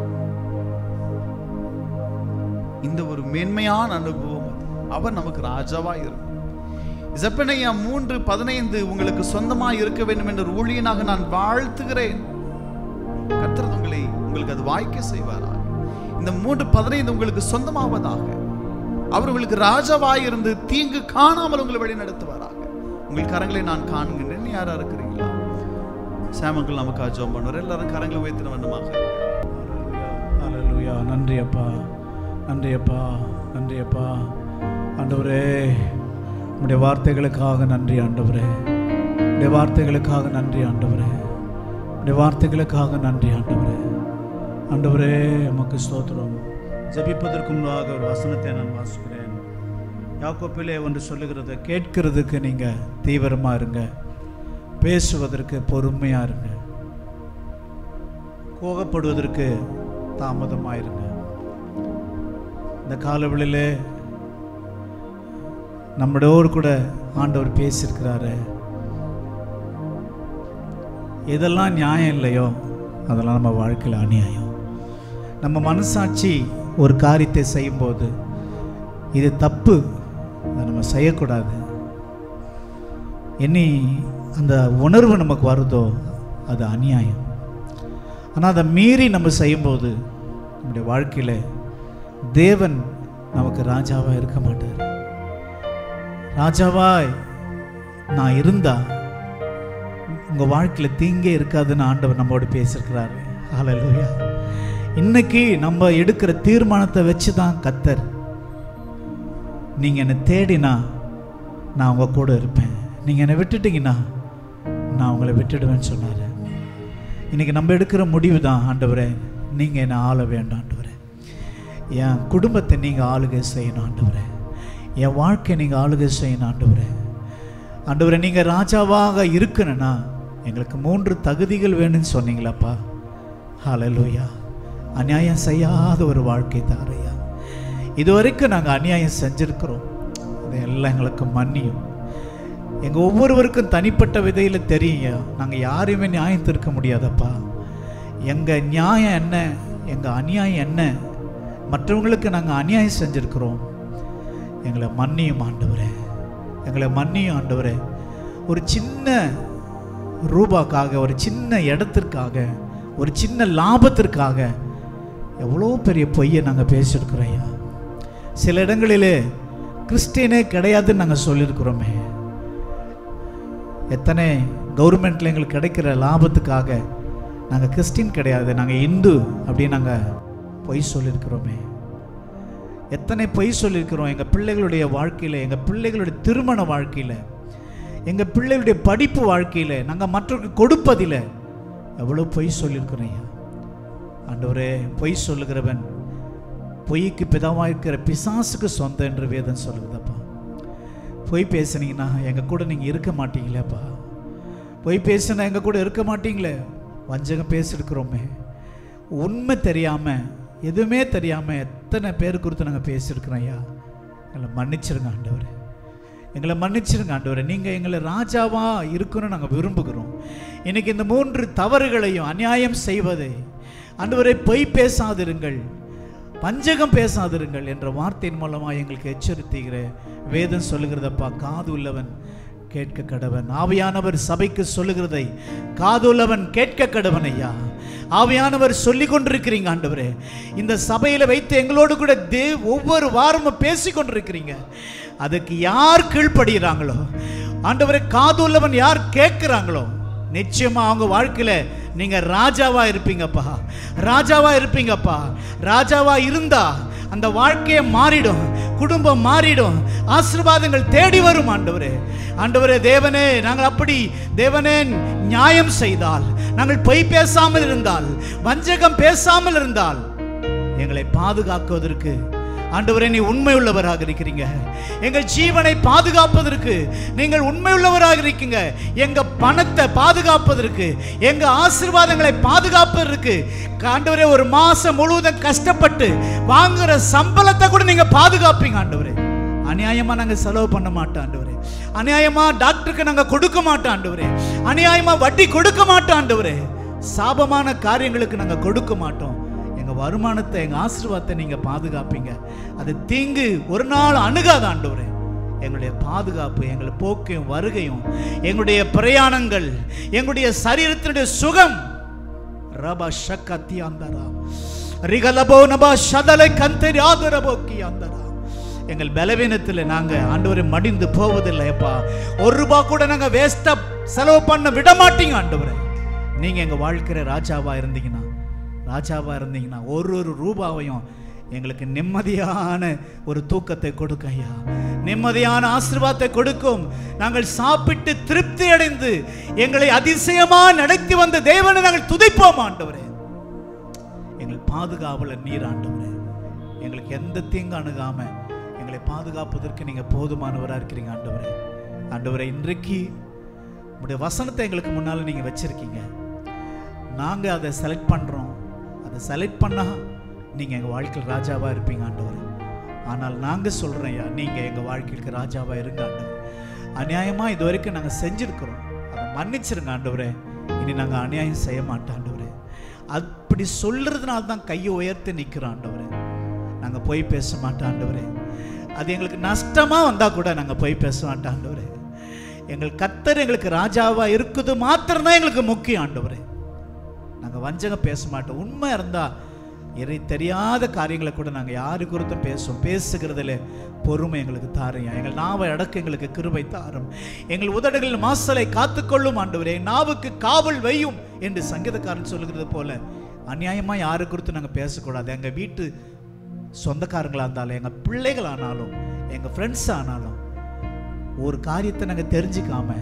இந்த ஒரு மேன்மையான அனுபவம் அது. அவர் நமக்கு ராஜாவா இருக்கும் ஜெப்பனையா மூன்று பதினைந்து உங்களுக்கு சொந்தமாய் இருக்க வேண்டும் என்ற ஒரு ஊழியனாக நான் வாழ்த்துகிறேன் கர்த்தர் உங்களை உங்களுக்கு அது வாய்க்க செய்வாரா இந்த மூன்று பதினைந்து உங்களுக்கு சொந்தமாவதாக அவர் உங்களுக்கு ராஜாவாய் இருந்து தீங்கு காணாமல் உங்களை வழி நடத்துவாராக உங்கள் கரங்களை நான் காண்கின்றேன் யாரா இருக்கிறீங்களா சாமங்கள் நமக்கு ஜோம் பண்ணுவார் எல்லாரும் கரங்களை உயர்த்தின வண்ணமாக ஹalleluya நன்றி அப்பா நன்றி அப்பா நன்றி அப்பா ஆண்டவரே உம்முடைய வார்த்தைகளுக்காக நன்றி ஆண்டவரே உம்முடைய வார்த்தைகளுக்காக நன்றி ஆண்டவரே உம்முடைய வார்த்தைகளுக்காக நன்றி ஆண்டவரே ஆண்டவரே உமக்கு ஸ்தோத்திரம் ஜெபிப்பதற்கு முன்பாக ஒரு வசனத்தை நான் வாசிக்கிறேன் யாக்கோப்பிலே ஒன்று சொல்லுகிறது கேட்கிறதுக்கு நீங்க தீவிரமா இருங்க பேசுவதற்கு பொறுமையா இருங்க கோபப்படுவதற்கு தாமதமாயிருங்க இந்த காலவெளியிலே நம்மளோடு கூட ஆண்டவர் பேசியிருக்கிறாரு எதெல்லாம் நியாயம் இல்லையோ அதெல்லாம் நம்ம வாழ்க்கையில் அநியாயம் நம்ம மனசாட்சி ஒரு காரியத்தை செய்யும்போது இது தப்பு அதை நம்ம செய்யக்கூடாது இனி அந்த உணர்வு நமக்கு வருதோ அது அநியாயம் ஆனால் அதை மீறி நம்ம செய்யும்போது நம்முடைய வாழ்க்கையில் தேவன் நமக்கு ராஜாவாக இருக்க மாட்டார் ராஜாவாய் நான் இருந்தா உங்கள் வாழ்க்கையில் தீங்கே இருக்காதுன்னு ஆண்டவர் நம்மோடு பேசியிருக்கிறாரு ஹalleluya இன்னைக்கு நம்ம எடுக்கிற தீர்மானத்தை வச்சு தான் கத்தர் நீங்கள் என்னை தேடினா நான் உங்கள் கூட இருப்பேன் நீங்கள் என்னை விட்டுட்டீங்கன்னா நான் உங்களை விட்டுடுவேன்னு சொன்னார் இன்னைக்கு நம்ம எடுக்கிற முடிவு தான் ஆண்டவரே நீங்கள் என்னை ஆள வேண்டாம் ஆண்டவரே என் குடும்பத்தை நீங்கள் ஆளுகை செய்யணும் ஆண்டவரே என் வாழ்க்கை நீங்கள் ஆளுகை செய்யணும் ஆண்டவரே ஆண்டவரே நீங்கள் ராஜாவாக இருக்கணும்னா எங்களுக்கு மூன்று தகுதிகள் வேணும்னு சொன்னீங்களாப்பா ஹalleluya அநியாயம் செய்யாத ஒரு வாழ்க்கை தாரையா இதுவரைக்கும் நாங்கள் அநியாயம் செஞ்சிருக்கிறோம் அதையெல்லாம் எங்களுக்கு மன்னியும் எங்கள் ஒவ்வொருவருக்கும் தனிப்பட்ட விதையில் தெரியும் நாங்கள் யாரையுமே நியாயம் தீர்க்க முடியாதப்பா எங்கள் நியாயம் என்ன எங்கள் அநியாயம் என்ன மற்றவங்களுக்கு நாங்கள் அநியாயம் செஞ்சுருக்கிறோம் எங்களை மன்னியும் ஆண்டவரே எங்களை மன்னியும் ஆண்டவரே ஒரு சின்ன ரூபாக்காக ஒரு சின்ன இடத்திற்காக ஒரு சின்ன லாபத்திற்காக எவ்வளோ பெரிய பொய்யை நாங்கள் பேசியிருக்கிறோம் ஐயா சில இடங்களிலே கிறிஸ்டியனே கிடையாதுன்னு நாங்கள் சொல்லியிருக்கிறோமே எத்தனை கவர்மெண்ட்டில் எங்களுக்கு கிடைக்கிற லாபத்துக்காக நாங்கள் கிறிஸ்டின் கிடையாது நாங்கள் இந்து அப்படின்னு நாங்கள் பொய் சொல்லியிருக்கிறோமே எத்தனை பொய் சொல்லியிருக்கிறோம் எங்கள் பிள்ளைகளுடைய வாழ்க்கையில் எங்கள் பிள்ளைகளுடைய திருமண வாழ்க்கையில் எங்கள் பிள்ளைகளுடைய படிப்பு வாழ்க்கையில் நாங்கள் மற்றவர்களுக்கு கொடுப்பதில் எவ்வளோ பொய் சொல்லியிருக்கிறோம் ஐயா ஆண்டவரே பொய் சொல்லுகிறவன் பொய்க்கு பிதாவாக இருக்கிற பிசாசுக்கு சொந்தம் என்று வேதம் சொல்லுதப்பா பொய் பேசுனீங்கன்னா எங்கள் கூட நீங்கள் இருக்க மாட்டீங்களேப்பா பொய் பேசுனா எங்கள் கூட இருக்க மாட்டீங்களே வஞ்சகம் பேசியிருக்கிறோமே உண்மை தெரியாமல் எதுவுமே தெரியாமல் எத்தனை பேர் குறித்து நாங்கள் பேசியிருக்கிறோம் ஐயா எங்களை மன்னிச்சிருங்க ஆண்டவரே எங்களை மன்னிச்சிருங்க ஆண்டவரே நீங்கள் எங்களை ராஜாவாக இருக்கணும்னு நாங்கள் விரும்புகிறோம் இன்னைக்கு இந்த மூன்று தவறுகளையும் அநியாயம் செய்வதை ஆண்டவரை பொய் பேசாதிருங்கள் பஞ்சகம் பேசாதிருங்கள் என்ற வார்த்தையின் மூலமாக எங்களுக்கு எச்சரித்துகிற வேதம் சொல்லுகிறதப்பா காது உள்ளவன் கேட்க கடவன் ஆவியானவர் சபைக்கு சொல்லுகிறதை காதுள்ளவன் கேட்க கடவன் ஐயா ஆவியானவர் சொல்லி கொண்டிருக்கிறீங்க ஆண்டவரே இந்த சபையில் வைத்து எங்களோடு கூட தேவ் ஒவ்வொரு வாரமும் பேசி கொண்டிருக்கிறீங்க அதுக்கு யார் கீழ்ப்படுகிறாங்களோ ஆண்டவரே காது உள்ளவன் யார் கேட்கிறாங்களோ நிச்சயமா அவங்க வாழ்க்கையில நீங்க ராஜாவா இருப்பீங்கப்பா ராஜாவா இருப்பீங்கப்பா ராஜாவா இருந்தா அந்த வாழ்க்கையை மாறிடும் குடும்பம் மாறிடும் ஆசீர்வாதங்கள் தேடி வரும் ஆண்டவரே ஆண்டவரே தேவனே நாங்கள் அப்படி தேவனே நியாயம் செய்தால் நாங்கள் பொய் பேசாமல் இருந்தால் வஞ்சகம் பேசாமல் இருந்தால் எங்களை பாதுகாக்குவதற்கு ஆண்டவரே நீ உண்மை உள்ளவராக இருக்கிறீங்க எங்கள் ஜீவனை பாதுகாப்பதற்கு நீங்கள் உண்மை உள்ளவராக இருக்கீங்க எங்க பணத்தை பாதுகாப்பதற்கு எங்க ஆசீர்வாதங்களை பாதுகாப்பதற்கு ஆண்டவரே ஒரு மாசம் முழுவதும் கஷ்டப்பட்டு வாங்குற சம்பளத்தை கூட நீங்க பாதுகாப்பீங்க ஆண்டவரே அநியாயமா நாங்க செலவு பண்ண மாட்டோம் ஆண்டவரே அநியாயமா டாக்டருக்கு நாங்க கொடுக்க மாட்டோம் ஆண்டவரே அநியாயமா வட்டி கொடுக்க மாட்டோம் ஆண்டவரே சாபமான காரியங்களுக்கு நாங்க கொடுக்க மாட்டோம் எங்க வருமானத்தை எங்க ஆசீர்வாதத்தை நீங்க பாதுகாப்பீங்க அது தீங்கு ஒரு நாள் அணுகாத ஆண்டவரே எங்களுடைய பாதுகாப்பு எங்களுடைய போக்கையும் வருகையும் எங்களுடைய பிரயாணங்கள் எங்களுடைய சரீரத்தினுடைய சுகம் ரபா ஷக்கத்தி அந்தரா ரிகலபோ நபா ஷதலை கந்தரி ஆதரபோக்கி அந்தரா எங்கள் பலவீனத்தில் நாங்க ஆண்டவரை மடிந்து போவதில்லை அப்பா ஒரு ரூபா கூட நாங்க வேஸ்டா செலவு பண்ண விட மாட்டீங்க ஆண்டவரே நீங்க எங்க வாழ்க்கிற ராஜாவா இருந்தீங்கன்னா ராஜாவா இருந்தீங்கன்னா ஒரு ஒரு ரூபாவையும் எங்களுக்கு நிம்மதியான ஒரு தூக்கத்தை கொடுக்கும் ஐயா நிம்மதியான ஆசீர்வாதத்தை கொடுக்கும் நாங்கள் சாப்பிட்டு திருப்தி அடைந்து எங்களை அதிசயமா நடத்தி வந்த தேவனை நாங்கள் துதிப்போம் ஆண்டவரே எங்கள் பாதுகாவலர் நீர் ஆண்டவரே எங்களுக்கு எந்த தீங்கு அணுகாம எங்களை பாதுகாப்பதற்கு நீங்க போதுமானவரா இருக்கிறீங்க ஆண்டவரே ஆண்டவரே இன்றைக்கு உங்களுடைய வசனத்தை எங்களுக்கு முன்னால நீங்க வச்சிருக்கீங்க நாங்க அதை செலக்ட் பண்றோம் அதை செலக்ட் பண்ணா நீங்க எங்க வாழ்க்கையில் ராஜாவா இருப்பீங்க ஆண்டவரே ஆனால் நாங்க சொல்றோம் ஐயா நீங்க எங்க வாழ்க்கைக்கு ராஜாவா இருங்க ஆண்டவர் அநியாயமா இது வரைக்கும் நாங்க செஞ்சிருக்கிறோம் அதை மன்னிச்சிருங்க ஆண்டவரே இனி நாங்க அநியாயம் செய்ய மாட்டோம் ஆண்டவரே அப்படி சொல்றதுனால தான் கையை உயர்த்தி நிற்கிறோம் ஆண்டவரே நாங்க போய் பேச மாட்டோம் ஆண்டவரே அது எங்களுக்கு நஷ்டமா வந்தா கூட நாங்க போய் பேச மாட்டோம் ஆண்டவரே எங்கள் கத்தர் எங்களுக்கு ராஜாவா இருக்குது மாத்திரம்தான் எங்களுக்கு முக்கியம் ஆண்டவரே நாங்க வஞ்சகம் பேச மாட்டோம் உண்மை இருந்தா இறை தெரியாத காரியங்களை கூட நாங்க யாரு குறித்தும் பேசுவோம் பேசுகிறதுல பொறுமை எங்களுக்கு தாரையா எங்கள் நாவை அடக்க எங்களுக்கு கிருபை தாரும் எங்கள் உதடுகளில் மாசலை காத்துக்கொள்ளும் ஆண்டவரே என் நாவுக்கு காவல் வையும் என்று சங்கீதக்காரன் சொல்லுகிறது போல அநியாயமா யாரு குறித்து நாங்க பேசக்கூடாது எங்க வீட்டு சொந்தக்காரங்களா இருந்தாலும் எங்க பிள்ளைகள் ஆனாலும் எங்க ஃப்ரெண்ட்ஸ் ஆனாலும் ஒரு காரியத்தை நாங்க தெரிஞ்சுக்காம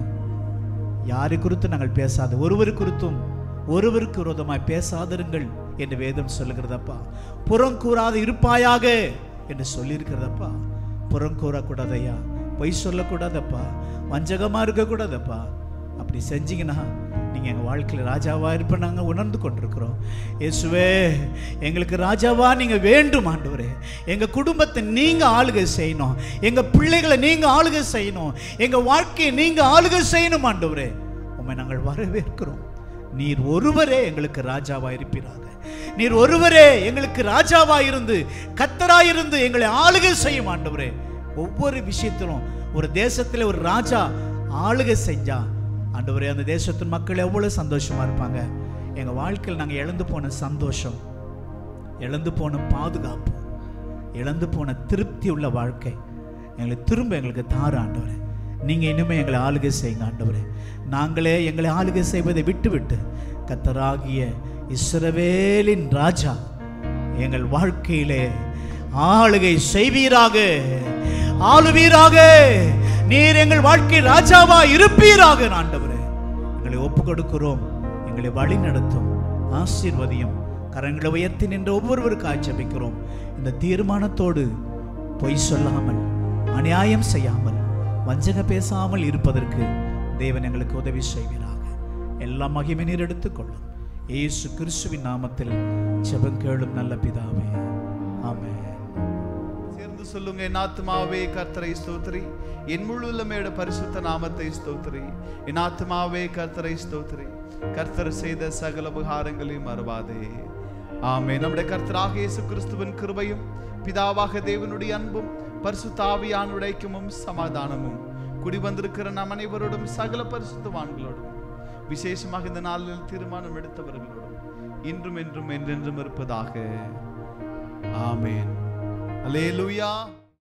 யாரை குறித்து நாங்கள் பேசாத ஒருவர் குறித்தும் ஒருவருக்கு விரோதமாய் பேசாதிருங்கள் என்று வேதம் சொல்லுகிறதப்பா புறம் கூறாது இருப்பாயாக என்று சொல்லியிருக்கிறதப்பா புறம் கூறக்கூடாதையா பொய் சொல்லக்கூடாதப்பா வஞ்சகமா இருக்கக்கூடாதப்பா அப்படி செஞ்சீங்கன்னா நீங்க எங்க வாழ்க்கையில ராஜாவா இருப்ப நாங்க உணர்ந்து கொண்டிருக்கிறோம் இயேசுவே எங்களுக்கு ராஜாவா நீங்க வேண்டும் ஆண்டவரே எங்க குடும்பத்தை நீங்க ஆளுகை செய்யணும் எங்க பிள்ளைகளை நீங்க ஆளுகை செய்யணும் எங்க வாழ்க்கையை நீங்க ஆளுகை செய்யணும் ஆண்டவரே உண்மை நாங்கள் வரவேற்கிறோம் நீர் ஒருவரே எங்களுக்கு ராஜாவா இருப்பீராக நீர் ஒருவரே எங்களுக்கு ராஜாவா இருந்து கத்தராய் இருந்து எங்களை ஆளுகை செய்யும் ஆண்டவரே ஒவ்வொரு விஷயத்திலும் ஒரு தேசத்துல ஒரு ராஜா ஆளுகை செஞ்சா ஆண்டவரே அந்த தேசத்தின் மக்கள் எவ்வளவு சந்தோஷமா இருப்பாங்க எங்க வாழ்க்கையில் நாங்க இழந்து போன சந்தோஷம் இழந்து போன பாதுகாப்பு இழந்து போன திருப்தி உள்ள வாழ்க்கை எங்களை திரும்ப எங்களுக்கு தாரு ஆண்டவரே நீங்க இனிமே எங்களை ஆளுகை செய்யுங்க ஆண்டவரே நாங்களே எங்களை ஆளுகை செய்வதை விட்டுவிட்டு கத்தராகிய இஸ்ரவேலின் ராஜா எங்கள் வாழ்க்கையிலே ஆளுகை செய்வீராக ஆளுவீராக நீர் எங்கள் வாழ்க்கை ராஜாவா இருப்பீராக ஆண்டவரே எங்களை ஒப்பு கொடுக்கிறோம் எங்களை வழி நடத்தும் ஆசீர்வதியும் கரங்களை உயர்த்தி நின்ற ஒவ்வொருவருக்கு ஆட்சேபிக்கிறோம் இந்த தீர்மானத்தோடு பொய் சொல்லாமல் அநியாயம் செய்யாமல் வஞ்சக பேசாமல் இருப்பதற்கு தேவன் எங்களுக்கு உதவி செய்வீராக எல்லா மகிமை நீர் எடுத்துக்கொள்ளும் இயேசு கிறிஸ்துவின் நாமத்தில் ஜெபம் கேளும் நல்ல பிதாவே ஆமென் சேர்ந்து சொல்லுங்க என் ஆத்மாவே கர்த்தரை ஸ்தோத்திரி என் முழு உள்ளமையோட பரிசுத்த நாமத்தை ஸ்தோத்திரி என் ஆத்மாவே கர்த்தரை ஸ்தோத்திரி கர்த்தர் செய்த சகல உபகாரங்களையும் மறவாதே ஆமே நம்முடைய கர்த்தராக இயேசு கிறிஸ்துவின் கிருபையும் பிதாவாக தேவனுடைய அன்பும் பரிசுத்த ஆவியானுடைய ஐக்கியமும் சமாதானமும் குடி வந்திருக்கிற நம் அனைவரோடும் சகல பரிசுத்தவான்களோடும் விசேஷமாக இந்த நாளில் தீர்மானம் எடுத்தவர்களோடும் இன்றும் என்றும் என்றென்றும் இருப்பதாக ஆமென் அல்லேலூயா